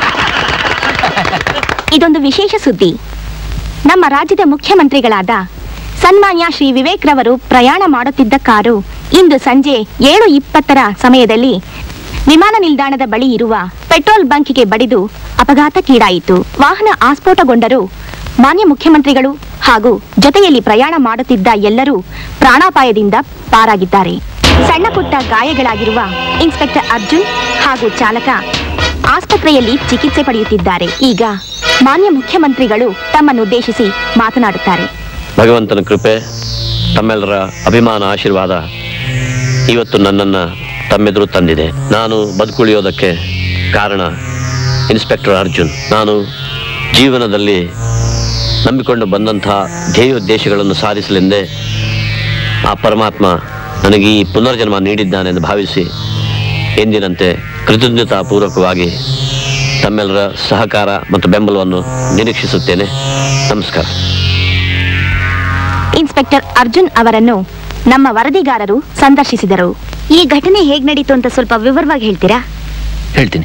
ಇದೊಂದು ವಿಶೇಷ ಸುದ್ದಿ ನಮ್ಮ ರಾಜ್ಯದ ಮುಖ್ಯಮಂತ್ರಿಗಳಾದ ಸನ್ಮಾನ್ಯ ಶ್ರೀ ವಿವೇಕ್ ರವರು ಪ್ರಯಾಣ ಮಾಡುತ್ತಿದ್ದ ಕಾರು ಇಂದು ಸಂಜೆ ಏಳು ಇಪ್ಪತ್ತರ ಸಮಯದಲ್ಲಿ ವಿಮಾನ ನಿಲ್ದಾಣದ ಬಳಿ ಇರುವ ಪೆಟ್ರೋಲ್ ಬಂಕ್ಗೆ ಬಡಿದು ಅಪಘಾತಕ್ಕೀಡಾಯಿತು ವಾಹನ ಆಸ್ಫೋಟಗೊಂಡರೂ ಮಾನ್ಯ ಮುಖ್ಯಮಂತ್ರಿಗಳು ಹಾಗೂ ಜೊತೆಯಲ್ಲಿ ಪ್ರಯಾಣ ಮಾಡುತ್ತಿದ್ದ ಎಲ್ಲರೂ ಪ್ರಾಣಾಪಾಯದಿಂದ ಪಾರಾಗಿದ್ದಾರೆ ಸಣ್ಣ ಪುಟ್ಟ ಗಾಯಗಳಾಗಿರುವ ಇನ್ಸ್ಪೆಕ್ಟರ್ ಅರ್ಜುನ್ ಹಾಗೂ ಚಾಲಕ ಆಸ್ಪತ್ರೆಯಲ್ಲಿ ಚಿಕಿತ್ಸೆ ಪಡೆಯುತ್ತಿದ್ದಾರೆ ಈಗ ಮಾನ್ಯ ಮುಖ್ಯಮಂತ್ರಿಗಳು ತಮ್ಮನ್ನುದ್ದೇಶಿಸಿ ಮಾತನಾಡುತ್ತಾರೆ ಭಗವಂತನ ಕೃಪೆ ತಮ್ಮೆಲ್ಲರ ಅಭಿಮಾನ ಆಶೀರ್ವಾದ ಇವತ್ತು ನನ್ನನ್ನು ತಮ್ಮೆದುರು ತಂದಿದೆ ನಾನು ಬದುಕುಳಿಯೋದಕ್ಕೆ ಕಾರಣ ಇನ್ಸ್ಪೆಕ್ಟರ್ ಅರ್ಜುನ್ ನಾನು ಜೀವನದಲ್ಲಿ ನಂಬಿಕೊಂಡು ಬಂದಂತಹ ಧ್ಯೇಯೋದ್ದೇಶಗಳನ್ನು ಸಾಧಿಸಲೆಂದೇ ಆ ಪರಮಾತ್ಮ ನನಗೆ ಈ ಪುನರ್ಜನ್ಮ ನೀಡಿದ್ದಾನೆಂದು ಭಾವಿಸಿ ಎಂದಿನಂತೆ ಕೃತಜ್ಞತಾಪೂರ್ವಕವಾಗಿ ತಮ್ಮೆಲ್ಲರ ಸಹಕಾರ ಮತ್ತು ಬೆಂಬಲವನ್ನು ನಿರೀಕ್ಷಿಸುತ್ತೇನೆ ನಮಸ್ಕಾರ ಇನ್ಸ್ಪೆಕ್ಟರ್ ಅರ್ಜುನ್ ಅವರನ್ನು ನಮ್ಮ ವರದಿಗಾರರು ಸಂದರ್ಶಿಸಿದರು ಈ ಘಟನೆ ಹೇಗ್ ನಡೀತು ಅಂತ ಸ್ವಲ್ಪ ವಿವರವಾಗಿ ಹೇಳ್ತೀರಾ ಹೇಳ್ತೀನಿ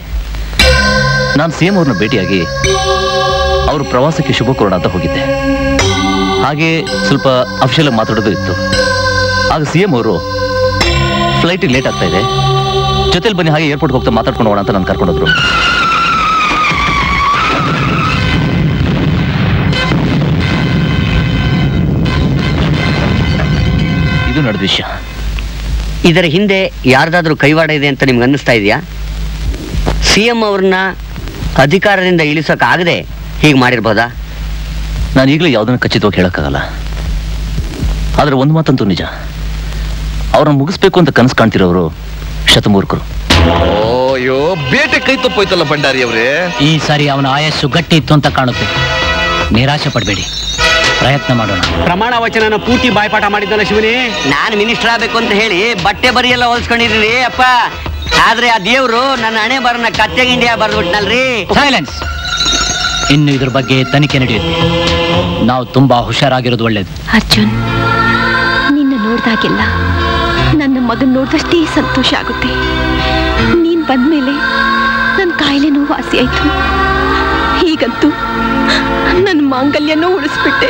ನಾನು ಸಿ ಎಂ ಅವ್ರನ್ನ ಭೇಟಿಯಾಗಿ ಅವರು ಪ್ರವಾಸಕ್ಕೆ ಶುಭ ಕೋರೋಣ ಅಂತ ಹೋಗಿದ್ದೆ ಹಾಗೆ ಸ್ವಲ್ಪ ಅಫಿಷಿಯಲ್ ಆಗಿ ಮಾತಾಡೋದು ಇತ್ತು ಆಗ ಸಿ ಎಂ ಅವರು ಫ್ಲೈಟಿಗೆ ಲೇಟ್ ಆಗ್ತಾ ಇದೆ ಜೊತೆಲಿ ಬನ್ನಿ ಹಾಗೆ ಏರ್ಪೋರ್ಟ್ಗೆ ಹೋಗ್ತಾ ಮಾತಾಡ್ಕೊಂಡು ಹೋಗೋಣ ಅಂತ ನಾನು ಕರ್ಕೊಂಡೋದ್ರು ಇದು ನಡೆದ ವಿಷಯ ಇದರ ಹಿಂದೆ ಯಾರ್ದಾದ್ರೂ ಕೈವಾಡ ಇದೆ ಅಂತ ನಿಮ್ಗೆ ಅನ್ನಿಸ್ತಾ ಇದೆಯಾ ಸಿ ಎಂ ಅವ್ರನ್ನ ಅಧಿಕಾರದಿಂದ ಇಳಿಸೋಕ್ಕಾಗದೆ ಹೀಗೆ ಮಾಡಿರ್ಬೋದಾ ನಾನು ಈಗಲೂ ಯಾವುದನ್ನು ಖಚಿತವಾಗಿ ಹೇಳೋಕ್ಕಾಗಲ್ಲ ಆದರೆ ಒಂದು ಮಾತಂತೂ ನಿಜ ಅವ್ರನ್ನ ಮುಗಿಸ್ಬೇಕು ಅಂತ ಕನಸು ಕಾಣ್ತಿರೋರು ಶತಮೂರ್ಖರು ಅಯ್ಯೋ ಬೇಟೆ ಕೈ ತಪ್ಪೋಯ್ತಲ್ಲ ಭಂಡಾರಿ ಅವರೇ ಈ ಸಾರಿ ಅವನ ಆಯಸ್ಸು ಗಟ್ಟಿ ಇತ್ತು ಅಂತ ಕಾಣುತ್ತೆ ನಿರಾಶೆ ಪಡಬೇಡಿ ಪ್ರಯತ್ನ ಮಾಡೋಣ ಪ್ರಮಾಣ ವಚನನ ಪೂರ್ತಿ ಬಾಯ್ಪಾಠ ಮಾಡಿದ್ದಲ್ಲ ಶಿವನೇ ನಾನು ಮಿನಿಸ್ಟರ್ ಆಗ್ಬೇಕು ಅಂತ ಹೇಳಿ ಬಟ್ಟೆ ಬರಿ ಎಲ್ಲ ಹೊಲ್ಸ್ಕೊಂಡಿದ್ರಿ ಅಪ್ಪ ಆದ್ರೆ ಆ ದೇವ್ರು ನನ್ನ ಹಣೆ ಬರನ ಕತ್ತೆ ಗಿಂಡಿಯ ಬರ್ದ್ಬಿಟ್ನಲ್ರಿ ಸೈಲೆನ್ಸ್ ಇನ್ನು ಇದ್ರ ಬಗ್ಗೆ ತನಿಖೆ ನಡೆಯುತ್ತೆ ನಾವು ತುಂಬಾ ಹುಷಾರಾಗಿರೋದು ಒಳ್ಳೇದು ಅರ್ಜುನ್ ನಿನ್ನ ನೋಡ್ದಾಗೆಲ್ಲ ನನ್ನ ಮಗನ್ ನೋಡಿದಷ್ಟೇ ಸಂತೋಷ ಆಗುತ್ತೆ ನೀನ್ ಬಂದ್ಮೇಲೆ ನನ್ನ ಕಾಯಿಲೆನೂ ವಾಸಿ ಆಯ್ತು ಹೀಗಂತೂ ನನ್ನ ಮಾಂಗಲ್ಯನೂ ಉಳಿಸ್ಬಿಟ್ಟೆ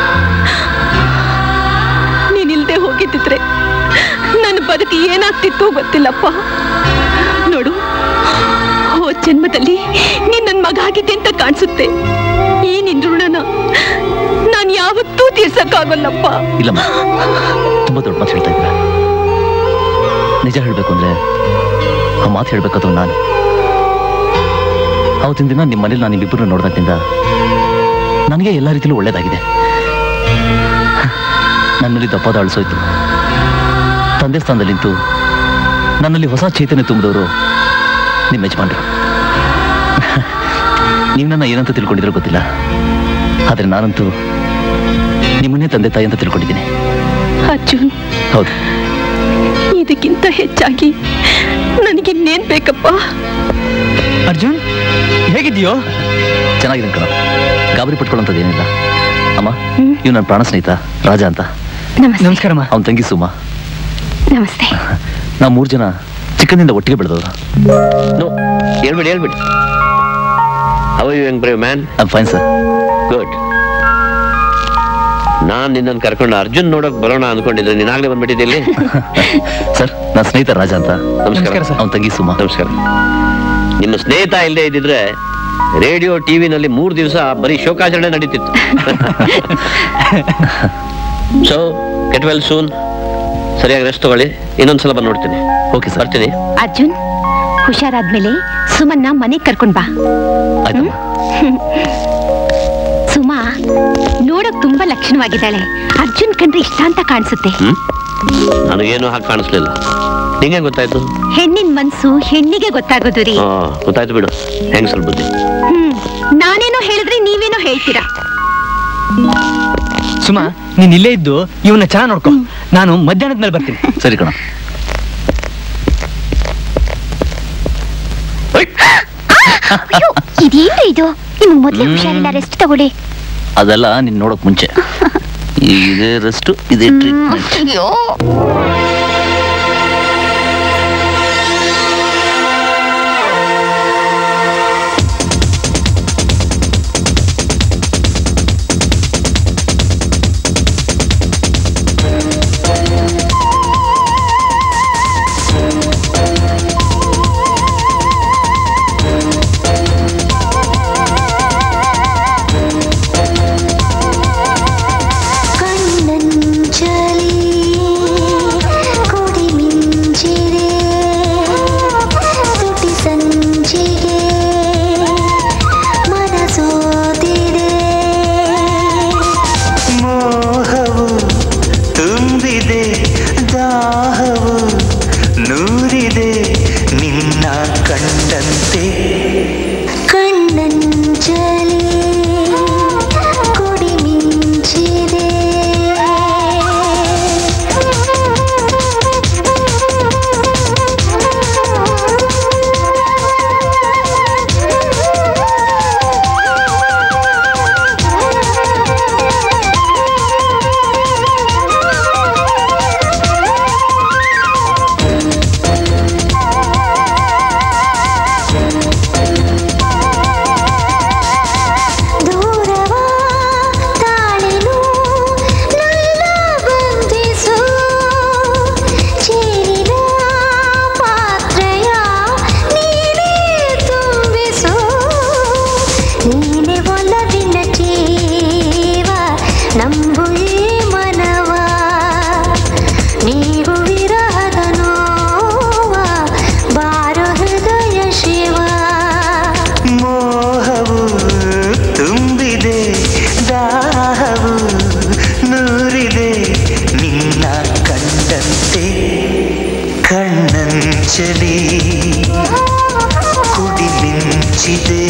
ನೀನಿಲ್ದೆ ಹೋಗಿದ್ದಿದ್ರೆ ನನ್ನ ಬದುಕು ಏನಾಗ್ತಿತ್ತು ಗೊತ್ತಿಲ್ಲಪ್ಪ ನೋಡು ಹೋದ ಜನ್ಮದಲ್ಲಿ ನೀನ್ ನನ್ನ ಮಗ ಆಗಿದ್ದೆ ಅಂತ ಕಾಣಿಸುತ್ತೆ ಈ ನಿನ್ ಋಣನ ನಾನು ಯಾವತ್ತೂ ತೀರ್ಸಕ್ಕಾಗಲ್ಲಪ್ಪ ಇಲ್ಲಮ್ಮ ತುಂಬಾ ದೊಡ್ಡ ಮಾತು ಹೇಳ್ತಾ ಇದ್ದೀರಾ ನಿಜ ಹೇಳ್ಬೇಕು ಅಂದ್ರೆ ಆ ಮಾತು ಹೇಳ್ಬೇಕಾದ್ರು ನಾನು ಅವತ್ತಿನ ದಿನ ನಿಮ್ಮ ಮನೇಲಿ ನಾನು ನಿಮ್ಮಿಬ್ಬರನ್ನ ನೋಡ್ದಾಗಿಂದ ನನಗೆ ಎಲ್ಲ ರೀತಿಲೂ ಒಳ್ಳೇದಾಗಿದೆ ನನ್ನಲ್ಲಿ ದಪ್ಪದ ಅಳಿಸೋಯ್ತು ತಂದೆ ಸ್ಥಾನದಲ್ಲಿ ನಿಂತು ನನ್ನಲ್ಲಿ ಹೊಸ ಚೈತನ್ಯ ತುಂಬಿದವರು ನಿಮ್ಮ ಯಜಮಾನ್ರು ನೀವು ನನ್ನ ಏನಂತ ತಿಳ್ಕೊಂಡಿದ್ರು ಗೊತ್ತಿಲ್ಲ ಆದ್ರೆ ನಾನಂತೂ ನಿಮ್ಮನ್ನೇ ತಂದೆ ತಾಯಿ ಅಂತ ತಿಳ್ಕೊಂಡಿದ್ದೀನಿ ಅರ್ಜುನ್ ಹೌದು ಇದಕ್ಕಿಂತ ಹೆಚ್ಚಾಗಿ ನನಗಿನ್ನೇನ್ ಬೇಕಪ್ಪ ಅರ್ಜುನ್ ಹೇಗಿದ್ಯೋ ಚೆನ್ನಾಗಿದೆ ಕಣ ಗಾಬರಿ ಪಟ್ಕೊಳ್ಳೋಂಥದ್ದು ಏನಿಲ್ಲ ಅಮ್ಮ ಇವ್ ನನ್ನ ಪ್ರಾಣ ಸ್ನೇಹಿತ ರಾಜ ಅಂತ ನಮಸ್ಕಾರಮ್ಮ ಅವನ ತಂಗಿ ಸುಮ ನಮಸ್ತೆ ನಾವು ಮೂರು ಜನ ಚಿಕ್ಕಂದಿಂದ ಒಟ್ಟಿಗೆ ಬೆಳೆದವರು ನೋ ಹೇಳ್ಬಿಡಿ ಹೇಳ್ಬಿಡಿ how you young brave man fine sir good ನಾನ್ ನಿನ್ನನ್ನು ಕರ್ಕೊಂಡು ಅರ್ಜುನ್ ನೋಡಕ್ ಬರೋಣ ಅನ್ಕೊಂಡಿದ್ರೆ ನೀನಾಗ್ಲೇ ಬಂದ್ಬಿಟ್ಟಿದ್ದೆ ಇಲ್ಲಿ ಸರ್ ನನ್ನ ಸ್ನೇಹಿತ ರಾಜ ಅಂತ ನಮಸ್ಕಾರ ಅವನ ತಂಗಿ ಸುಮ ನಮಸ್ಕಾರ ನಿಮ್ಮ ಸ್ನೇಹಿತ ಇಲ್ಲದೆ ಇದ್ದಿದ್ರೆ ರೇಡಿಯೋ ಟಿವಿನಲ್ಲಿ ಮೂರು ದಿವಸ ಬರೀ ಶೋಕಾಚರಣೆ ನಡೀತಿತ್ತು ಸೊ ಗೆಟ್ ವೆಲ್ ಸೂನ್ ಸರಿಯಾಗಿ ರೆಸ್ಟ್ ತಗೊಳ್ಳಿ ಇನ್ನೊಂದ್ಸಲ ಬಂದು ನೋಡ್ತೀನಿ ಓಕೆ ಸರ್ ಬರ್ತೀನಿ ಅರ್ಜುನ್ ಹುಷಾರಾದ್ಮೇಲೆ ಸುಮನ್ನ ಮನೆಗ್ ಕರ್ಕೊಂಡ್ ಬಾ ಆಯ್ತಮ್ಮ ಸುಮಾ ನೋಡಕ್ ತುಂಬಾ ಲಕ್ಷಣವಾಗಿದ್ದಾಳೆ ಅರ್ಜುನ್ ಕಂಡ್ರೆ ಇಷ್ಟ ಅಂತ ಕಾಣಿಸುತ್ತೆ ಹ್ಮ್ ನನಗೇನು ಹಾಗೆ ಕಾಣಿಸ್ಲಿಲ್ಲ ನಿಂಗೆ ಗೊತ್ತಾಯ್ತು ಹೆಣ್ಣಿನ ಮನ್ಸು ಹೆಣ್ಣಿಗೆ ಗೊತ್ತಾಗೋದು ರೀ ಹಾ ಗೊತ್ತಾಯ್ತು ಬಿಡು ಹೆಂಗ್ ಸ್ವಲ್ಪ ಬುದ್ಧಿ ಹ್ಮ್ ನಾನೇನೋ ಹೇಳಿದ್ರೆ ನೀವೇನೋ ಹೇಳ್ತೀರಾ ಸುಮಾ ನೀನ್ ಇಲ್ಲೇ ಇದ್ದು ಇವನ್ನ ಚೆನ್ನಾಗಿ ನೋಡ್ಕೊ ನಾನು ಮಧ್ಯಾಹ್ನದ ಮೇಲೆ ಬರ್ತೀನಿ ಸರಿ ಕಣ ಅಯ್ಯೋ ಇದೇನ್ರಿ ಇದು ನಿಮ್ಗೆ ಮೊದ್ಲೇ ಹುಷಾರಿಲ್ಲ ರೆಸ್ಟ್ ತಗೊಳ್ಳಿ ಅದೆಲ್ಲ ನೀನ್ ನೋಡಕ್ ಮುಂಚೆ ಇದೇ ರೆಸ್ಟ್ ಇದೇ ಟ್ರೀಟ್ಮೆಂಟ್ ಅಯ್ಯೋ ಕಣ್ಣಂಚಲಿ ಕಣ್ಣಂಚಲಿ ಕುಡಿ ಮಿಂಚಿದೆ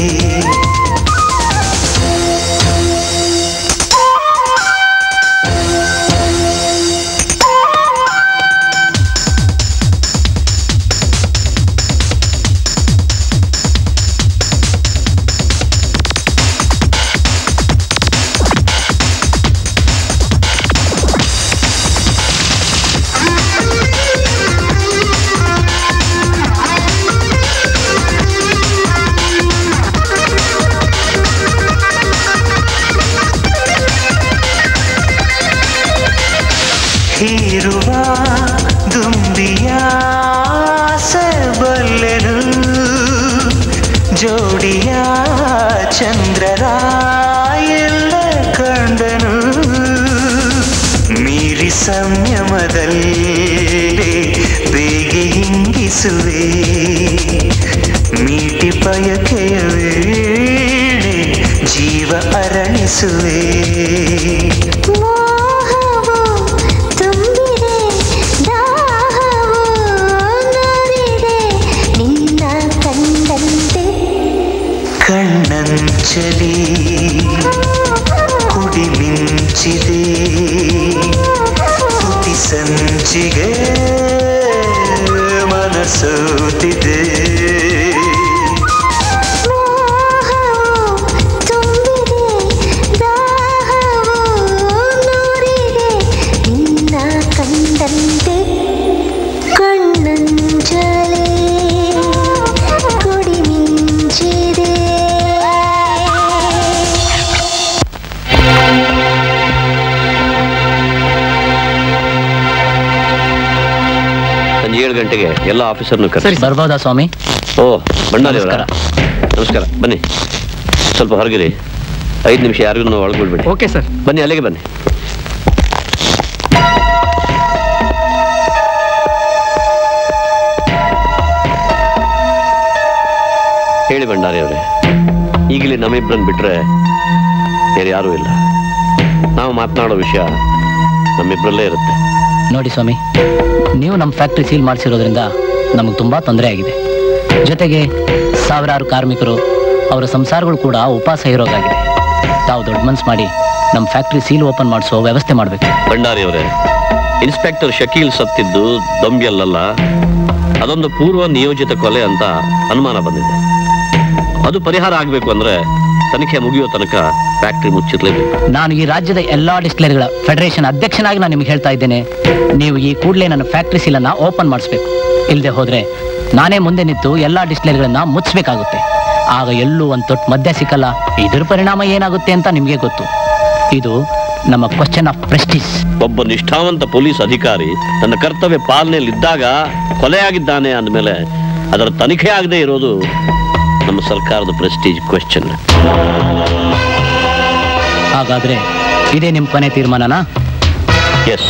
ಹೀರುವ ದುಂಬಿಯ ಬಲ್ಲೆನು ಜೋಡಿಯ ಚಂದ್ರರ ಎಲ್ಲ ಕಂಡನು ಮೀರಿ ಸಂಯಮದಲ್ಲಿ ಬೇಗೆ ಹಿಂಗಿಸುವೆ ಮೀಟಿ ಪಯಕೆಯ ವೇಳೆ ಜೀವ ಅರಳಿಸುವೆ ನಿನ್ನ ಕಂಡಂತೆ ಕಣ್ಣಂಚಲಿ ಕುಡಿ ಮಿಂಚಿದೆ ತುಟಿ ಸಂಚಿಗೆ ಮನಸೋತಿದೆ ನಿನ್ನ ಕಂಡಂತೆ ಕಣ್ಣಂಚಲೇ ಕುಡಿ ಮಿಂಚಿದೆ ಸಂಜೆ ಏಳು ಗಂಟೆಗೆ ಎಲ್ಲ ಆಫೀಸರ್ನು ಕರೆಸಿ ಬರ್ಬೋದಾ ಸ್ವಾಮಿ ಓ ಭಂಡಾರಿ ಅವರ ನಮಸ್ಕಾರ ಬನ್ನಿ ಸ್ವಲ್ಪ ಹೊರಗಿರಿ ಐದು ನಿಮಿಷ ಯಾರಿಗೂ ಒಳಗೆ ಓಕೆ ಸರ್ ಬನ್ನಿ ಅಲ್ಲಿಗೆ ಬನ್ನಿ ಹೇಳಿ ಭಂಡಾರಿ ಅವರೇ ಈಗಲೇ ನಮ್ಮಿಬ್ಬರನ್ನ ಬಿಟ್ರೆ ಬೇರೆ ಯಾರೂ ಇಲ್ಲ ನಾವು ಮಾತನಾಡೋ ವಿಷಯ ನಮ್ಮಿಬ್ಬರಲ್ಲೇ ಇರುತ್ತೆ ನೋಡಿ ಸ್ವಾಮಿ ನೀವು ನಮ್ಮ ಫ್ಯಾಕ್ಟ್ರಿ ಸೀಲ್ ಮಾಡಿಸಿರೋದ್ರಿಂದ ನಮಗೆ ತುಂಬಾ ತೊಂದರೆ ಆಗಿದೆ ಜೊತೆಗೆ ಸಾವಿರಾರು ಕಾರ್ಮಿಕರು ಅವರ ಸಂಸಾರಗಳು ಕೂಡ ಉಪವಾಸ ಇರೋಗಾಗಿದೆ ತಾವು ದೊಡ್ಡ ಮನ್ಸು ಮಾಡಿ ನಮ್ಮ ಫ್ಯಾಕ್ಟ್ರಿ ಸೀಲ್ ಓಪನ್ ಮಾಡಿಸೋ ವ್ಯವಸ್ಥೆ ಮಾಡಬೇಕು ಭಂಡಾರಿ ಅವರೇ ಇನ್ಸ್ಪೆಕ್ಟರ್ ಶಕೀಲ್ ಸತ್ತಿದ್ದು ದೊಂಬಿಯಲ್ಲ ಅದೊಂದು ಪೂರ್ವ ನಿಯೋಜಿತ ಕೊಲೆ ಅಂತ ಅನುಮಾನ ಬಂದಿದೆ ಅದು ಪರಿಹಾರ ಆಗಬೇಕು ಅಂದ್ರೆ ತನಿಖೆ ಮುಗಿಯೋ ತನಕ ಫ್ಯಾಕ್ಟ್ರಿ ಮುಚ್ಚಿರ್ಲೇಬೇಕು ನಾನು ಈ ರಾಜ್ಯದ ಎಲ್ಲಾ ಡಿಸ್ಟಿಲರಿಗಳ ಫೆಡರೇಷನ್ ಅಧ್ಯಕ್ಷನಾಗಿ ನಾನು ನಿಮ್ಗೆ ಹೇಳ್ತಾ ಇದ್ದೇನೆ ನೀವು ಈ ಕೂಡಲೇ ನನ್ನ ಫ್ಯಾಕ್ಟ್ರಿ ಸೀಲನ್ನ ಓಪನ್ ಮಾಡಿಸ್ಬೇಕು ಇಲ್ಲದೆ ಹೋದ್ರೆ ನಾನೇ ಮುಂದೆ ನಿಂತು ಎಲ್ಲಾ ಡಿಸ್ಟಿಲರಿಗಳನ್ನ ಮುಚ್ಚಬೇಕಾಗುತ್ತೆ ಆಗ ಎಲ್ಲೂ ಒಂದು ತೊಟ್ಟು ಮದ್ಯ ಸಿಕ್ಕಲ್ಲ ಇದ್ರ ಪರಿಣಾಮ ಏನಾಗುತ್ತೆ ಅಂತ ನಿಮಗೆ ಗೊತ್ತು ಇದು ನಮ್ಮ ಕ್ವಶನ್ ಆಫ್ ಪ್ರೆಸ್ಟೀಸ್ ಒಬ್ಬ ನಿಷ್ಠಾವಂತ ಪೊಲೀಸ್ ಅಧಿಕಾರಿ ತನ್ನ ಕರ್ತವ್ಯ ಪಾಲನೆಯಲ್ಲಿದ್ದಾಗ ಕೊಲೆಯಾಗಿದ್ದಾನೆ ಅಂದಮೇಲೆ ಅದರ ತನಿಖೆ ಆಗದೆ ಇರೋದು ನಮ್ಮ ಸರ್ಕಾರದ ಪ್ರೆಸ್ಟೀಜ್ ಕ್ವೆಶ್ಚನ್ ಹಾಗಾದ್ರೆ ಇದೇ ನಿಮ್ಮ ಕೊನೆ ತೀರ್ಮಾನನಾ ಎಸ್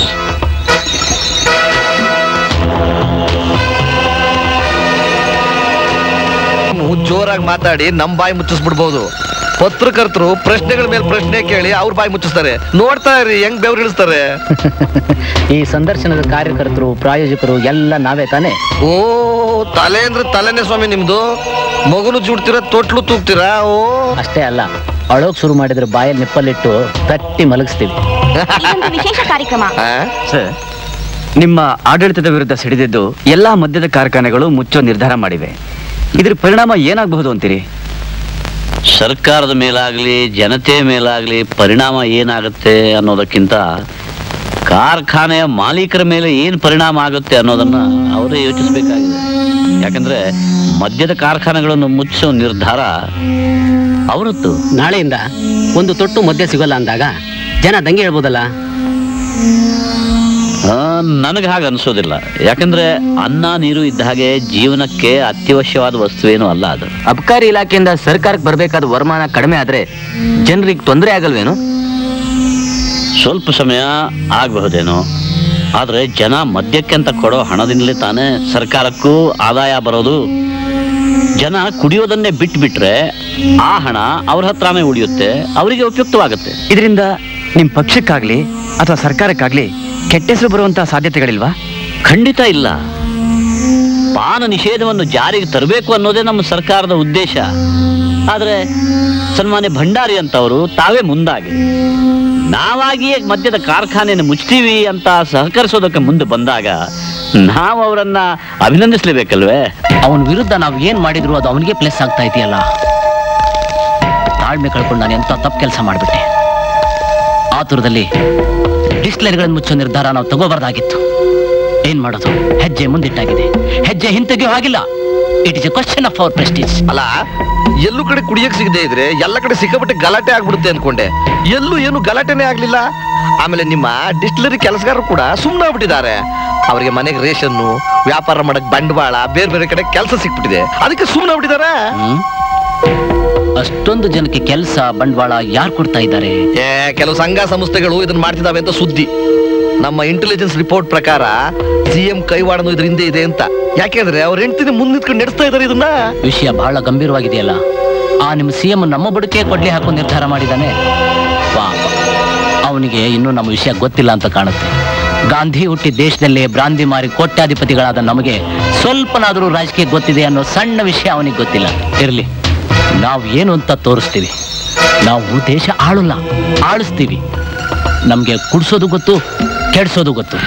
ನೀವು ಜೋರಾಗಿ ಮಾತಾಡಿ ನಮ್ ಬಾಯಿ ಮುಚ್ಚಿಸ್ಬಿಡ್ಬೋದು ಪತ್ರಕರ್ತರು ಪ್ರಶ್ನೆಗಳ ಮೇಲೆ ಪ್ರಶ್ನೆ ಕೇಳಿ ಅವ್ರ ಬಾಯಿ ಮುಚ್ಚಿಸ್ತಾರೆ ನೋಡ್ತಾ ಇರಿ ಹೆಂಗ್ ಬೆವ್ರು ಇಳಿಸ್ತಾರೆ ಈ ಸಂದರ್ಶನದ ಕಾರ್ಯಕರ್ತರು ಪ್ರಾಯೋಜಕರು ಎಲ್ಲ ನಾವೇ ತಾನೇ ಓ ತಲೆ ಅಂದ್ರೆ ತಲೆನೇ ಸ್ವಾಮಿ ನಿಮ್ದು ಮಗುನು ಜುಡ್ತೀರಾ ತೊಟ್ಲು ತೂಗ್ತೀರಾ ಓ ಅಷ್ಟೇ ಅಲ್ಲ ಅಳೋಕ್ ಶುರು ಮಾಡಿದ್ರೆ ಬಾಯಲ್ಲಿ ನಿಪ್ಪಲ್ಲಿಟ್ಟು ತಟ್ಟಿ ಮಲಗಿಸ್ತೀವಿ ಇದೊಂದು ವಿಶೇಷ ಕಾರ್ಯಕ್ರಮ ಸರ್ ನಿಮ್ಮ ಆಡಳಿತದ ವಿರುದ್ಧ ಸಿಡಿದಿದ್ದು ಎಲ್ಲಾ ಮದ್ಯದ ಕಾರ್ಖಾನೆಗಳು ಮುಚ್ಚೋ ನಿರ್ಧಾರ ಮಾಡಿವೆ ಇದ್ರ ಪರಿಣಾಮ ಏನಾಗಬಹುದು ಅಂತೀರಿ ಸರ್ಕಾರದ ಮೇಲಾಗ್ಲಿ ಜನತೆ ಮೇಲಾಗ್ಲಿ ಪರಿಣಾಮ ಏನಾಗುತ್ತೆ ಅನ್ನೋದಕ್ಕಿಂತ ಕಾರ್ಖಾನೆಯ ಮಾಲೀಕರ ಮೇಲೆ ಏನು ಪರಿಣಾಮ ಆಗುತ್ತೆ ಅನ್ನೋದನ್ನ ಅವರೇ ಯೋಚಿಸಬೇಕಾಗಿದೆ ಯಾಕಂದ್ರೆ ಮದ್ಯದ ಕಾರ್ಖಾನೆಗಳನ್ನು ಮುಚ್ಚೋ ನಿರ್ಧಾರ ಅವರದ್ದು ನಾಳೆಯಿಂದ ಒಂದು ತೊಟ್ಟು ಮದ್ಯ ಸಿಗೋಲ್ಲ ಅಂದಾಗ ಜನ ದಂಗೆ ಹೇಳ್ಬೋದಲ್ಲ ನನಗೆ ಹಾಗೆ ಅನ್ಸೋದಿಲ್ಲ ಯಾಕಂದ್ರೆ ಅನ್ನ ನೀರು ಇದ್ದ ಹಾಗೆ ಜೀವನಕ್ಕೆ ಅತ್ಯವಶ್ಯವಾದ ವಸ್ತು ಏನು ಅಲ್ಲ ಅದು ಅಬಕಾರಿ ಇಲಾಖೆಯಿಂದ ಸರ್ಕಾರಕ್ಕೆ ಬರಬೇಕಾದ ವರಮಾನ ಕಡಿಮೆ ಆದ್ರೆ ಜನರಿಗೆ ತೊಂದರೆ ಆಗಲ್ವೇನು ಸ್ವಲ್ಪ ಸಮಯ ಆಗಬಹುದೇನೋ ಆದ್ರೆ ಜನ ಮದ್ಯಕ್ಕೆ ಅಂತ ಕೊಡೋ ಹಣದಿಂದಲೇ ತಾನೇ ಸರ್ಕಾರಕ್ಕೂ ಆದಾಯ ಬರೋದು ಜನ ಕುಡಿಯೋದನ್ನೇ ಬಿಟ್ಬಿಟ್ರೆ ಆ ಹಣ ಅವ್ರ ಹತ್ರನೇ ಉಳಿಯುತ್ತೆ ಅವರಿಗೆ ಉಪಯುಕ್ತವಾಗುತ್ತೆ ಇದರಿಂದ ನಿಮ್ ಪಕ್ಷಕ್ಕಾಗ್ಲಿ ಅಥವಾ ಸರ್ಕಾರಕ್ಕಾಗ್ಲಿ ಕೆಟ್ಟ ಹೆಸರು ಬರುವಂತ ಸಾಧ್ಯತೆಗಳಿಲ್ವಾ ಖಂಡಿತ ಇಲ್ಲ ಪಾನ ನಿಷೇಧವನ್ನು ಜಾರಿಗೆ ತರಬೇಕು ಅನ್ನೋದೇ ನಮ್ಮ ಸರ್ಕಾರದ ಉದ್ದೇಶ ಆದರೆ ಸನ್ಮಾನ್ಯ ಭಂಡಾರಿ ಅಂತವರು ತಾವೇ ಮುಂದಾಗಿ ನಾವಾಗಿಯೇ ಮದ್ಯದ ಕಾರ್ಖಾನೆಯನ್ನು ಮುಚ್ತೀವಿ ಅಂತ ಸಹಕರಿಸೋದಕ್ಕೆ ಮುಂದೆ ಬಂದಾಗ ನಾವು ಅವರನ್ನ ಅಭಿನಂದಿಸಲೇಬೇಕಲ್ವೇ ಅವನ ವಿರುದ್ಧ ನಾವು ಏನ್ ಮಾಡಿದ್ರು ಅದು ಅವನಿಗೆ ಪ್ಲಸ್ ಆಗ್ತಾ ಇದೆಯಲ್ಲ ತಾಳ್ಮೆ ಕಳ್ಕೊಂಡು ನಾನು ಎಂತ ತಪ್ಪು ಕೆಲಸ ಮಾಡಿಬಿಟ್ಟೆ ಆತುರದಲ್ಲಿ ಡಿಸ್ಟಿಲರಿಗಳನ್ನು ಮುಚ್ಚೋ ನಿರ್ಧಾರ ನಾವು ತಗೋಬಾರ್ದಾಗಿತ್ತು ಏನ್ ಮಾಡೋದು ಹೆಜ್ಜೆ ಮುಂದಿಟ್ಟಾಗಿದೆ ಹೆಜ್ಜೆ ಹಿಂತೆಗೆಯೋ ಹಾಗಿಲ್ಲ it is a question of our prestige ಅಲ್ಲ ಎಲ್ಲೂ ಕಡೆ ಕುಡಿಯಕ್ ಸಿಗದೆ ಇದ್ರೆ ಎಲ್ಲ ಕಡೆ ಸಿಕ್ಕಾಪಟ್ಟೆ ಗಲಾಟೆ ಆಗ್ಬಿಡುತ್ತೆ ಅನ್ಕೊಂಡೆ ಎಲ್ಲೂ ಏನು ಗಲಾಟೆನೇ ಆಗ್ಲಿಲ್ಲ ಆಮೇಲೆ ನಿಮ್ಮ ಡಿಸ್ಟಿಲರಿ ಕೆಲಸಗಾರರು ಕೂಡ ಸುಮ್ಮನೆ ಆಗ್ಬಿಟ್ಟಿದ್ದಾರೆ ಅವರಿಗೆ ಮನೆಗೆ ರೇಷನ್ನು ವ್ಯಾಪಾರ ಮಾಡಕ್ ಬಂಡವಾಳ ಬೇರೆ ಬೇರೆ ಕಡೆ ಕೆಲಸ ಸಿಕ್ಬಿಟ್ಟಿದೆ ಅದಕ್ಕೆ ಸುಮ್ಮನೆ ಆಗ್ಬಿಟ್ಟಿದ್ದಾರೆ ಅಷ್ಟೊಂದು ಜನಕ್ಕೆ ಕೆಲಸ ಬಂಡವಾಳ ಯಾರು ಕೊಡ್ತಾ ಇದ್ದಾರೆ ಏ ಕೆಲವು ಸಂಘ ಸಂಸ್ಥೆಗಳು ಇದನ್ನ ಮಾಡ್ತಿದಾವೆ ಅಂತ ಸುದ್ದಿ ನಮ್ಮ ಇಂಟೆಲಿಜೆನ್ಸ್ ರಿಪೋರ್ಟ್ ಪ್ರಕಾರ ಸಿಎಂ ಕೈವಾಡನು ಇದ್ರ ಹಿಂದೆ ಇದೆ ಅಂತ ಯಾಕೆಂದ್ರೆ ಅವ್ರ ಹೆಂಡತಿನ ಮುಂದೆ ನಿಂತ್ಕೊಂಡು ನಡೆಸ್ತಾ ಇದಾರೆ ಇದನ್ನ ವಿಷಯ ಬಹಳ ಗಂಭೀರವಾಗಿದೆಯಲ್ಲ ಆ ನಿಮ್ಮ ಸಿ ಎಂ ನಮ್ಮ ಬುಡಕೆ ಕೊಡ್ಲಿ ಹಾಕೋ ನಿರ್ಧಾರ ಮಾಡಿದ್ದಾನೆ ಪಾಪ ಅವನಿಗೆ ಇನ್ನೂ ನಮ್ಮ ವಿಷಯ ಗೊತ್ತಿಲ್ಲ ಅಂತ ಕಾಣುತ್ತೆ ಗಾಂಧಿ ಹುಟ್ಟಿ ದೇಶದಲ್ಲಿ ಬ್ರಾಂದಿ ಮಾರಿ ಕೋಟ್ಯಾಧಿಪತಿಗಳಾದ ನಮಗೆ ಸ್ವಲ್ಪನಾದರೂ ರಾಜಕೀಯ ಗೊತ್ತಿದೆ ಅನ್ನೋ ಸಣ್ಣ ವಿಷಯ ಅವನಿಗೆ ಗೊತ್ತಿಲ್ಲ ಇರಲಿ ನಾವು ಏನು ಅಂತ ತೋರಿಸ್ತೀವಿ ನಾವು ದೇಶ ಆಳಲ್ಲ ಆಳಿಸ್ತೀವಿ ನಮಗೆ ಕುಡಿಸೋದು ಗೊತ್ತು ಕೆಡಿಸೋದು ಗೊತ್ತು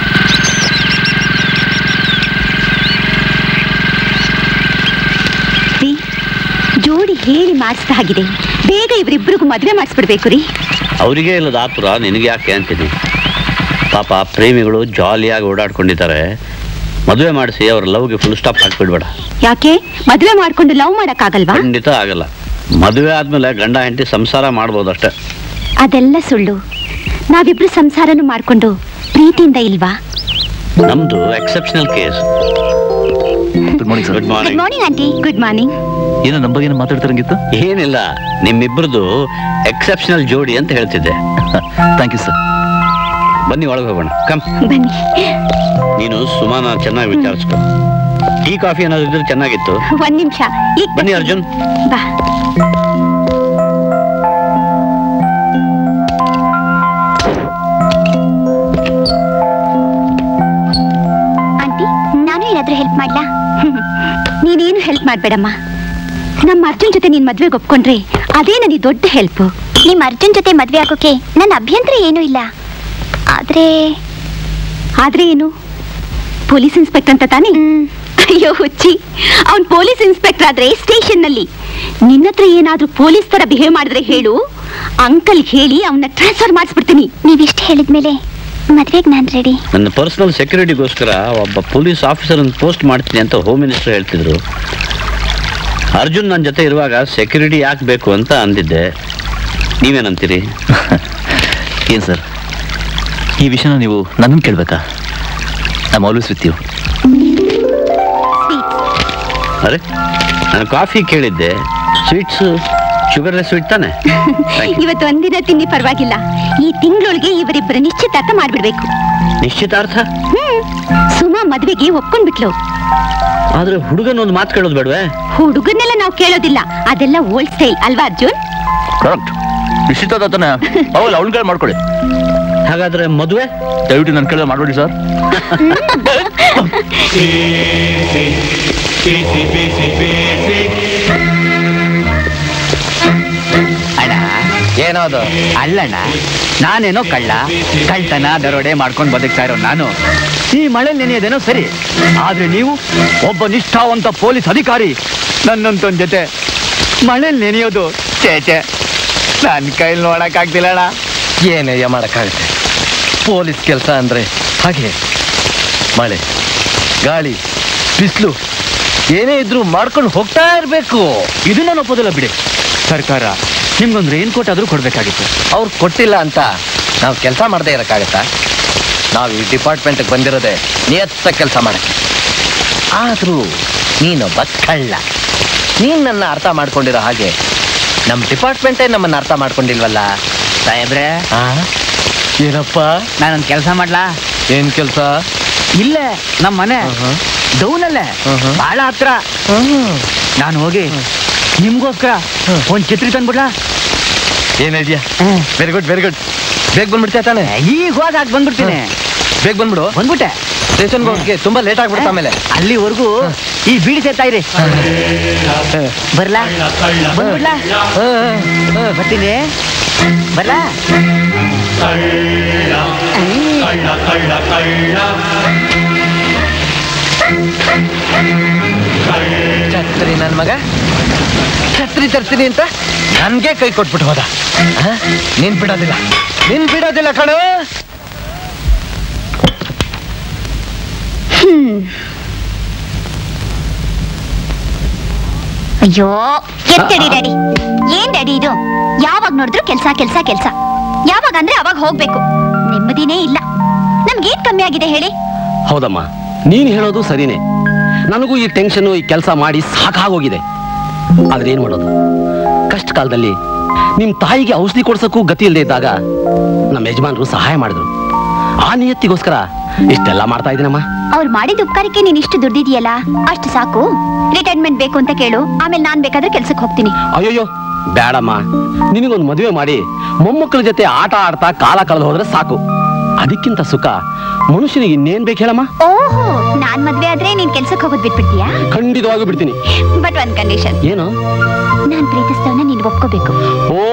ರೀ ಜೋಡಿ ಹೇಳಿ ಮಾಡಿಸ್ದ ಹಾಗಿದೆ ಬೇಗ ಇವರಿಬ್ಬರಿಗೂ ಮದುವೆ ಮಾಡಿಸ್ಬಿಡ್ಬೇಕು ರೀ ಅವರಿಗೆ ಇಲ್ಲದ ಆತುರ ನಿನಗೆ ಯಾಕೆ ಅಂತೀನಿ ಪಾಪ ಪ್ರೇಮಿಗಳು ಜಾಲಿಯಾಗಿ ಓಡಾಡ್ಕೊಂಡಿದ್ದಾರೆ ಮದುವೆ ಮಾಡಿಸಿ ಅವ್ರ ಲವ್ಗೆ ಫುಲ್ ಸ್ಟಾಪ್ ಹಾಕ್ಬಿಡ್ಬೇಡ ಯಾಕೆ ಮದುವೆ ಮಾಡ್ಕೊಂಡು ಲವ್ ಮಾಡಕ್ಕಾಗಲ್ವಾ ಖಂಡಿತ ಆಗಲ್ಲ ಮದುವೆ ಆದ್ಮೇಲೆ ಗಂಡ ಹೆಂಡತಿ ಸಂಸಾರ ಮಾಡ್ಬೋದು ಅಷ್ಟೇ ಅದೆಲ್ಲ ಸುಳ್ಳು ನಾವಿಬ್ರು ಸಂಸಾರನು ಮಾಡ್ಕೊಂಡು ಪ್ರೀತಿಯಿಂದ ಇಲ್ವಾ ನಮ್ದು exceptional case good morning sir good good morning morning aunty good morning ಏನೋ ನಮ್ಮ ಬಗ್ಗೆ ಮಾತಾಡ್ತಾರಂಗಿತ್ತು ಏನಿಲ್ಲ ನಿಮ್ಮಿಬ್ಬರದು ಎಕ್ಸೆಪ್ಷನಲ್ ಜೋಡಿ ಅಂತ ಹೇಳ್ತಿದ್ದೆ ಥ್ಯಾಂಕ್ ಯು ಸರ್ ಬನ್ನಿ ಒಳಗೆ ಹೋಗೋಣ ಕಮ್ ಬನ್ನಿ ನೀನು ಸುಮಾನ ಚೆನ್ನಾಗಿ ವಿಚಾರಿಸ್ಕೊ ಟೀ ಕಾಫಿ ಏನಾದ್ರು ಇದ್ರೆ ಚೆನ್ನಾಗಿತ್ತು ಒಂದ್ ನಿಮಿಷ ಈಗ ಬನ್ನಿ ಅರ್ಜುನ್ ಬಾ ಆಂಟಿ ನಾನು ಏನಾದ್ರೂ ಹೆಲ್ಪ್ ಮಾಡ್ಲಾ ನೀನೇನು ಹೆಲ್ಪ್ ಮಾಡ್ಬೇಡಮ್ಮ ನಮ್ಮ ಅರ್ಜುನ್ ಜೊತೆ ನೀನ್ ಮದ್ವೆಗೆ ಒಪ್ಕೊಂಡ್ರೆ ಅದೇ ನನಗೆ ದೊಡ್ಡ ಹೆಲ್ಪ್ ನಿಮ್ ಅರ್ಜುನ್ ಜೊತೆ ಮದ್ವೆ ಆಗೋಕೆ ನನ್ನ ಅಭ್ಯಂತರ ಏನೂ ಇಲ್ಲ ಆದ್ರೆ ಆದ್ರೆ ಏನು ಪೊಲೀಸ್ ಇನ್ಸ್ಪೆಕ್ಟರ್ ಅಂತ ತಾನೇ ಅಯ್ಯೋ ಹುಚ್ಚಿ ಅವ್ನ್ ಪೊಲೀಸ್ ಇನ್ಸ್ಪೆಕ್ಟರ್ ಆದ್ರೆ ಸ್ಟೇಷನ್ ನಲ್ಲಿ ನಿನ್ನತ್ರ ಏನಾದ್ರೂ ಪೊಲೀಸ್ ತರ ಬಿಹೇವ್ ಮಾಡಿದ್ರೆ ಹೇಳು ಅಂಕಲ್ ಹೇಳಿ ಅವನ್ನ ಟ್ರಾನ್ಸ್ಫರ್ ಮಾಡಿಸ್ಬಿಡ್ತೀನಿ ನೀವಿಷ್ಟು ಹೇಳಿದ್ಮೇಲೆ ಮದ್ವೆಗೆ ನಾನು ರೆಡಿ ನನ್ನ ಪರ್ಸನಲ್ ಸೆಕ್ಯೂರಿಟಿಗೋಸ್ಕರ ಒಬ್ಬ ಪೊಲೀಸ್ ಆಫೀಸರ್ ಪೋಸ್ಟ್ ಮಾಡ್ತೀನಿ ಅಂತ ಹೋಮ್ ಮಿನಿಸ್ಟರ್ ಹೇಳ್ತಿದ್ರು ಅರ್ಜುನ್ ನನ್ನ ಜೊತೆ ಇರುವಾಗ ಸೆಕ್ಯೂರಿಟಿ ಯಾಕೆ ಬೇಕು ಅಂತ ಅಂದಿದ್ದೆ ನೀವೇನಂತೀರಿ ಏನು ಸರ್ ಈ ವಿಷಯನ ನೀವು ನನ್ನನ್ನು ಕೇಳಬೇಕಾ ಐ ಆಲ್ವೇಸ್ ವಿತ್ ಯು ಅರೆ ನಾನು ಕಾಫಿ ಕೇಳಿದ್ದೆ ಸ್ವೀಟ್ಸ್ ಶುಗರ್ಲೆಸ್ ಸ್ವೀಟ್ ತಾನೆ ಇವತ್ತು ಒಂದಿನ ತಿಂಡಿ ಪರವಾಗಿಲ್ಲ ಈ ತಿಂಗಳೊಳಗೆ ಇವರಿಬ್ಬರ ನಿಶ್ಚಿತಾರ್ಥ ಮಾಡ್ಬಿಡ್ಬೇಕು ನಿಶ್ಚಿತಾರ್ಥ ಹ್ಮ್ ಸುಮಾ ಮದ್ವೆಗೆ ಒಪ್ಕೊಂಡ್ಬಿಟ್ಲು ಆದ್ರೆ ಹುಡುಗನೊಂದು ಮಾತು ಕೇಳೋದು ಬೇಡವೇ ಹುಡುಗನ್ನೆಲ್ಲ ನಾವು ಕೇಳೋದಿಲ್ಲ ಅದೆಲ್ಲ ಓಲ್ಡ್ ಸ್ಟೈಲ್ ಅಲ್ವಾ ಅರ್ಜುನ್ ಕರೆಕ್ಟ್ ನಿಶ್ಚಿತ ತಾನೆ ಅವಳು ಅವಳ ಕಡೆ ಮಾಡ್ಕೊಳ್ಳಿ ಹಾಗಾದ್ರೆ ಮದುವೆ ದಯವಿಟ್ಟು ನನ್ನ ಕಡೆ ಮಾಡ್ಬೇಡಿ ಸರ್ ಅಣ್ಣ ಏನೋದು ಅಲ್ಲಣ್ಣ ನಾನೇನೋ ಕಳ್ಳ ಕಳ್ತನ ದರೋಡೆ ಮಾಡ್ಕೊಂಡು ಬದುಕ್ತಾ ಇರೋ ನಾನು ಈ ಮಳೆ ನೆನೆಯೋದೇನೋ ಸರಿ ಆದ್ರೆ ನೀವು ಒಬ್ಬ ನಿಷ್ಠಾವಂತ ಪೊಲೀಸ್ ಅಧಿಕಾರಿ ನನ್ನಂತೊಂದ್ ಜೊತೆ ಮಳೆಲ್ ನೆನೆಯೋದು ಚೇಚೆ ನನ್ನ ಕೈಲಿ ನೋಡಕ್ಕಾಗ್ತಿಲ್ಲ ಅಣ್ಣ ಏನಯ್ಯ ಮಾಡಕ್ಕಾಗುತ್ತೆ ಪೊಲೀಸ್ ಕೆಲಸ ಅಂದ್ರೆ ಹಾಗೆ ಮಳೆ ಗಾಳಿ ಬಿಸಿಲು ಏನೇ ಇದ್ರೂ ಮಾಡ್ಕೊಂಡು ಹೋಗ್ತಾ ಇರ್ಬೇಕು ಇದು ನಾನು ಒಪ್ಪೋದಿಲ್ಲ ಬಿಡಿ ಸರ್ಕಾರ ನಿಮ್ಗೊಂದು ರೈನ್ ಕೋಟ್ ಆದ್ರೂ ಕೊಡ್ಬೇಕಾಗಿತ್ತು ಅವ್ರು ಕೊಟ್ಟಿಲ್ಲ ಅಂತ ನಾವು ಕೆಲಸ ಮಾಡದೇ ಇರೋಕ್ಕಾಗತ್ತಾ ನಾವು ಈ ಡಿಪಾರ್ಟ್ಮೆಂಟ್ಗೆ ಬಂದಿರೋದೇ ನಿಯತ್ತ ಕೆಲಸ ಮಾಡಕ್ಕೆ ಆದರೂ ನೀನೊಬ್ಬ ಕಳ್ಳ ನೀನ್ ನನ್ನ ಅರ್ಥ ಮಾಡ್ಕೊಂಡಿರೋ ಹಾಗೆ ನಮ್ಮ ಡಿಪಾರ್ಟ್ಮೆಂಟೇ ನಮ್ಮನ್ನ ಅರ್ಥ ಮಾಡ್ಕೊಂಡಿಲ್ವಲ್ಲ ಸಾಹೇಬ್ರೆ ಏನಪ್ಪ ನಾನೊಂದು ಕೆಲಸ ಮಾಡ್ಲಾ ಏನ್ ಕೆಲಸ ಇಲ್ಲೇ ನಮ್ಮ ಮನೆ ಡೌನಲ್ಲೇ ಬಹಳ ಹತ್ರ ನಾನು ಹೋಗಿ ನಿಮ್ಗೋಸ್ಕರ ಒಂದ್ ಛತ್ರಿ ತಂದ್ಬಿಡ್ಲಾ ಏನ್ idea very good very good ಬೇಗ ಬಂದ್ಬಿಡ್ತೀಯ ತಾನೆ ಈಗ ಹೋದಾಗ ಬಂದ್ಬಿಡ್ತೀನಿ ಬೇಗ ಬಂದ್ಬಿಡು ಬಂದ್ಬಿಟ್ಟೆ ಸ್ಟೇಷನ್ಗೆ ಹೋಗಕ್ಕೆ ತುಂಬಾ ಲೇಟ್ ಆಗ್ಬಿಡುತ್ತೆ ಆಮೇಲೆ ಅಲ್ಲಿವರೆಗೂ ಈ ಬೀಡಿ ಸೇರ್ತಾ ಇರಿ ಬರ್ಲಾ ಬಂದ್ಬಿಡ್ಲಾ ಬರ್ತೀನಿ ಬರ್ಲಾ ಛತ್ರಿ ನನ್ ಮಗ ಛತ್ರಿ ತರ್ತೀನಿ ಅಂತ ನನ್ಗೆ ಕೈ ಕೊಟ್ಬಿಟ್ಟು ಹೋದ ಆ? ನೀನ್ ಬಿಡೋದಿಲ್ಲ ನೀನ್ ಬಿಡೋದಿಲ್ಲ ಕಣೋ ಹ್ಮ್ ಅಯ್ಯೋ ಎತ್ತಡಿ ಡ್ಯಾಡಿ ಏನ್ ಡ್ಯಾಡಿ ಇದು ಯಾವಾಗ ನೋಡಿದ್ರು ಕೆಲ್ಸ ಕೆಲ್ಸ ಕೆಲ್ಸ ಯಾವಾಗ ಅಂದ್ರೆ ಅವಾಗ ಹೋಗ್ಬೇಕು ನೆಮ್ಮದಿನೇ ಇಲ್ಲ ನಮ್ಗೇನ್ ಕಮ್ಮಿ ಆಗಿದೆ ಹೇಳಿ ಹೌದಮ್ಮ ನೀನ್ ಹೇಳೋದು ಸರಿನೇ ನನಗೂ ಈ ಟೆನ್ಷನ್ ಈ ಕೆಲಸ ಮಾಡಿ ಸಾಕಾಗೋಗಿದೆ ಆದ್ರೆ ಏನ್ ಮಾಡೋದು ಕಷ್ಟ ಕಾಲದಲ್ಲಿ ನಿಮ್ ತಾಯಿಗೆ ಔಷಧಿ ಕೊಡ್ಸಕ್ಕೂ ಗತಿ ಇಲ್ಲದೆ ಇದ್ದಾಗ ನಮ್ಮ ಯಜಮಾನರು ಸಹಾಯ ಮಾಡಿದ್ರು ಆ ನಿಯತ್ತಿಗೋಸ್ಕರ ಇಷ್ಟೆಲ್ಲ ಮಾಡ್ತಾ ಇದ್ದೀನಮ್ಮ ಅವ್ರು ಮಾಡಿದ ಉಪಕಾರಕ್ಕೆ ನೀನ್ ಇಷ್ಟು ದುಡ್ದಿದೆಯಲ್ಲ ಅಷ್ಟು ಸಾಕು ರಿಟೈರ್ಮೆಂಟ್ ಬೇಕು ಅಂತ ಕೇಳು ಆಮೇಲೆ ನಾನ್ ಬೇಕಾದ್ರೆ ಕೆಲ್ಸಕ್ಕೆ ಹೋಗ್ತೀನಿ ಅಯ್ಯೋಯ್ಯೋ ಬೇಡಮ್ಮ ನಿನಗೊಂದು ಮದುವೆ ಮಾಡಿ ಮೊಮ್ಮಕ್ಕಳ ಜೊತೆ ಆಟ ಆಡ್ತಾ ಕಾಲ ಕಳೆದು ಹೋದ್ರೆ ಸಾಕು ಅದಕ್ಕಿಂತ ಸುಖ ಮನುಷ್ಯನಿಗೆ ಇನ್ನೇನ್ ಬೇಕು ಹೇಳಮ್ಮ ಓಹೋ ನಾನ್ ಮದ್ವೆ ಆದ್ರೆ ನೀನ್ ಕೆಲ್ಸಕ್ಕೆ ಹೋಗೋದ್ ಬಿಟ್ಬಿಡ್ತೀಯಾ ಖಂಡಿತವಾಗಿ ಬಿಡ್ತೀನಿ ಬಟ್ ಒಂದ್ ಕಂಡೀಷನ್ ಏನು ನಾನ್ ಪ್ರೀತಿಸ್ತವನ್ನ ನೀನ್ ಒಪ್ಕೋಬೇಕು ಓ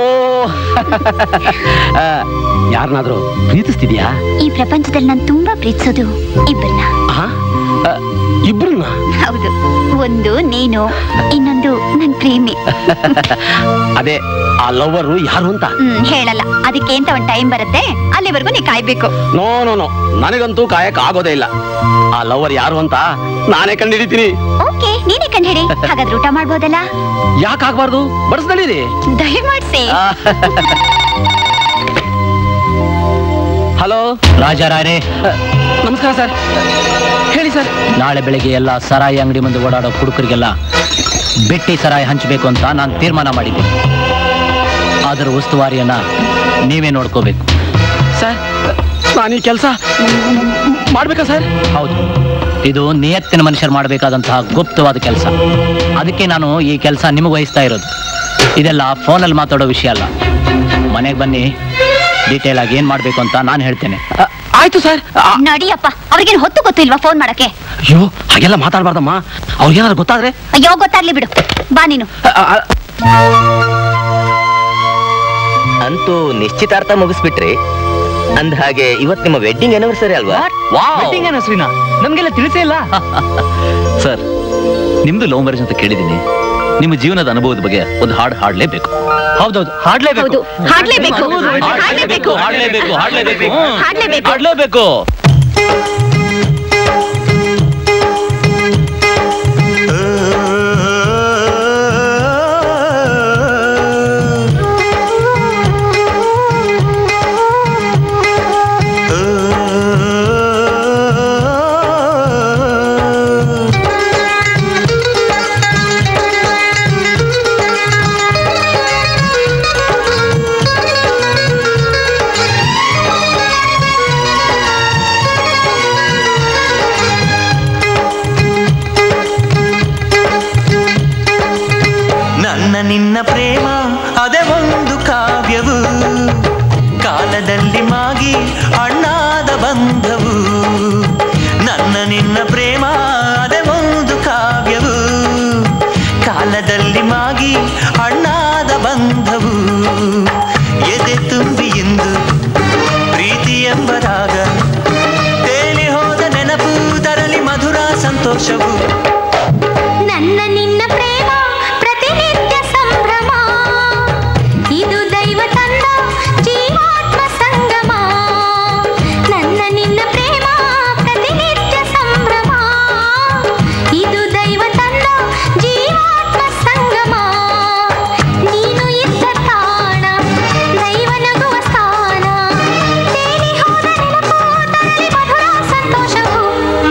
ಯಾರನ್ನಾದ್ರೂ ಪ್ರೀತಿಸ್ತಿದ್ಯಾ ಈ ಪ್ರಪಂಚದಲ್ಲಿ ನಾನ್ ತುಂಬಾ ಪ್ರೀತಿಸೋದು ಇಬ್ಬರನ್ನ ಇಬ್ರನ್ನ ಹೌದು ಒಂದು ನೀನು ಇನ್ನೊಂದು ನನ್ ಪ್ರೇಮಿ ಅದೇ ಆ ಲವ್ವರು ಯಾರು ಅಂತ ಹ್ಮ್ ಹೇಳಲ್ಲ ಅದಕ್ಕೆ ಅಂತ ಒಂದ್ ಟೈಮ್ ಬರುತ್ತೆ ಅಲ್ಲಿವರೆಗೂ ನೀ ಕಾಯ್ಬೇಕು ನೋ ನೋ ನೋ ನನಗಂತೂ ಕಾಯಕ್ ಆಗೋದೇ ಇಲ್ಲ ಆ ಲವರ್ ಯಾರು ಅಂತ ನಾನೇ ಕಂಡಿಡಿತೀನಿ ಓಕೆ ನೀನೇ ಕಂಡು ಹಿಡಿ ಹಾಗಾದ್ರೆ ಊಟ ಮಾಡ್ಬೋದಲ್ಲ ಯಾಕೆ ಆಗ್ಬಾರ್ದು ಬಡಿಸ್ದಳೀರಿ ದಯಮಾಡ್ಸಿ ಹಲೋ ರಾಜಾರಾಯರೇ ನಮಸ್ಕಾರ ಸರ್ ಹೇಳಿ ಸರ್ ನಾಳೆ ಬೆಳಿಗ್ಗೆ ಎಲ್ಲ ಸರಾಯಿ ಅಂಗಡಿ ಮುಂದೆ ಓಡಾಡೋ ಕುಡುಕರಿಗೆಲ್ಲ ಬೆಟ್ಟಿ ಸರಾಯಿ ಹಂಚಬೇಕು ಅಂತ ನಾನು ತೀರ್ಮಾನ ಮಾಡಿದ್ದೀನಿ ಅದರ ಉಸ್ತುವಾರಿಯನ್ನ ನೀವೇ ನೋಡ್ಕೋಬೇಕು ಸರ್ ನಾನು ಈ ಕೆಲಸ ಮಾಡ್ಬೇಕಾ ಸರ್ ಹೌದು ಇದು ನಿಯತ್ತಿನ ಮನುಷ್ಯರು ಮಾಡಬೇಕಾದಂತಹ ಗುಪ್ತವಾದ ಕೆಲಸ ಅದಕ್ಕೆ ನಾನು ಈ ಕೆಲಸ ನಿಮಗೆ ವಹಿಸ್ತಾ ಇರೋದು ಇದೆಲ್ಲ ಫೋನಲ್ಲಿ ಮಾತಾಡೋ ವಿಷಯ ಅಲ್ಲ ಮನೆಗೆ ಬನ್ನಿ ಡೀಟೇಲ್ ಆಗಿ ಏನ್ ಮಾಡ್ಬೇಕು ಅಂತ ನಾನು ಹೇಳ್ತೇನೆ ಆಯ್ತು ಸರ್ ನಡಿಯಪ್ಪ ಅವ್ರಿಗೇನು ಹೊತ್ತು ಗೊತ್ತಿಲ್ವಾ ಫೋನ್ ಮಾಡಕ್ಕೆ ಅಯ್ಯೋ ಹಾಗೆಲ್ಲ ಮಾತಾಡ್ಬಾರ್ದಮ್ಮ ಅವ್ರಿಗೇನಾದ್ರು ಗೊತ್ತಾದ್ರೆ ಅಯ್ಯೋ ಗೊತ್ತಾಗ್ಲಿ ಬಿಡು ಬಾ ನೀನು ಅಂತೂ ನಿಶ್ಚಿತಾರ್ಥ ಮುಗಿಸ್ಬಿಟ್ರಿ ಅಂದ ಹಾಗೆ ಇವತ್ ನಿಮ್ಮ ವೆಡ್ಡಿಂಗ್ ಆನಿವರ್ಸರಿ ಅಲ್ವಾ ವೆಡ್ಡಿಂಗ್ ಏನಸ್ರಿನಾ ನಮ್ಗೆಲ್ಲ ತಿಳಿಸೇ ಇಲ್ಲ ಸರ್ ನಿಮ್ದು ಲವ್ ಮ್ಯಾರೇಜ್ ಅಂತ ಕೇಳಿದ್ದೀನಿ ನಿಮ್ಮ ಜೀವನದ ಅನುಭವದ ಬಗ್ಗೆ ಒಂದು ಹಾಡು ಹಾಡ್ಲೇಬೇಕು ಹೌದೌದು ಹಾಡ್ಲೇಬೇಕು ಹಾಡ್ಲೇಬೇಕು ಹಾಡ್ಲೇಬೇಕು ಹಾಡ್ಲೇಬೇಕು ಹಾಡ್ಲೇಬೇಕು ಹಾಡ್ಲೇಬೇಕು ಹಾಡ್ಲೇಬೇಕು ನನ್ನ ನಿನ್ನ ಪ್ರೇಮ ಅದೇ ಒಂದು ಕಾವ್ಯವು ಕಾಲದಲ್ಲಿ ಮಾಗಿ ಅಣ್ಣಾದ ಬಂಧವು ನನ್ನ ನಿನ್ನ ಪ್ರೇಮ ಅದೇ ಒಂದು ಕಾವ್ಯವು ಕಾಲದಲ್ಲಿ ಮಾಗಿ ಅಣ್ಣಾದ ಬಂಧವು ಎದೆ ತುಂಬಿ ಇಂದು ಪ್ರೀತಿ ಎಂಬ ರಾಗ ತೇಲಿ ಹೋದ ನೆನಪು ತರಲಿ ಮಧುರ ಸಂತೋಷವು ನನ್ನ ನಿನ್ನ ಪ್ರೇಮ ಪ್ರತಿನಿತ್ಯ ಸಂಭ್ರಮ ಇದು ದೈವ ತಂದ ಜೀವಾತ್ಮ ಸಂಗಮ ನನ್ನ ನಿನ್ನ ಪ್ರೇಮ ಪ್ರತಿನಿತ್ಯ ಸಂಭ್ರಮ ಇದು ದೈವ ತಂದ ಜೀವಾತ್ಮ ಸಂಗಮ ನೀನು ಇದ್ದ ತಾಣ ದೈವ ನಗುವ ಸ್ಥಾನ ತೇಲಿ ಹೋದ ನೆನಪು ತರಲಿ ಮಧುರ ಸಂತೋಷವು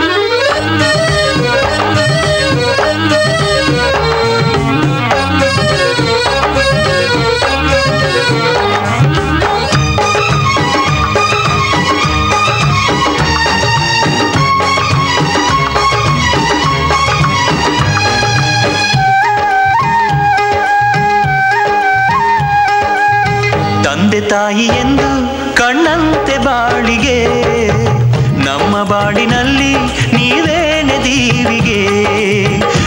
ತಂದೆ ತಾಯಿ ಎಂದು ಕಣ್ಣಂತೆ ಬಾಳಿಗೆ ನಮ್ಮ ಬಾಳಿನಲ್ಲಿ ನೀವೇನೆ ದೀವಿಗೆ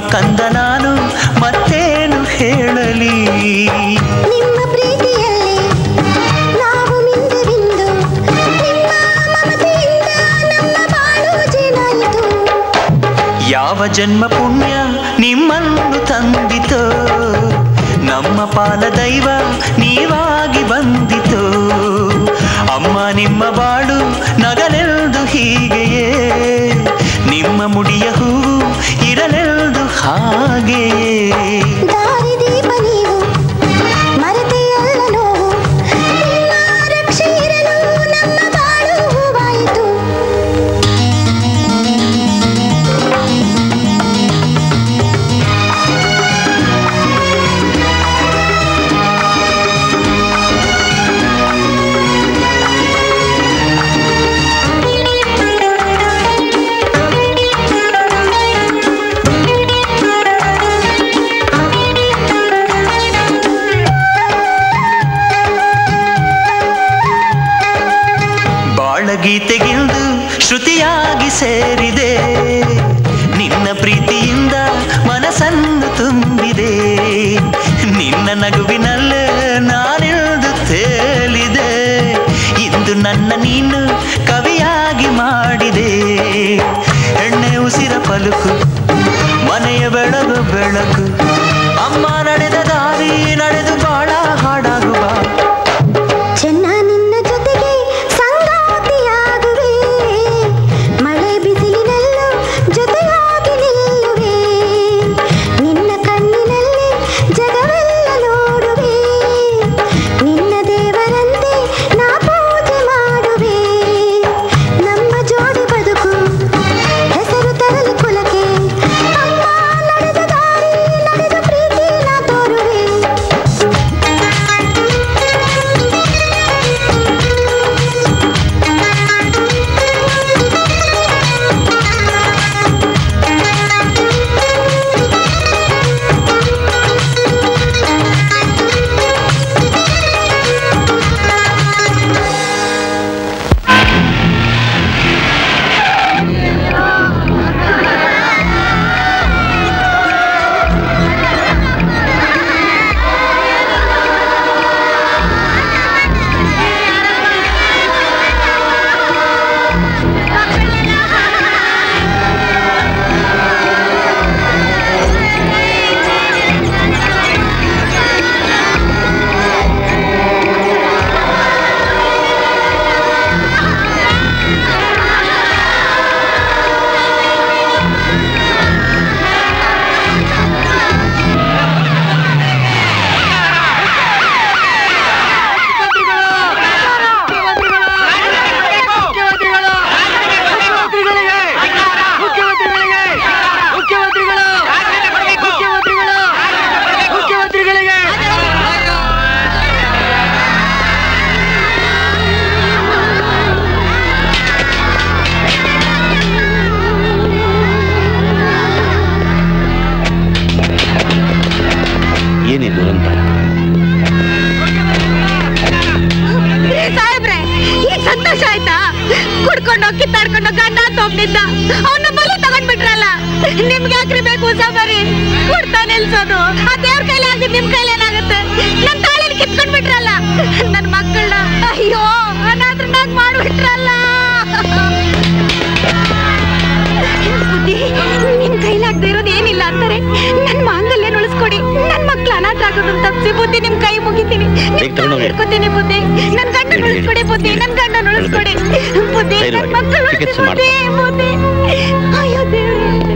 ಕಂದ ನಾನು ಮತ್ತೇನು ಹೇಳಲಿ ನಿಮ್ಮ ಪ್ರೀತಿಯಲ್ಲಿ ನಾವು ಮಿಂದೆವಿಂದು ನಿಮ್ಮ ಮಮತೆಯಿಂದ ನಮ್ಮ ಬಾಳು ಜೀನಾಯಿತು ಯಾವ ಜನ್ಮ ಪುಣ್ಯ ನಿಮ್ಮನ್ನು ತಂದಿತೋ ನಮ್ಮ ಪಾಲ ದೈವ ನೀವಾಗಿ ಬಂದಿತೋ ಅಮ್ಮ ನಿಮ್ಮ ಬಾಳು ನಗಲೆಲ್ದು ಹೀಗೆಯೇ ನಿಮ್ಮ ಮುಡಿಯ ಹೂವು ಇರಲೆಲ್ದು ಹಾಗೆಯೇ ದಾರಿದೀಪ ನೀವು ಮರೆತೆಯಲ್ಲ ನೋವು ನಿಮ್ಮ ರಕ್ಷೆ ಇರಲು ನಮ್ಮ ಬಾಳು ಹೂವಾಯಿತು ಬಾಳಗೀತೆಗಿಂದು ಶ್ರುತಿಯಾಗಿ ಸೇರಿದೆ ನಿನ್ನ ಪ್ರೀತಿಯಿಂದ ಮನಸ್ಸನ್ನು ತುಂಬಿದೆ ನಿನ್ನ ನಗುವಿನಲ್ಲೇ ನಾನಿಳಿದು ತೇಲಿದೆ ಇಂದು ನನ್ನ ನೀನು ಕವಿಯಾಗಿ ಮಾಡಿದೆ ಎಣ್ಣೆ ಉಸಿರ ಪಲುಕು ಮನೆಯ ಬೆಳಗು ಬೆಳಕು ಅಮ್ಮ ನಡೆದ ದಾರಿ ನಡೆದು ಬಾಳ ಹಾಡಾಗುವ ಚೆನ್ನ ನಿನ್ನ ಜೊತೆಗೆ ಸಂಗಾತಿಯಾಗುವೆ ಮಳೆ ಬಿಸಿಲಿನಲ್ಲೂ ಜೊತೆಯಾಗಿ ನಿಲ್ಲುವೆ ನಿನ್ನ ಕಣ್ಣಿನಲ್ಲಿ ಜಗವೆಲ್ಲ ನೋಡುವೆ ನಿನ್ನ ದೇವರಂತೆ ನಾ ಪೂಜೆ ಮಾಡುವೆ ನಮ್ಮ ಜೋಡಿ ಬದುಕು ಹೆಸರು ತರಲಿ ಕುಲಕ್ಕೆ ಅಮ್ಮ ನಡೆದ ದಾರಿ ನಡೆದ ಪ್ರೀತಿ ನಾ ತೋರುವೆ ಏನೇ ದುರಂತ ಸಾಹೇಬ್ರೆ ಈಗ ಸಂತೋಷ ಆಯ್ತಾ ಕುಡ್ಕೊಂಡು ಕಿತ್ತಾಡ್ಕೊಂಡು ಗಂಡ ಅಂತ ಒಬ್ನಿದ್ದ ಅವನ್ನ ಬಲಿ ತಗೊಂಡ್ಬಿಟ್ರಲ್ಲ ನಿಮ್ಗೆ ಯಾಕ್ರಿ ಬೇಕು ಸಾಬಾರಿ ಕುಡ್ತಾ ನಿಲ್ಸೋದು ಆ ದೇವ್ರ ಕೈಲಿ ಆಗಿದ್ ನಿಮ್ ಕೈಲಿ ಏನಾಗುತ್ತೆ ನನ್ ತಾಳಿನ ಕಿತ್ಕೊಂಡ್ ಬಿಟ್ರಲ್ಲ ನನ್ ಮಕ್ಕಳನ್ನ ಅಯ್ಯೋ ಅನಾಥರನ್ನಾಗ್ ಮಾಡ್ಬಿಟ್ರಲ್ಲ ಬುದ್ಧಿ ನಿಮ್ ಕೈಲಾಗದೆ ಇರೋದು ಏನಿಲ್ಲ ಅಂತಾರೆ ನನ್ ಮಾಂಗಲ್ಯ ಉಳಿಸ್ಕೊಡಿ ನನ್ ಮಕ್ಳು ಅನಾಥ ಆಗೋದು ತಪ್ಪಿಸಿ ಬುದ್ಧಿ ನಿಮ್ ಕೈ ಮುಗಿತೀನಿ ಬೇಗ ತಗೊಂಡೋಗಿ. ಇಟ್ಕೋತೀನಿ ಬುದ್ಧಿ ನನ್ ಗಂಡ ಹೇಳಿ, ಹೇಳಿ. ಉಳಿಸ್ಕೊಡಿ ಬುದ್ಧಿ ನನ್ ಗಂಡ ಉಳಿಸ್ಕೊಡಿ ಬುದ್ಧಿ ನನ್ ಧೈರ್ಯವಾಗಿ ಮಕ್ಕಳು ಚಿಕಿತ್ಸೆ ಬುದ್ಧಿ ಬುದ್ಧಿ ಅಯ್ಯೋ ದೇವ್ರೇ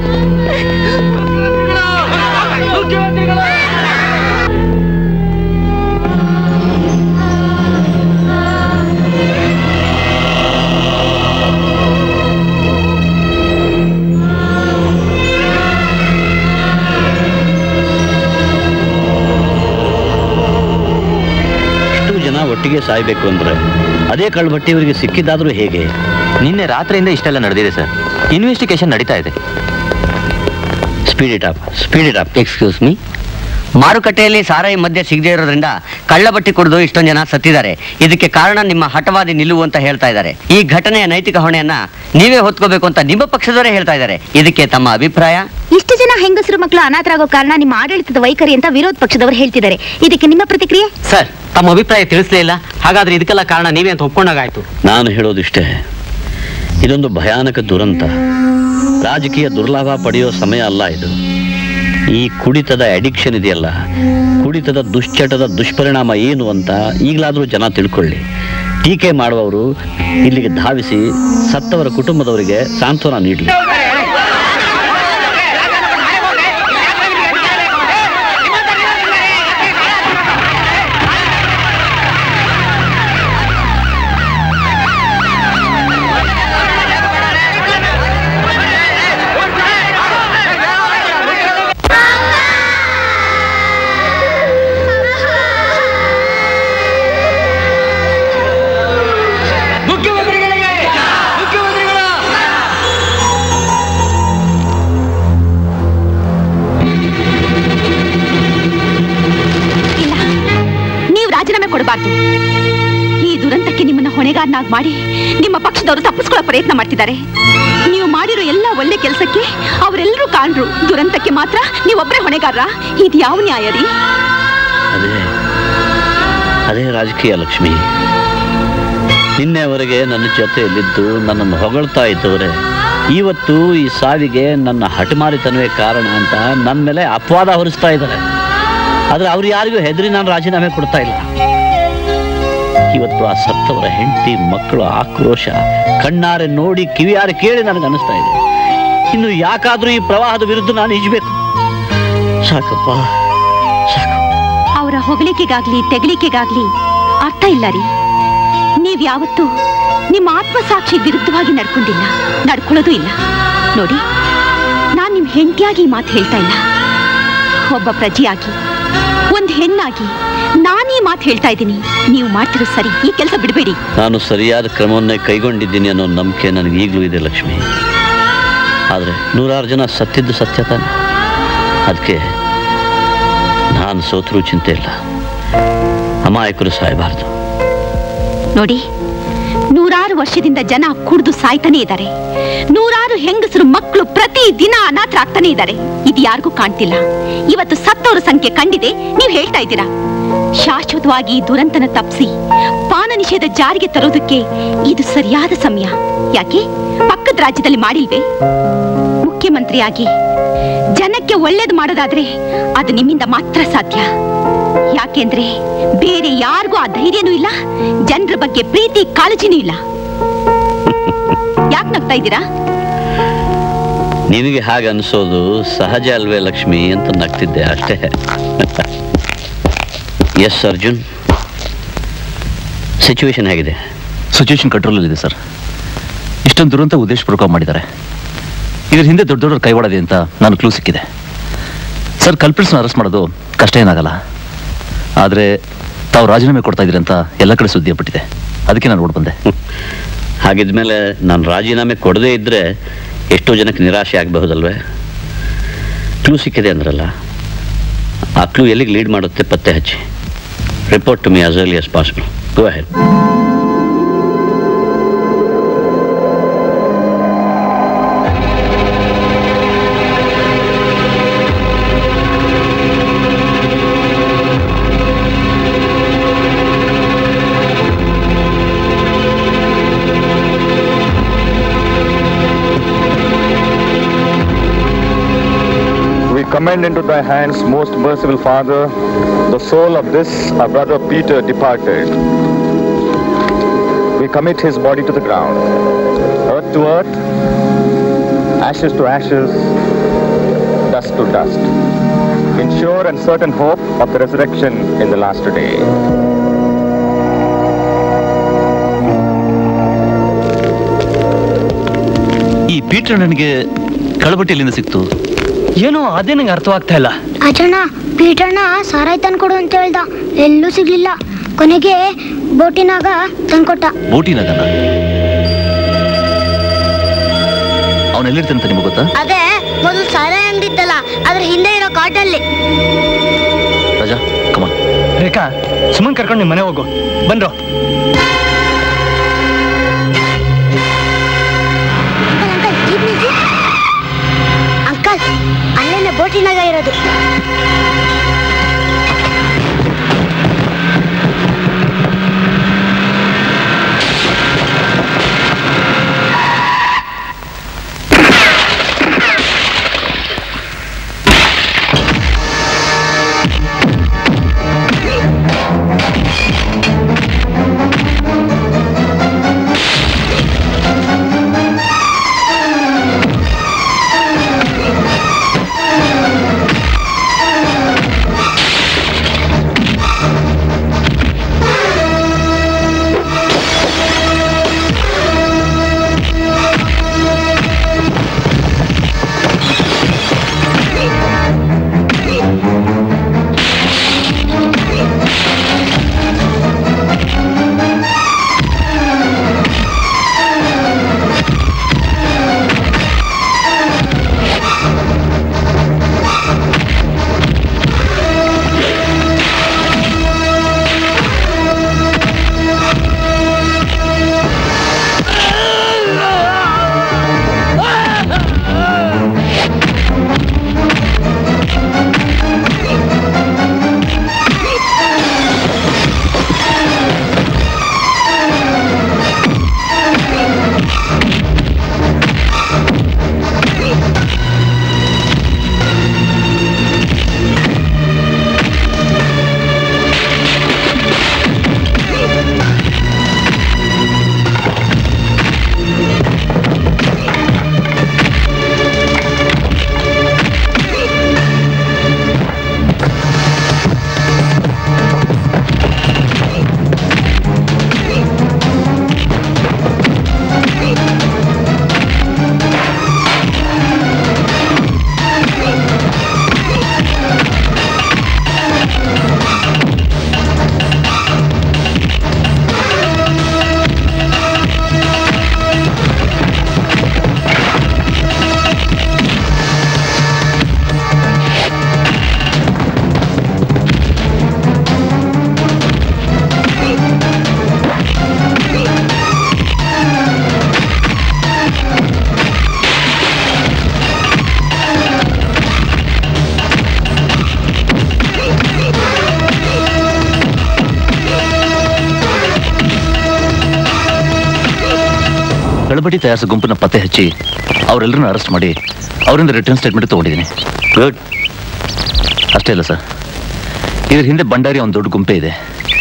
ಇಷ್ಟು ಜನ ಒಟ್ಟಿಗೆ ಸಾಯ್ಬೇಕು ಅಂದ್ರೆ ಅದೇ ಕಳ್ಬಟ್ಟಿ ಇವರಿಗೆ ಸಿಕ್ಕಿದ್ದಾದ್ರೂ ಹೇಗೆ ನಿನ್ನೆ ರಾತ್ರಿಯಿಂದ ಇಷ್ಟೆಲ್ಲ ನಡೆದಿದೆ ಸರ್ ಇನ್ವೆಸ್ಟಿಗೇಷನ್ ನಡೀತಾ ಇದೆ speed it up speed it up excuse me ಮಾರುಕಟ್ಟೆಯಲ್ಲಿ ಸಾರಾಯಿ ಮದ್ಯ ಸಿಗದೇ ಇರೋದ್ರಿಂದ ಕಳ್ಳಬಟ್ಟಿ ಕುಡಿದು ಇಷ್ಟೊಂದು ಜನ ಸತ್ತಿದ್ದಾರೆ ಇದಕ್ಕೆ ಕಾರಣ ನಿಮ್ಮ ಹಠವಾದಿ ನಿಲುವು ಅಂತ ಹೇಳ್ತಾ ಇದ್ದಾರೆ ಈ ಘಟನೆಯ ನೈತಿಕ ಹೊಣೆಯನ್ನ ನೀವೇ ಹೊತ್ಕೋಬೇಕು ಅಂತ ನಿಮ್ಮ ಪಕ್ಷದವರೇ ಹೇಳ್ತಾ ಇದ್ದಾರೆ ಇದಕ್ಕೆ ತಮ್ಮ ಅಭಿಪ್ರಾಯ ಇಷ್ಟು ಜನ ಹೆಂಗಸರು ಮಕ್ಕಳು ಅನಾಥರಾಗೋ ಕಾರಣ ನಿಮ್ಮ ಆಡಳಿತದ ವೈಖರಿ ಅಂತ ವಿರೋಧ ಪಕ್ಷದವರು ಹೇಳ್ತಿದ್ದಾರೆ ಇದಕ್ಕೆ ನಿಮ್ಮ ಪ್ರತಿಕ್ರಿಯೆ ಸರ್ ತಮ್ಮ ಅಭಿಪ್ರಾಯ ತಿಳಿಸ್ಲೇ ಇಲ್ಲ ಹಾಗಾದ್ರೆ ಇದಕ್ಕೆಲ್ಲ ಕಾರಣ ನೀವೇ ಅಂತ ಒಪ್ಕೊಂಡಾಗಾಯ್ತು ನಾನು ಹೇಳೋದಿಷ್ಟೇ ಇದೊಂದು ಭಯಾನಕ ದುರಂತ ರಾಜಕೀಯ ದುರ್ಲಾಭ ಪಡೆಯೋ ಸಮಯ ಅಲ್ಲ ಇದು ಈ ಕುಡಿತದ ಅಡಿಕ್ಷನ್ ಇದೆಯಲ್ಲ ಕುಡಿತದ ದುಶ್ಚಟದ ದುಷ್ಪರಿಣಾಮ ಏನು ಅಂತ ಈಗಲಾದರೂ ಜನ ತಿಳ್ಕೊಳ್ಳಿ ಟೀಕೆ ಮಾಡುವವರು ಇಲ್ಲಿಗೆ ಧಾವಿಸಿ ಸತ್ತವರ ಕುಟುಂಬದವರಿಗೆ ಸಾಂತ್ವನ ನೀಡಲಿ ನೀವು ರಾಜೀನಾಮೆ ಕೊಡಬಾರ್ದು ಈ ದುರಂತಕ್ಕೆ ನಿಮ್ಮನ್ನ ಹೊಣೆಗಾರನಾಗಿ ಮಾಡಿ ನಿಮ್ಮ ಪಕ್ಷದವರು ತಪ್ಪಿಸ್ಕೊಳ್ಳೋ ಪ್ರಯತ್ನ ಮಾಡ್ತಿದ್ದಾರೆ ನೀವು ಮಾಡಿರೋ ಎಲ್ಲ ಒಳ್ಳೆ ಕೆಲಸಕ್ಕೆ ಅವರೆಲ್ಲರೂ ಕಾಣ್ರು ದುರಂತಕ್ಕೆ ಮಾತ್ರ ನೀವೊಬ್ಬರೇ ಹೊಣೆಗಾರ ಇದು ಯಾವ ನ್ಯಾಯ ರೀ ಅದೇ ಅದೇ ರಾಜಕೀಯ ಲಕ್ಷ್ಮಿ ನಿನ್ನೆವರೆಗೆ ನನ್ನ ಜೊತೆಯಲ್ಲಿದ್ದು ನನ್ನನ್ನು ಹೊಗಳ್ತಾ ಇದ್ದವರೇ ಇವತ್ತು ಈ ಸಾವಿಗೆ ನನ್ನ ಹಠಮಾರಿತನವೇ ಕಾರಣ ಅಂತ ನನ್ನ ಮೇಲೆ ಅಪವಾದ ಹೊರಿಸ್ತಾ ಇದ್ದಾರೆ ಆದ್ರೆ ಅವ್ರು ಯಾರಿಗೂ ಹೆದರಿ ನಾನು ರಾಜೀನಾಮೆ ಕೊಡ್ತಾ ಇಲ್ಲ ಇವತ್ತು ಆ ಸತ್ತವರ ಹೆಂಡತಿ ಮಕ್ಕಳು ಆಕ್ರೋಶ ಕಣ್ಣಾರೆ ನೋಡಿ ಕಿವಿಯಾರೆ ಕೇಳಿ ನನಗೆ ಅನಿಸ್ತಾ ಇದೆ ಇನ್ನು ಯಾಕಾದ್ರೂ ಈ ಪ್ರವಾಹದ ವಿರುದ್ಧ ನಾನು ಈಜಬೇಕು ಸಾಕಪ್ಪ ಅವರ ಹೊಗಳಿಕೆಗಾಗ್ಲಿ ತೆಗಳಿಕೆಗಾಗ್ಲಿ ಅರ್ಥ ಇಲ್ಲ ರೀ ನೀವ್ ಯಾವತ್ತೂ ನಿಮ್ಮ ಆತ್ಮಸಾಕ್ಷಿ ವಿರುದ್ಧವಾಗಿ ನಡ್ಕೊಂಡಿಲ್ಲ ನಡ್ಕೊಳ್ಳೋದು ಇಲ್ಲ ನೋಡಿ ನಾನ್ ನಿಮ್ ಹೆಂಡತಿಯಾಗಿ ಈ ಮಾತು ಹೇಳ್ತಾ ಇಲ್ಲ ಒಬ್ಬ ಪ್ರಜೆಯಾಗಿ ಒಂದ್ ಹೆಣ್ಣಾಗಿ ನಾನೀ ಮಾತು ಹೇಳ್ತಾ ಇದ್ದೀನಿ ನೀವು ಮಾಡ್ತಿರೋ ಸರಿ ಈ ಕೆಲಸ ಬಿಡಬೇಡಿ ನಾನು ಸರಿಯಾದ ಕ್ರಮವನ್ನೇ ಕೈಗೊಂಡಿದ್ದೀನಿ ಅನ್ನೋ ನಂಬಿಕೆ ನನಗೆ ಈಗಲೂ ಇದೆ ಲಕ್ಷ್ಮಿ ಆದರೆ ನೂರಾರು ಜನ ಸತ್ತಿದ್ದು ಸತ್ಯ ತಾನೆ ಅದಕ್ಕೆ ನಾನು ಸೋತರೂ ಚಿಂತೆ ಇಲ್ಲ ಅಮಾಯಕರು ಸಾಯಬಾರ್ದು ನೋಡಿ ನೂರಾರು ವರ್ಷದಿಂದ ಜನ ಕುಡಿದು ಸಾಯ್ತಾನೆ ಇದ್ದಾರೆ ನೂರಾರು ಹೆಂಗಸರು ಮಕ್ಕಳು ಪ್ರತಿ ದಿನ ಅನಾಥರಾಗ್ತಾನೆ ಇದ್ದಾರೆ ಇದು ಯಾರಿಗೂ ಕಾಣ್ತಿಲ್ಲ ಇವತ್ತು ಸತ್ತವರ ಸಂಖ್ಯೆ ಕಂಡಿದೆ ನೀವು ಹೇಳ್ತಾ ಇದ್ದೀರಾ ಶಾಶ್ವತವಾಗಿ ಈ ದುರಂತನ ತಪ್ಪಿಸಿ ಪಾನ ನಿಷೇಧ ಜಾರಿಗೆ ತರೋದಕ್ಕೆ ಇದು ಸರಿಯಾದ ಸಮಯ ಯಾಕೆ ಪಕ್ಕದ ರಾಜ್ಯದಲ್ಲಿ ಮಾಡಿಲ್ವೇ ಮುಖ್ಯಮಂತ್ರಿಯಾಗಿ ಜನಕ್ಕೆ ಒಳ್ಳೇದು ಮಾಡೋದಾದ್ರೆ ಅದು ನಿಮ್ಮಿಂದ ಮಾತ್ರ ಸಾಧ್ಯ ಯಾಕೆಂದ್ರೆ ಬೇರೆ ಯಾರಿಗೂ ಆ ಧೈರ್ಯನೂ ಇಲ್ಲ ಜನರ ಬಗ್ಗೆ ಪ್ರೀತಿ ಕಾಳಜಿನೂ ಇಲ್ಲ ಯಾಕೆ ನಗ್ತಾ ಇದ್ದೀರಾ ನಿನಗೆ ಹಾಗೆ ಅನಿಸೋದು ಸಹಜ ಅಲ್ವೇ ಲಕ್ಷ್ಮಿ ಅಂತ ನಗ್ತಿದ್ದೆ ಅಷ್ಟೇ ಎಸ್ ಅರ್ಜುನ್ ಸಿಚುವೇಶನ್ ಹೇಗಿದೆ ಸಿಚುವೇಶನ್ ಕಂಟ್ರೋಲಲ್ಲಿದೆ ಸರ್ ಇಷ್ಟೊಂದು ದುರಂತ ಉದ್ದೇಶಪೂರ್ವಕ ಮಾಡಿದ್ದಾರೆ ಇದ್ರ ಹಿಂದೆ ದೊಡ್ಡ ದೊಡ್ಡ ಕೈವಾಡದೆ ಅಂತ ನಾನು ಕ್ಲೂ ಸಿಕ್ಕಿದೆ ಸರ್ ಕಲ್ಪಿಟ್ಸ್ನ ಅರೆಸ್ಟ್ ಮಾಡೋದು ಕಷ್ಟ ಏನಾಗಲ್ಲ ಆದರೆ ತಾವು ರಾಜೀನಾಮೆ ಕೊಡ್ತಾ ಇದ್ದೀರಿ ಅಂತ ಎಲ್ಲ ಕಡೆ ಸುದ್ದಿ ಹಬ್ಬಿಟ್ಟಿದೆ ಅದಕ್ಕೆ ನಾನು ಓಡ್ ಬಂದೆ ಹಾಗಿದ್ಮೇಲೆ ನಾನು ರಾಜೀನಾಮೆ ಕೊಡದೇ ಇದ್ದರೆ ಎಷ್ಟೋ ಜನಕ್ಕೆ ನಿರಾಶೆ ಆಗಬಹುದಲ್ವೇ ಕ್ಲೂ ಸಿಕ್ಕಿದೆ ಅಂದ್ರಲ್ಲ ಆ ಕ್ಲೂ ಎಲ್ಲಿಗೆ ಲೀಡ್ ಮಾಡುತ್ತೆ ಪತ್ತೆ ಹಚ್ಚಿ report to me as early as possible go ahead We commend into thy hands, most merciful Father, the soul of this our brother Peter departed. We commit his body to the ground, earth to earth, ashes to ashes, dust to dust, in sure and certain hope of the resurrection in the last day. ಈ Peter ನನಗೆ ಕಳಬಟ್ಟಿ ಎಲ್ಲಿಂದ ಸಿಕ್ತು ಏನೋ ಅದೇ ನಂಗೆ ಅರ್ಥವಾಗ್ತಾ ಇಲ್ಲ ಅಜ್ಜಣ್ಣ ಪೀಟಣ್ಣ ಸಾರಾಯಿ ತಂದ್ಕೊಡು ಅಂತ ಹೇಳ್ದ ಎಲ್ಲೂ ಸಿಗ್ಲಿಲ್ಲ ಕೊನೆಗೆ ಬೋಟಿನಾಗ ತಂದ್ಕೊಟ್ಟ ಬೋಟಿನಾಗನ ಅವನು ಎಲ್ಲಿರ್ತಾನೆ ನಿಮಗೆ ಗೊತ್ತಾ ಅದೇ ಮೊದಲು ಸಾರಾಯಿ ಅಂಗಡಿ ಇದ್ದಲ್ಲ ಅದ್ರ ಹಿಂದೆ ಇರೋ ಕಾಟಲ್ಲಿ ರಾಜಾ ಕಮಾನ್ ರೇಖಾ ಸುಮನ್ ಕರ್ಕೊಂಡು ನಿಮ್ಮ ಮನೆ ಹೋಗು ಬಂದ್ರು ಅಂಕಲ್ ಅಲ್ಲೇನೆ ಬೋಟಿನಾಗ ಇರೋದು ಗಡಬಡಿ ತಯಾರಿಸೋ ಗುಂಪನ್ನ ಪತ್ತೆ ಹಚ್ಚಿ ಅವರೆಲ್ಲರನ್ನ ಅರೆಸ್ಟ್ ಮಾಡಿ ಅವರಿಂದ ರಿಟರ್ನ್ ಸ್ಟೇಟ್ಮೆಂಟ್ ತಗೊಂಡಿದ್ದೀನಿ ಗುಡ್ ಅಷ್ಟೇ ಇಲ್ಲ ಸರ್ ಇದ್ರ ಹಿಂದೆ ಭಂಡಾರಿ ಒಂದು ದೊಡ್ಡ ಗುಂಪೆ ಇದೆ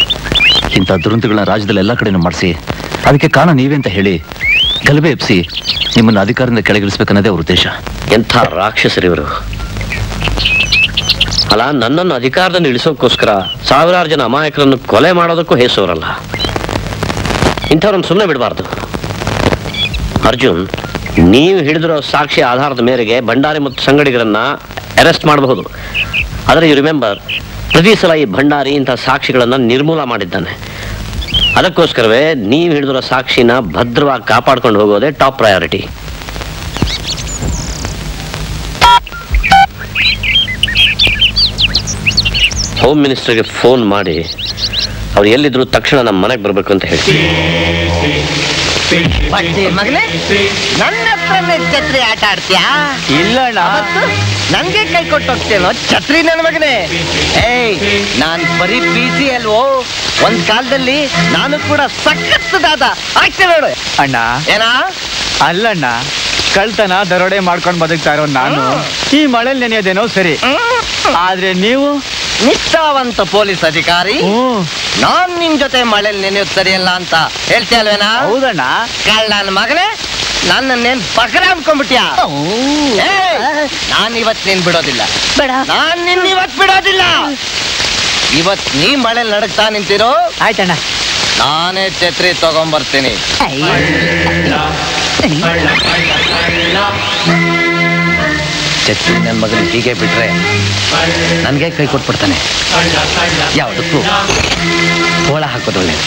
ಇಂಥ ದುರಂತಗಳನ್ನ ರಾಜ್ಯದಲ್ಲಿ ಎಲ್ಲ ಕಡೆನೂ ಮಾಡಿಸಿ ಅದಕ್ಕೆ ಕಾರಣ ನೀವೇ ಅಂತ ಹೇಳಿ ಗಲಭೆ ಎಪ್ಸಿ ನಿಮ್ಮನ್ನ ಅಧಿಕಾರದಿಂದ ಕೆಳಗಿಳಿಸ್ಬೇಕನ್ನೋದೇ ಅವ್ರ ಉದ್ದೇಶ ಎಂಥ ರಾಕ್ಷಸರಿವರು ಅಲ್ಲ ನನ್ನನ್ನು ಅಧಿಕಾರದಿಂದ ಇಳಿಸೋಕ್ಕೋಸ್ಕರ ಸಾವಿರಾರು ಜನ ಅಮಾಯಕರನ್ನು ಕೊಲೆ ಮಾಡೋದಕ್ಕೂ ಹೇಸೋರಲ್ಲ ಇಂಥವ್ರನ್ನ ಸುಮ್ಮನೆ ಬಿಡಬಾರ್ದು ಅರ್ಜುನ್ ನೀವು ಹಿಡಿದಿರೋ ಸಾಕ್ಷಿ ಆಧಾರದ ಮೇರೆಗೆ ಭಂಡಾರಿ ಮತ್ತು ಸಂಗಡಿಗರನ್ನ ಅರೆಸ್ಟ್ ಮಾಡಬಹುದು ಆದರೆ ಯು ರಿಮೆಂಬರ್ ಪ್ರತಿ ಸಲ ಈ ಭಂಡಾರಿ ಇಂಥ ಸಾಕ್ಷಿಗಳನ್ನ ನಿರ್ಮೂಲ ಮಾಡಿದ್ದಾನೆ ಅದಕ್ಕೋಸ್ಕರವೇ ನೀವು ಹಿಡಿದಿರೋ ಸಾಕ್ಷಿನ ಭದ್ರವಾಗಿ ಕಾಪಾಡ್ಕೊಂಡು ಹೋಗೋದೇ ಟಾಪ್ ಪ್ರಯಾರಿಟಿ ಹೋಮ್ ಮಿನಿಸ್ಟರ್ಗೆ ಫೋನ್ ಮಾಡಿ ಅವ್ರು ಎಲ್ಲಿದ್ರು ತಕ್ಷಣ ನಮ್ಮ ಮನೆಗೆ ಬರಬೇಕು ಅಂತ ಹೇಳಿ ಬಡ್ಡಿ ಮಗನೇ ನನ್ನ ಹತ್ರನೇ ಛತ್ರಿ ಆಟ ಆಡ್ತೀಯಾ ಇಲ್ಲಣ್ಣ ನನ್ಗೆ ಕೈ ಕೊಟ್ಟು ಹೋಗ್ತೇನೋ ಛತ್ರಿ ನನ್ನ ಮಗನೇ ಏಯ್ ನಾನ್ ಬರೀ ಬಿಸಿ ಅಲ್ವೋ ಒಂದ್ ಕಾಲದಲ್ಲಿ ನಾನು ಕೂಡ ಸಖತ್ತದಾದ ಆಗ್ತೇನೆ ನೋಡು ಅಣ್ಣ ಏನಾ ಅಲ್ಲಣ್ಣ ಕಳ್ತನ ದರೋಡೆ ಮಾಡ್ಕೊಂಡು ಬದುಕ್ತಾ ಇರೋ ನಾನು ಈ ಮಳೆಲ್ ನೆನೆಯೋದೇನೋ ಸರಿ ಆದ್ರೆ ನೀವು ನಿಷ್ಠಾವಂತ ಪೊಲೀಸ್ ಅಧಿಕಾರಿ ನಾನ್ ನಿನ್ ಜೊತೆ ಮಳೆಲ್ ನೆನೆಯೋದು ಸರಿಯಲ್ಲ ಅಂತ ಹೇಳ್ತೀಯ ಅಲ್ವೇನಾ ಹೌದಣ್ಣ ಕಳ್ಳನ ಮಗನೇ ನನ್ನನ್ನೇನ್ ಬಕರ ಅನ್ಕೊಂಡ್ಬಿಟ್ಯಾ ನಾನ್ ಇವತ್ ನೀನ್ ಬಿಡೋದಿಲ್ಲ ಬೇಡ ನಾನ್ ನಿನ್ ಇವತ್ ಬಿಡೋದಿಲ್ಲ ಇವತ್ ನೀ ಮಳೆಲ್ ನಡಕ್ತಾ ನಿಂತಿರೋ ಆಯ್ತಣ್ಣ ನಾನೇ ಛತ್ರಿ ತಗೊಂಬರ್ತೀನಿ ಛತ್ರಿ ನನ್ನ ಮಗನ ಹೀಗೆ ಬಿಟ್ರೆ ನನಗೆ ಕೈ ಕೊಟ್ಬಿಡ್ತಾನೆ ಯಾವುದಕ್ಕೂ ಹೋಳ ಹಾಕೋದು ಒಳ್ಳೇದು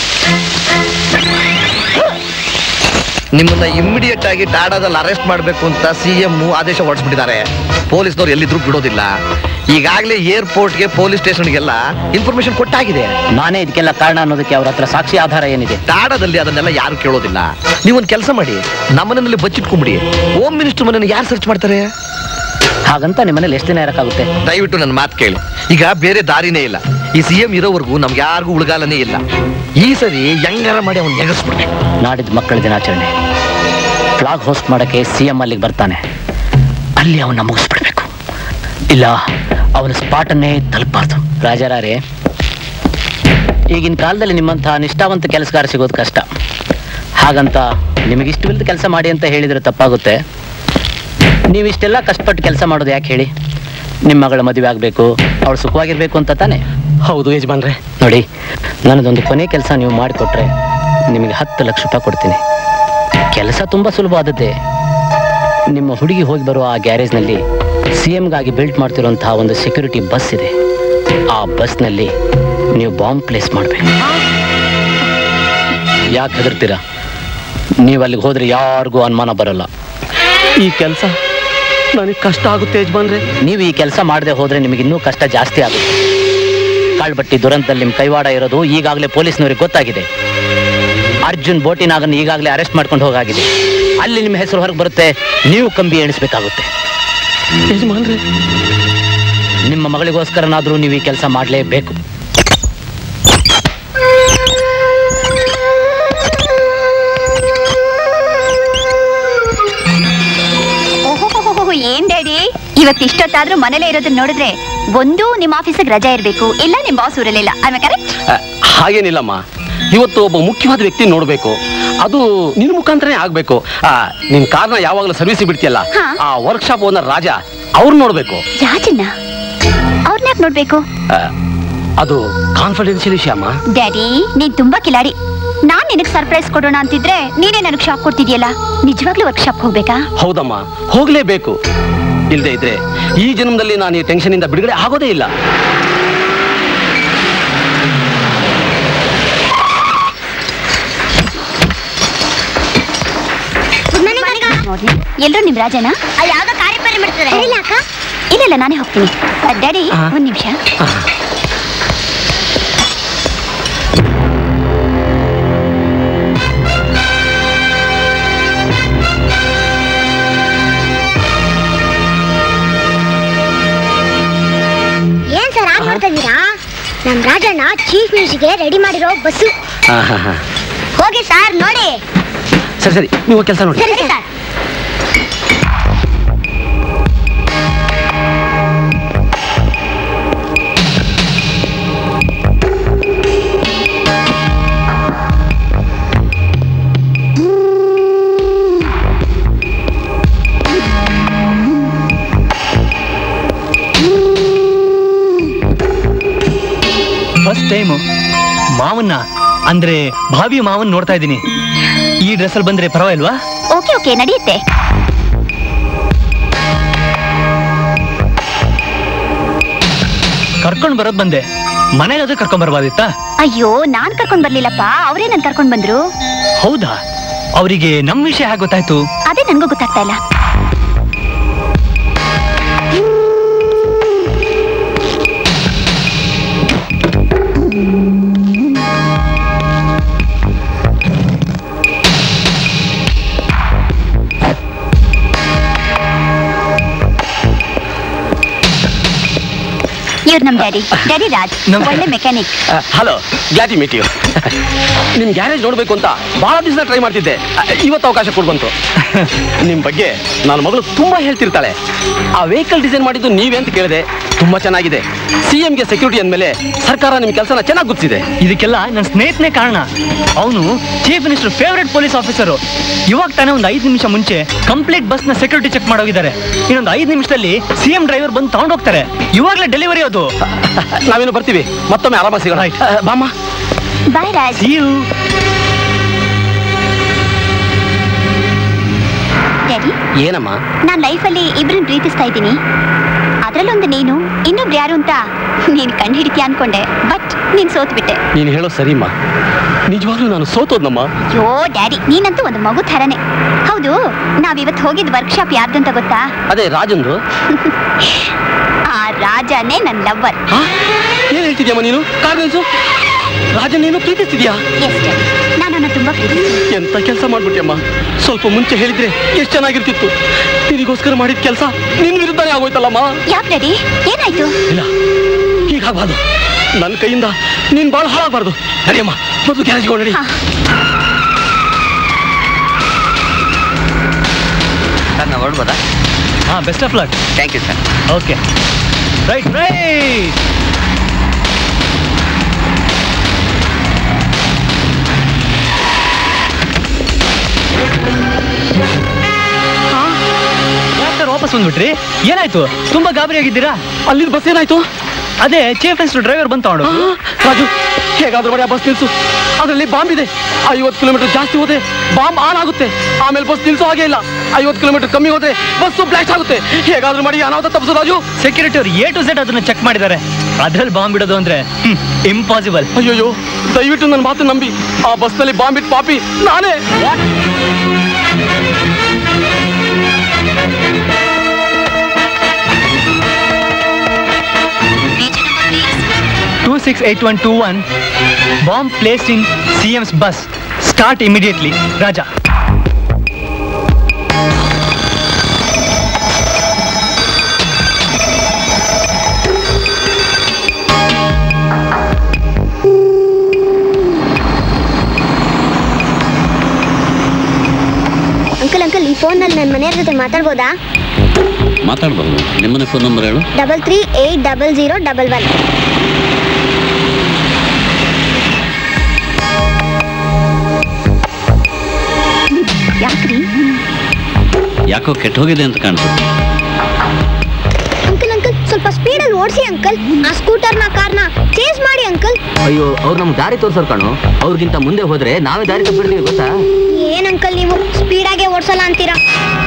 ನಿಮ್ಮನ್ನ ಇಮ್ಮಿಡಿಯೇಟ್ ಆಗಿ ಟಾಡಾದಲ್ಲಿ ಅರೆಸ್ಟ್ ಮಾಡಬೇಕು ಅಂತ ಸಿ ಎಂ ಆದೇಶ ಹೊರಡಿಸ್ಬಿಟ್ಟಿದ್ದಾರೆ ಪೊಲೀಸ್ನವ್ರು ಎಲ್ಲಿದ್ರು ಬಿಡೋದಿಲ್ಲ ಈಗಾಗಲೇ ಏರ್ಪೋರ್ಟ್ಗೆ ಪೊಲೀಸ್ ಸ್ಟೇಷನ್ಗೆಲ್ಲ ಇನ್ಫಾರ್ಮೇಶನ್ ಕೊಟ್ಟಾಗಿದೆ ನಾನೇ ಇದಕ್ಕೆಲ್ಲ ಕಾರಣ ಅನ್ನೋದಕ್ಕೆ ಅವ್ರ ಹತ್ರ ಸಾಕ್ಷಿ ಆಧಾರ ಏನಿದೆ ಟಾಡಾದಲ್ಲಿ ಅದನ್ನೆಲ್ಲ ಯಾರು ಕೇಳೋದಿಲ್ಲ ನೀವೊಂದು ಕೆಲಸ ಮಾಡಿ ನಮ್ಮನೆಯಲ್ಲಿ ಬಚ್ಚಿಟ್ಕೊಂಬಿಡಿ ಹೋಮ್ ಮಿನಿಸ್ಟರ್ ಮನೆಯನ್ನು ಯಾರು ಸರ್ಚ್ ಮಾಡ್ತಾರೆ ಹಾಗಂತ ನಿಮ್ಮನೇಲಿ ಎಷ್ಟು ದಿನ ಇರಕ್ಕಾಗುತ್ತೆ ದಯವಿಟ್ಟು ನನ್ನ ಮಾತು ಕೇಳಿ ಈಗ ಬೇರೆ ದಾರಿನೇ ಇಲ್ಲ ಈ ಸಿ ಎಂ ಇರೋವರೆಗೂ ನಮ್ಗೆ ಯಾರಿಗೂ ಉಳಗಾಲನೇ ಇಲ್ಲ ಈ ಸರಿ ಹೆಂಗಾರ ಮಾಡಿ ಅವ್ನು ನೆಗೆಸ್ಬಿಡ್ಬೇಕು ನಾಡಿದ್ದು ಮಕ್ಕಳ ದಿನಾಚರಣೆ ಫ್ಲಾಗ್ ಹೋಸ್ಟ್ ಮಾಡಕ್ಕೆ ಸಿ ಎಂ ಅಲ್ಲಿಗೆ ಬರ್ತಾನೆ ಅಲ್ಲಿ ಅವನ್ನ ಮುಗಿಸ್ಬಿಡ್ಬೇಕು ಇಲ್ಲ ಅವನ ಸ್ಪಾಟನ್ನೇ ತಲುಪಬಾರ್ದು ರಾಜಾರಾರೆ ಈಗಿನ ಕಾಲದಲ್ಲಿ ನಿಮ್ಮಂತಹ ನಿಷ್ಠಾವಂತ ಕೆಲಸಗಾರ ಸಿಗೋದು ಕಷ್ಟ ಹಾಗಂತ ನಿಮಗಿಷ್ಟವಿಲ್ಲದ ಕೆಲಸ ಮಾಡಿ ಅಂತ ಹೇಳಿದ್ರೆ ತಪ್ಪಾಗುತ್ತೆ ನೀವಿಷ್ಟೆಲ್ಲ ಕಷ್ಟಪಟ್ಟು ಕೆಲಸ ಮಾಡೋದು ಯಾಕೆ ಹೇಳಿ ನಿಮ್ಮ ಮಗಳ ಮದುವೆ ಆಗಬೇಕು ಅವಳು ಸುಖವಾಗಿರ್ಬೇಕು ಅಂತ ತಾನೆ ಹೌದು ಯಜಮಾನ್ರೆ ನೋಡಿ ನನ್ನದೊಂದು ಕೊನೆ ಕೆಲಸ ನೀವು ಮಾಡಿಕೊಟ್ರೆ ನಿಮಗೆ ಹತ್ತು ಲಕ್ಷ ರೂಪಾಯಿ ಕೊಡ್ತೀನಿ ಕೆಲಸ ತುಂಬ ಸುಲಭವಾದದ್ದೇ ನಿಮ್ಮ ಹುಡುಗಿ ಹೋಗಿ ಬರುವ ಆ ಗ್ಯಾರೇಜ್ನಲ್ಲಿ ಸಿ ಎಮ್ಗಾಗಿ ಬಿಲ್ಟ್ ಮಾಡ್ತಿರುವಂತಹ ಒಂದು ಸೆಕ್ಯೂರಿಟಿ ಬಸ್ ಇದೆ ಆ ಬಸ್ನಲ್ಲಿ ನೀವು ಬಾಂಬ್ ಪ್ಲೇಸ್ ಮಾಡಬೇಕು ಯಾಕೆ ಹೆದರ್ತೀರಾ ನೀವು ಅಲ್ಲಿಗೆ ಹೋದ್ರೆ ಯಾರಿಗೂ ಅನುಮಾನ ಬರಲ್ಲ ಈ ಕೆಲಸ ನನಗೆ ಕಷ್ಟ ಆಗುತ್ತೆ ಯಜಮಾನ್ರೆ ನೀವು ಈ ಕೆಲಸ ಮಾಡದೆ ಹೋದ್ರೆ ನಿಮಗೆ ಇನ್ನೂ ಕಷ್ಟ ಜಾಸ್ತಿ ಆಗುತ್ತೆ ಕಾಳ್ಬಟ್ಟಿ ದುರಂತದಲ್ಲಿ ನಿಮ್ಮ ಕೈವಾಡ ಇರೋದು ಈಗಾಗಲೇ ಪೊಲೀಸ್ನವ್ರಿಗೆ ಗೊತ್ತಾಗಿದೆ ಅರ್ಜುನ್ ಬೋಟಿನಾಗನ್ನು ಈಗಾಗಲೇ ಅರೆಸ್ಟ್ ಮಾಡ್ಕೊಂಡು ಹೋಗಾಗಿದೆ ಅಲ್ಲಿ ನಿಮ್ಮ ಹೆಸರು ಹೊರಗೆ ಬರುತ್ತೆ ನೀವು ಕಂಬಿ ಎಣಿಸ್ಬೇಕಾಗುತ್ತೆ ಯಜಮಾನ್ರೆ ನಿಮ್ಮ ಮಗಳಿಗೋಸ್ಕರನಾದ್ರೂ ನೀವು ಈ ಕೆಲಸ ಮಾಡಲೇಬೇಕು ಓಹೋ ಏನ್ ಡ್ಯಾಡಿ ಇವತ್ತು ಇಷ್ಟೊತ್ತಾದ್ರೂ ಮನೇಲೇ ಇರೋದನ್ನ ನೋಡಿದ್ರೆ ಒಂದು ನಿಮ್ಮ ಆಫೀಸಿಗೆ ರಜಾ ಇರಬೇಕು ಇಲ್ಲ ನಿಮ್ಮ ಬಾಸ್ ಊರಲ್ಲಿಲ್ಲ ಆಮೇಲೆ ಕರೆಕ್ಟ್ ಆ, ಹಾಗೇನಿಲ್ಲಮ್ಮ ಇವತ್ತು ಒಬ್ಬ ಮುಖ್ಯವಾದ ವ್ಯಕ್ತಿ ನೋಡ್ಬೇಕು ಅದು ನಿನ್ ಮುಖಾಂತರನೇ ಆಗ್ಬೇಕು ಆ ನಿನ್ ಕಾರ್ನ ಯಾವಾಗಲೂ ಸರ್ವಿಸ್ ಬಿಡ್ತೀಯಲ್ಲ ಹಾ. ಆ ವರ್ಕ್ಶಾಪ್ ಓನರ್ ರಾಜ ಅವ್ರು ನೋಡ್ಬೇಕು ರಾಜನ್ನ ಅವ್ರನ್ನ ಯಾಕೆ ನೋಡ್ಬೇಕು ಆ, ಅದು ಕಾನ್ಫಿಡೆನ್ಷಿಯಲ್ ವಿಷಯ ಅಮ್ಮ ಡ್ಯಾಡಿ ನೀನ್ ತುಂಬಾ ಕಿಲಾಡಿ ನಾನ್ ನಿನಗ್ ಸರ್ಪ್ರೈಸ್ ಕೊಡೋಣ ಅಂತಿದ್ರೆ ನೀನೇ ನನಗ್ ಶಾಕ್ ಕೊಡ್ತಿದ್ಯಲ್ಲ ನಿಜವಾಗ್ಲೂ ವರ್ಕ್ಶಾಪ್ ಹೋಗ್ಬೇಕಾ ಹೌದಮ್ಮ ಹೋಗ್ಲೇಬೇಕು ಇಲ್ಲದೆ ಇದ್ರೆ ಈ ಜನ್ಮದಲ್ಲಿ ನಾನು ಈ ಟೆನ್ಷನ್ ಇಂದ ಬಿಡುಗಡೆ ಆಗೋದೇ ಇಲ್ಲ ನೋಡ್ರಿ ಎಲ್ರು ನಿಮ್ ರಾಜನ ಯಾವ್ದೋ ಕಾರ್ಯಪಾಲ ಮಾಡ್ತಾರೆ ಇಲ್ಲ ಅಕ್ಕ ಇಲ್ಲ ಇಲ್ಲ ನಾನೇ ಹೋಗ್ತೀನಿ ಡ್ಯಾಡಿ ಹಾ. ಒಂದ್ ನಿಮಿಷ ಏನ್ ಸರ್ ಆಗ್ ಮಾಡ್ತಾ ಇದೀರಾ ನಮ್ ರಾಜಣ್ಣ ಚೀಫ್ ಮಿನಿಸ್ಟರ್ಗೆ ರೆಡಿ ಮಾಡಿರೋ ಬಸ್ಸು ಹಾ, ಹಾ, ಹಾ. ಹೋಗಿ ಸರ್ ನೋಡಿ ಸರಿ ಸರಿ ನೀವು ಕೆಲಸ ನೋಡಿ ಸರಿ ಸರ್ ಫಸ್ಟ್ ಟೈಮು ಮಾವನ್ನ ಅಂದ್ರೆ ಭಾವಿ ಮಾವನ್ ನೋಡ್ತಾ ಇದ್ದೀನಿ ಈ ಡ್ರೆಸ್ಸಲ್ಲಿ ಬಂದ್ರೆ ಪರವಾಗಿಲ್ವಾ ಓಕೆ ಓಕೆ ನಡೆಯುತ್ತೆ ಕರ್ಕೊಂಡ್ ಬರೋದ್ ಬಂದೆ ಮನೆಗಾದ್ರೂ ಕರ್ಕೊಂಡ್ ಬರ್ಬೋದಿತ್ತಾ ಅಯ್ಯೋ ನಾನ್ ಕರ್ಕೊಂಡ್ ಬರ್ಲಿಲ್ಲಪ್ಪ ಅವರೇ ನನ್ ಕರ್ಕೊಂಡ್ ಬಂದ್ರು ಹೌದಾ ಅವರಿಗೆ ನಮ್ ವಿಷಯ ಹೇಗೆ ಗೊತ್ತಾಯ್ತು ಅದೇ ನನ್ಗೂ ಗೊತ್ತಾಗ್ತಾ ಇಲ್ಲ ಇವ್ರು ನಮ್ ಡ್ಯಾಡಿ ಡ್ಯಾಡಿ ರಾಜ್ ನಮಸ್ಕಾರ. ಒಳ್ಳೆ mechanic hello glad you meet you ನಿಮ್ ಗ್ಯಾರೇಜ್ ನೋಡ್ಬೇಕು ಅಂತ ಬಹಳ ದಿವಸ ಟ್ರೈ ಮಾಡ್ತಿದ್ದೆ ಆ, ಇವತ್ತು ಅವಕಾಶ ಕೊಡ್ ಬಂತು ನಿಮ್ ಬಗ್ಗೆ ನನ್ನ ಮಗಳು ತುಂಬಾ ಹೇಳ್ತಿರ್ತಾಳೆ ಆ ವೆಹಿಕಲ್ ಡಿಸೈನ್ ಮಾಡಿದ್ದು ನೀವೇ ಅಂತ ಕೇಳಿದೆ ತುಂಬಾ ಚೆನ್ನಾಗಿದೆ ಸಿ ಗೆ ಸೆಕ್ಯೂರಿಟಿ ಅಂದ್ಮೇಲೆ ಸರ್ಕಾರ ನಿಮ್ ಕೆಲಸನ ಚೆನ್ನಾಗಿ ಗುರ್ತಿದೆ ಇದಕ್ಕೆಲ್ಲ ನನ್ನ ಸ್ನೇಹಿತನೇ ಕಾರಣ ಅವನು chief minister favourite police officer ಇವಾಗ ತಾನೇ ಒಂದು ಐದು ನಿಮಿಷ ಮುಂಚೆ ಕಂಪ್ಲೀಟ್ ಬಸ್ನ ಸೆಕ್ಯೂರಿಟಿ ಚೆಕ್ ಮಾಡೋಗಿದ್ದಾರೆ ಇನ್ನೊಂದು ಐದು ನಿಮಿಷದಲ್ಲಿ ಸಿ ಎಂ ಡ್ರೈವರ್ ಬಂದು ತಗೊಂಡೋಗ್ತಾರೆ ಇವಾಗಲೇ ಡೆಲಿವರಿ ಅದು ನಾವೇನು ಬರ್ತೀವಿ ಮತ್ತೊಮ್ಮೆ ಆರಾಮ ಸಿಗೋಣ ಆ, ಬಾಮ್ಮ ಬಾಯ್ ರಾಜ್ ಡ್ಯಾಡಿ ಏನಮ್ಮ ನಾನ್ ಲೈಫಲ್ಲಿ ಇಬ್ರನ್ನ ಪ್ರೀತಿಸ್ತಾ ಇದ್ದೀನಿ ಅದ್ರಲ್ಲೊಂದು ನೀನು ಇನ್ನೊಬ್ರು ಯಾರು ಅಂತ ನೀನ್ ಕಂಡು ಹಿಡಿತೀಯ ಅನ್ಕೊಂಡೆ ಬಟ್ ನೀನ್ ಸೋತ್ಬಿಟ್ಟೆ ನೀನು ಹೇಳೋ ಸರಿಮ್ಮ ನಿಜವಾಗ್ಲೂ ನಾನು ಸೋತೋದ್ನಮ್ಮ ಯೋ ಡ್ಯಾಡಿ ನೀನಂತೂ ಒಂದು ಮಗು ಥರನೇ ಹೌದು ನಾವಿವತ್ತು ಹೋಗಿದ್ ವರ್ಕ್ಶಾಪ್ ಯಾರ್ದಂತ ಗೊತ್ತಾ ಅದೇ ರಾಜಂದು ಆ ರಾಜನೇ ನನ್ನ ಲವ್ವರ್ ಏನ್ ಹೇಳ್ತಿದ್ಯಮ್ಮ ನೀನು ಕಾರ್ ನಿಲ್ಸು ರಾಜ ನೀನು ಪ್ರೀತಿಸ್ತಿದ್ಯಾ ಎಸ್ ಡ್ಯಾಡಿ ನಾನು ಅವನ ತುಂಬಾ ಪ್ರೀತಿಸ್ತೀನಿ ಎಂತ ಕೆಲಸ ಮಾಡ್ಬಿಟ್ಟಿಯಮ್ಮ ಸ್ವಲ್ಪ ಮುಂಚೆ ಹೇಳಿದ್ರೆ ಎಷ್ಟು ಚೆನ್ನಾಗಿರ್ತಿತ್ತು ನಿನಗೋಸ್ಕರ ಮಾಡಿದ ಕೆಲಸ ನಿನ್ ವಿರುದ್ಧನೇ ಆಗೋಯ್ತಲ್ಲಮ್ಮ ಯಾಕೆ ಡ್ಯಾಡಿ ಏನಾಯ್ತು ಇಲ್ಲ ಹೀಗಾಗಬಾರ್ದು ನನ್ನ ಕೈಯಿಂದ ನೀನ್ ಬಾಳ ಹಾಳಾಗಬಾರ್ದು ನಡಿಯಮ್ಮ ಮೊದಲು ಗ್ಯಾರೇಜ್ಗೆ ನಡಿ ಸರ್ ನಾವು ಹೊರಡ್ಬೋದಾ ಹಾಂ best of luck thank you sir okay right right ಯಾಕೆ ವಾಪಸ್ ಬಂದ್ಬಿಟ್ರಿ ಏನಾಯ್ತು ತುಂಬಾ ಗಾಬರಿ ಆಗಿದ್ದೀರಾ ಅಲ್ಲಿ ಬಸ್ ಏನಾಯ್ತು ಅದೇ ಚೀಫ್ ಮಿನಿಸ್ಟರ್ ಡ್ರೈವರ್ ಬಂದು ತಗೊಂಡು ರಾಜು ಹೇಗಾದ್ರೂ ಮಾಡಿ ಆ ಬಸ್ ನಿಲ್ಸು ಅದರಲ್ಲಿ ಬಾಂಬ್ ಇದೆ ಐವತ್ತು ಕಿಲೋಮೀಟರ್ ಜಾಸ್ತಿ ಹೋದ್ರೆ ಬಾಂಬ್ ಆನ್ ಆಗುತ್ತೆ ಆಮೇಲೆ ಬಸ್ ನಿಲ್ಸೋ ಹಾಗೆ ಇಲ್ಲ ಐವತ್ತು ಕಿಲೋಮೀಟರ್ ಕಮ್ಮಿ ಹೋದ್ರೆ ಬಸ್ ಬ್ಲಾಸ್ಟ್ ಆಗುತ್ತೆ ಹೇಗಾದ್ರೂ ಮಾಡಿ ಅನಾಹುತ ತಪ್ಪಿಸು ರಾಜು ಸೆಕ್ಯೂರಿಟಿ ಅವ್ರು ಎ ಟು ಸೆಟ್ ಅದನ್ನ ಚೆಕ್ ಮಾಡಿದ್ದಾರೆ ಅದ್ರಲ್ಲಿ ಬಾಂಬ್ ಇಡೋದು ಅಂದ್ರೆ ಇಂಪಾಸಿಬಲ್ ಅಯ್ಯೋಯ್ಯೋ ದಯವಿಟ್ಟು ನನ್ನ ಮಾತು ನಂಬಿ ಆ ಬಸ್ನಲ್ಲಿ ಬಾಂಬ್ ಇಟ್ಟು ಪಾಪಿ ನಾನೇ two six eight one two one bomb placed in C M's bus start immediately Raja uncle uncle ಈ ಫೋನಲ್ಲಿ ನನ್ನ ಮನೆಯವ್ರ ಜೊತೆ ಮಾತಾಡ್ಬೋದಾ ಮಾತಾಡ್ಬೋದು ನಿಮ್ಮನೆ ಫೋನ್ ನಂಬರ್ ಹೇಳು double three eight double zero double one ಯಾಕ್ರಿ ಯಾಕೋ ಕೆಟ್ಟ ಹೋಗಿದೆ ಅಂತ ಕಾಣಿಸುತ್ತೆ ಅಂಕಲ್ ಅಂಕಲ್ ಸ್ವಲ್ಪ ಸ್ಪೀಡಲ್ಲಿ ಓಡಿಸಿ ಅಂಕಲ್ ಆ ಸ್ಕೂಟರ್ನ ಕಾರ್ನ ಚೇಂಜ್ ಮಾಡಿ ಅಂಕಲ್ ಅಯ್ಯೋ ಅವ್ರು ನಮ್ಗೆ ದಾರಿ ತೋರ್ಸೋರ್ ಕಾಣು ಅವ್ರಿಗಿಂತ ಮುಂದೆ ಹೋದ್ರೆ ನಾವೇ ದಾರಿ ತಪ್ಪಿಡ್ತೀವಿ ಗೊತ್ತಾ ಏನ್ ಅಂಕಲ್ ನೀವು ಸ್ಪೀಡಾಗೆ ಓಡಿಸಲ್ಲ ಅಂತೀರಾ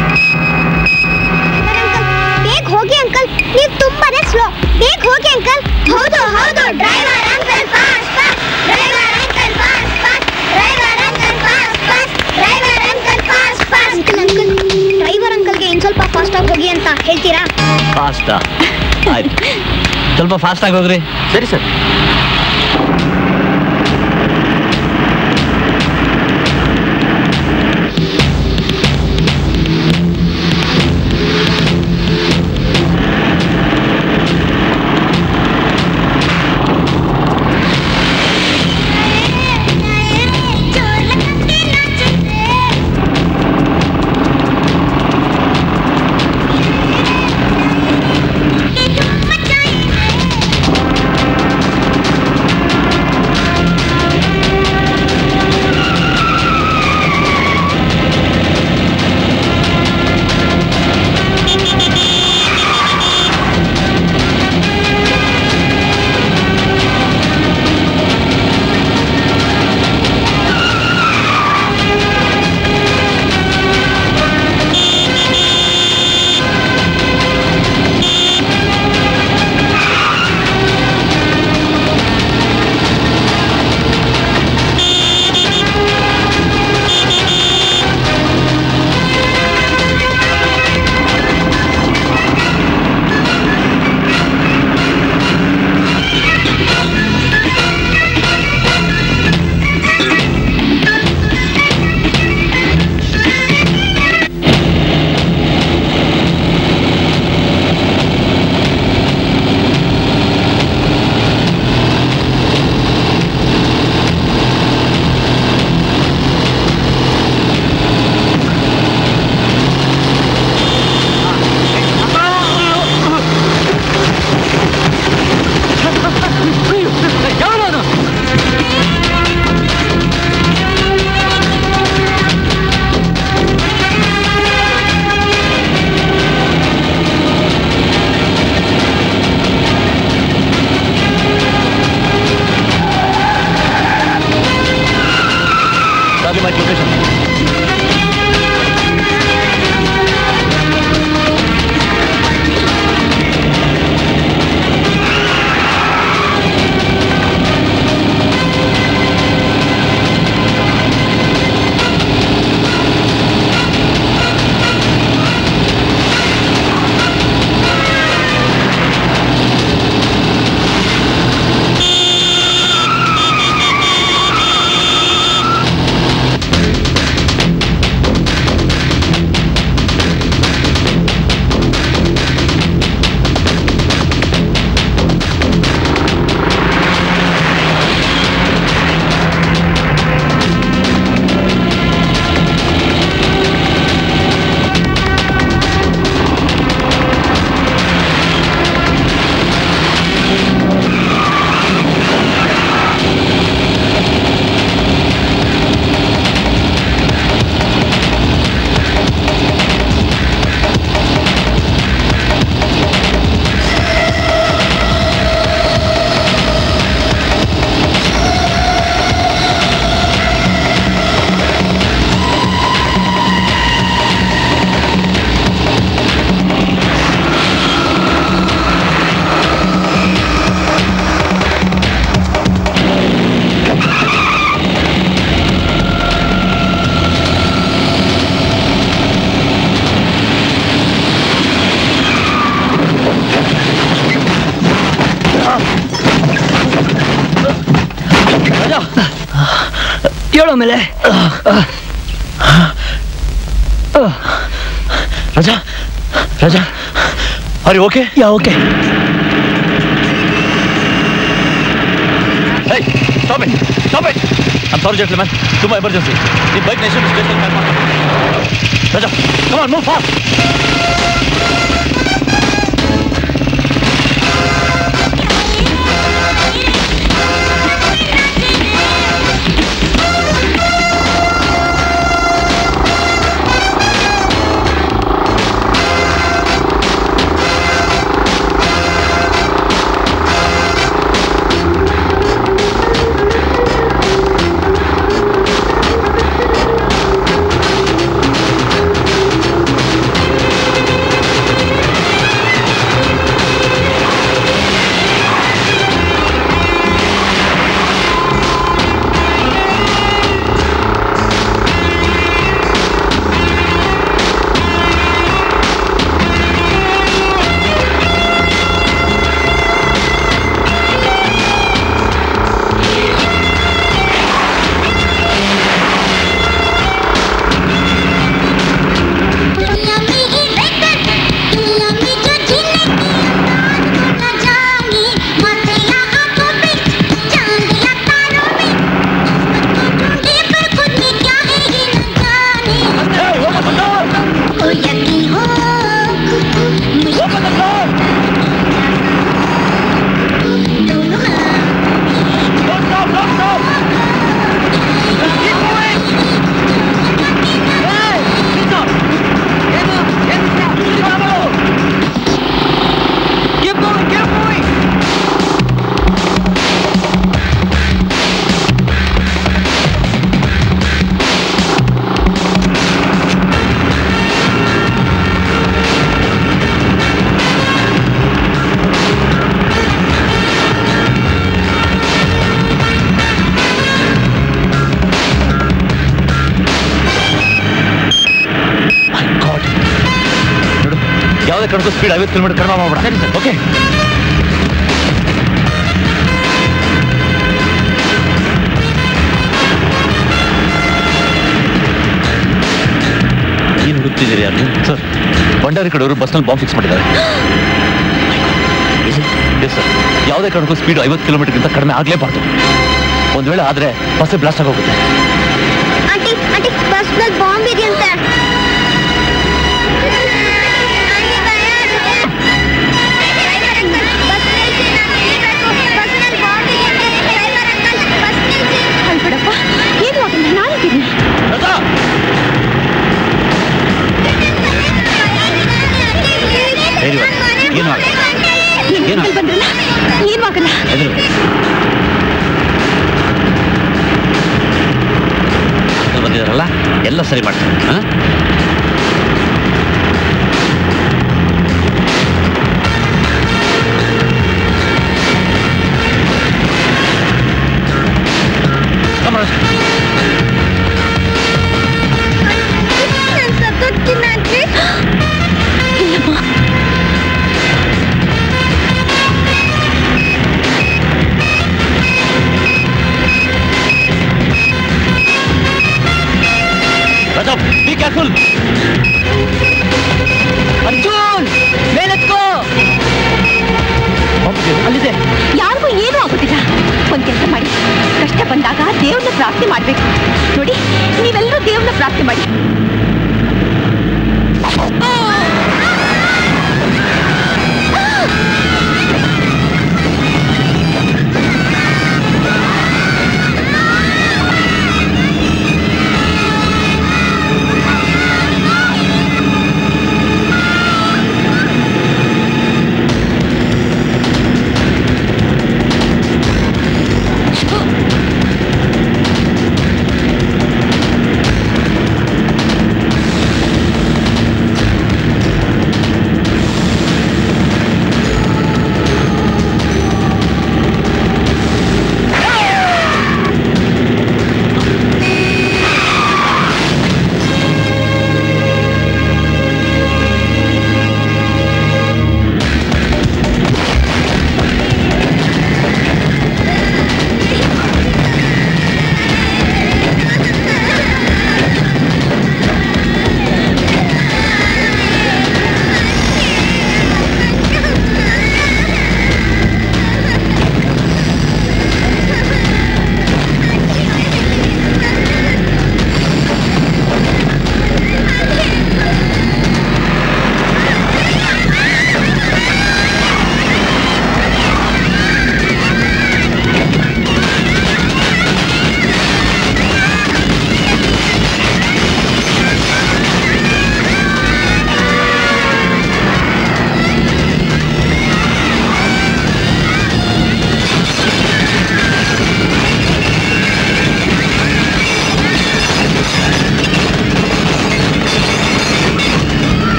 ಬೇಗ ಹೋಗಿ ಅಂಕಲ್ ನೀವು ತುಂಬಾನೇ ಸ್ಲೋ ಬೇಗ ಹೋಗಿ ಅಂಕಲ್ ಹೌದು ಹೌದು driver uncle fast fast driver uncle fast fast driver uncle fast fast driver uncle fast fast uncle uncle driver ಅಂಕಲ್ಗೆ ಇನ್ ಸ್ವಲ್ಪ ಫಾಸ್ಟ್ ಆಗಿ ಹೋಗಿ ಅಂತ ಹೇಳ್ತೀರಾ ಫಾಸ್ಟಾ ಆಯ್ತು ಸ್ವಲ್ಪ ಫಾಸ್ಟ್ ಆಗಿ ಹೋಗ್ರಿ ಸರಿ ಸರ್ Copy my location. ಹೇಳೋ ಮೇಲೆ ರಾಜಾ ರಾಜಾ ಅರಿ okay yeah okay Hey, stop it! Stop it! I'm sorry, gentlemen. ತುಂಬಾ ಎಮರ್ಜೆನ್ಸಿ ನಿಮ್ಮ ಬೈಕ್ ನೆಕ್ಸ್ಟ್ ಸ್ಟೇಷನ್ ಕಾಲ್ ಮಾಡಿ Raja come on move fast ಯಾವುದೇ ಕಾರಣಕ್ಕೂ ಸ್ಪೀಡ್ ಐವತ್ತು ಕಿಲೋಮೀಟರ್ ಕಡಿಮೆ ಮಾಡ್ಬೇಡ ಸರಿ ಸರ್ ಓಕೆ ಏನು ಹುಡುಕ್ತಿದ್ದೀರಿ ಯಾರು ಸರ್ ಬಂಡಾರಿ ಕಡೆಯವರು ಬಸ್ನಲ್ಲಿ ಬಾಂಬ್ ಫಿಕ್ಸ್ ಮಾಡಿದ್ದಾರೆ ಎಸ್ ಸರ್ ಯಾವುದೇ ಕಾರಣಕ್ಕೂ ಸ್ಪೀಡ್ ಐವತ್ತು ಕಿಲೋಮೀಟರ್ಗಿಂತ ಕಡಿಮೆ ಆಗಲೇಬಾರ್ದು ಒಂದು ವೇಳೆ ಆದರೆ ಬಸ್ಸೇ ಬ್ಲಾಸ್ಟ್ ಆಗೋಗುತ್ತೆ ಆಂಟಿ ಆಂಟಿ ಬಸ್ ನಲ್ಲಿ ಬಾಂಬ್ ಇದೆಯಂತೆ ಅಳ್ಬೇಡಪ್ಪ ಏನು ಆಗಲ್ಲ ನಾನಿದ್ದೀನಿ ಧೈರ್ಯವಾಗಿ ಏನು ಆಗಲ್ಲ ಏನು ಆಗಲ್ಲ ಬಂದ್ರಲ್ಲ ಏನು ಆಗಲ್ಲ ಎದುರು ಬಂದಿದಾರಲ್ಲ ಎಲ್ಲ ಸರಿ ಮಾಡ್ತಾರೆ ಹಾಂ ರಾಜಾ ಬಿ ಕೇರ್ಫುಲ್ ಅರ್ಜುನ್ ಮೇಲೆತ್ಕೋ ಅಲ್ಲಿದೆ ಯಾರಿಗೂ ಏನೂ ಆಗೋದಿಲ್ಲ ಒಂದ್ ಕೆಲಸ ಮಾಡಿ ಕಷ್ಟ ಬಂದಾಗ ದೇವ್ರನ್ನ ಪ್ರಾರ್ಥನೆ ಮಾಡ್ಬೇಕು ನೋಡಿ ನೀವೆಲ್ಲರೂ ದೇವ್ರನ್ನ ಪ್ರಾರ್ಥನೆ ಮಾಡಿ ಆ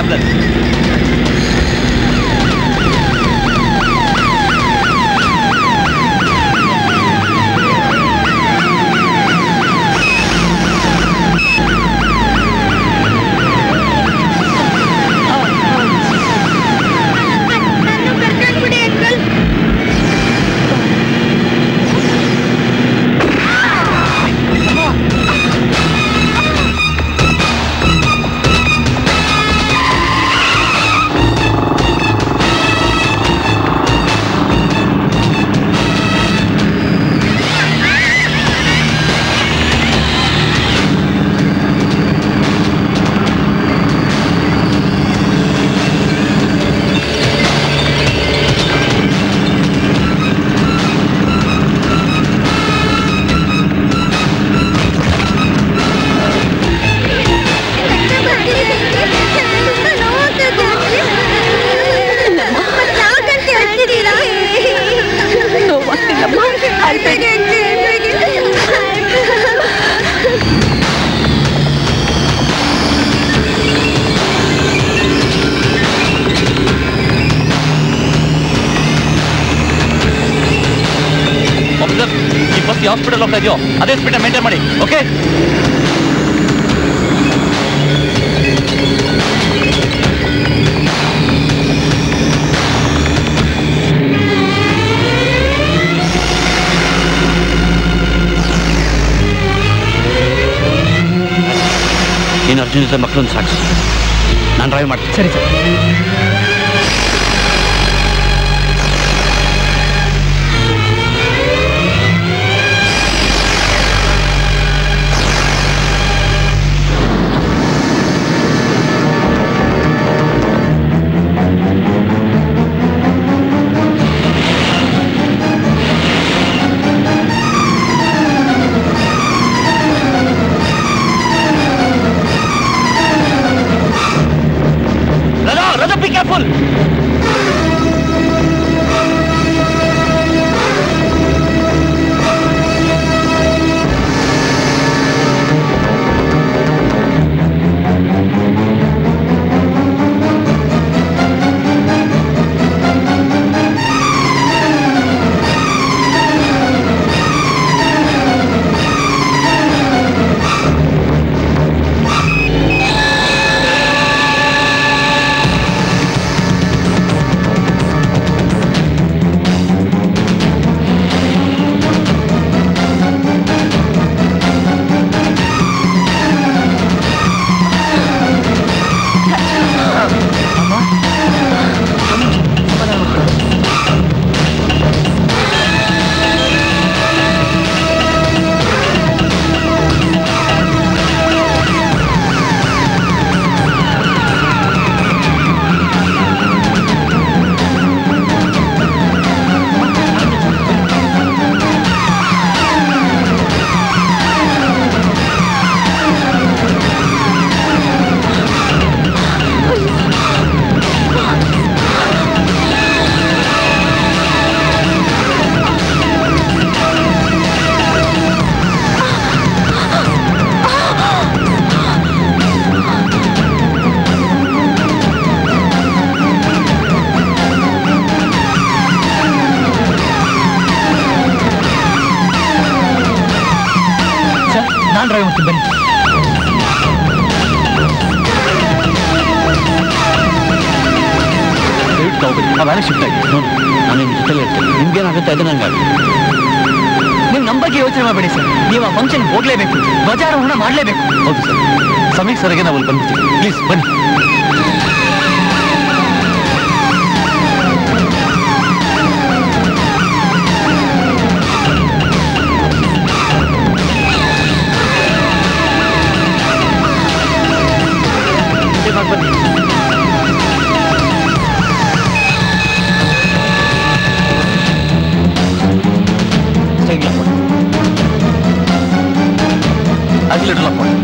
ಪ್ರಾಬ್ಲಮ್ ಆಫೀಸರ್ ಈ ಬಸ್ ಹಾಸ್ಪಿಟಲ್ ಹೋಗ್ತಾ ಇದೆಯೋ ಅದೇ ಸ್ಪೀಡ್ ಮೇಂಟೈನ್ ಮಾಡಿ ಓಕೆ ನೀನು ಅರ್ಜುನ್ ಜೊತೆ ಮಕ್ಕಳನ್ನು ಸಾಕು ನಾನು ಡ್ರೈವ್ ಮಾಡ್ತೀನಿ ಸರಿ sir Raja, Raja, be careful! Sir ನಾನು ಡ್ರೈವ್ ಮಾಡ್ತೀನಿ ಬನ್ನಿ ದಯವಿಟ್ಟು ತಗೋಬೇಡಿ ಆ ವ್ಯಾನಿಗೆ ಶಿಫ್ಟ್ ಆಗಿ ನೋಡಿ ನಾನು ನಿಮ್ಮ ಜೊತೆಲೇ ಇರ್ತೀನಿ ನಿಮ್ಗೇನಾಗುತ್ತೆ ಅದು ನಂಗೆ ಆಗುತ್ತೆ ನೀವು ನಮ್ಮ ಬಗ್ಗೆ ಯೋಚನೆ ಮಾಡಬೇಡಿ ಸರ್ ನೀವು ಆ ಫಂಕ್ಷನ್ ಹೋಗ್ಲೇಬೇಕು ಧ್ವಜಾರೋಹಣ ಮಾಡಲೇಬೇಕು ಹೌದು ಸರ್ ಸಮಯಕ್ಕೆ ಸರಿಗೆ ನಾವು ಅಲ್ಲಿ ಬಂದ್ಬಿಡ್ತೀವಿ ಪ್ಲೀಸ್ ಬನ್ನಿ ಆಗ್ಲಿಟ್ಲ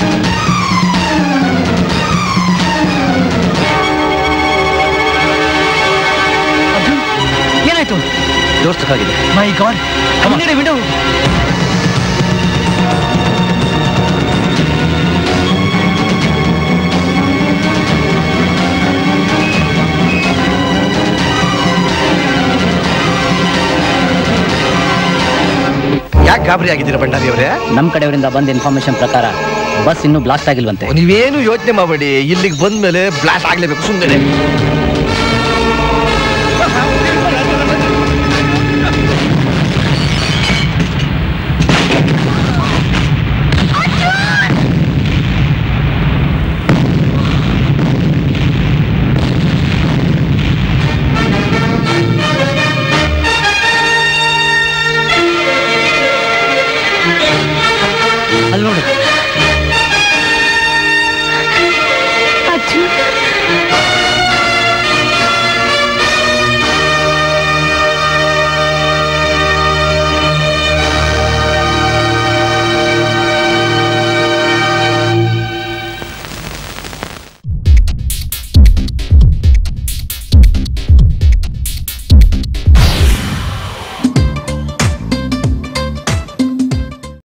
ಏನಾಯ್ತು ಜೋರ್ಸಕ್ಕಾಗಿದೆ ಮೈ ಗಾಡ್ ಮುಂದೆ ವಿಂಡೋ ಯಾಕೆ ಗಾಬರಿ ಆಗಿದ್ದೀರಾ ಭಂಡಾರಿ ಅವರೇ ನಮ್ಮ ಕಡೆಯವರಿಂದ ಬಂದ ಇನ್ಫಾರ್ಮೇಶನ್ ಪ್ರಕಾರ ಬಸ್ ಇನ್ನೂ ಬ್ಲಾಸ್ಟ್ ಆಗಿಲ್ವಂತೆ ನೀವೇನು ಯೋಚನೆ ಮಾಡಬೇಡಿ ಇಲ್ಲಿಗೆ ಬಂದ್ಮೇಲೆ ಬ್ಲಾಸ್ಟ್ ಆಗ್ಲೇಬೇಕು ಸುಮ್ಮನೆ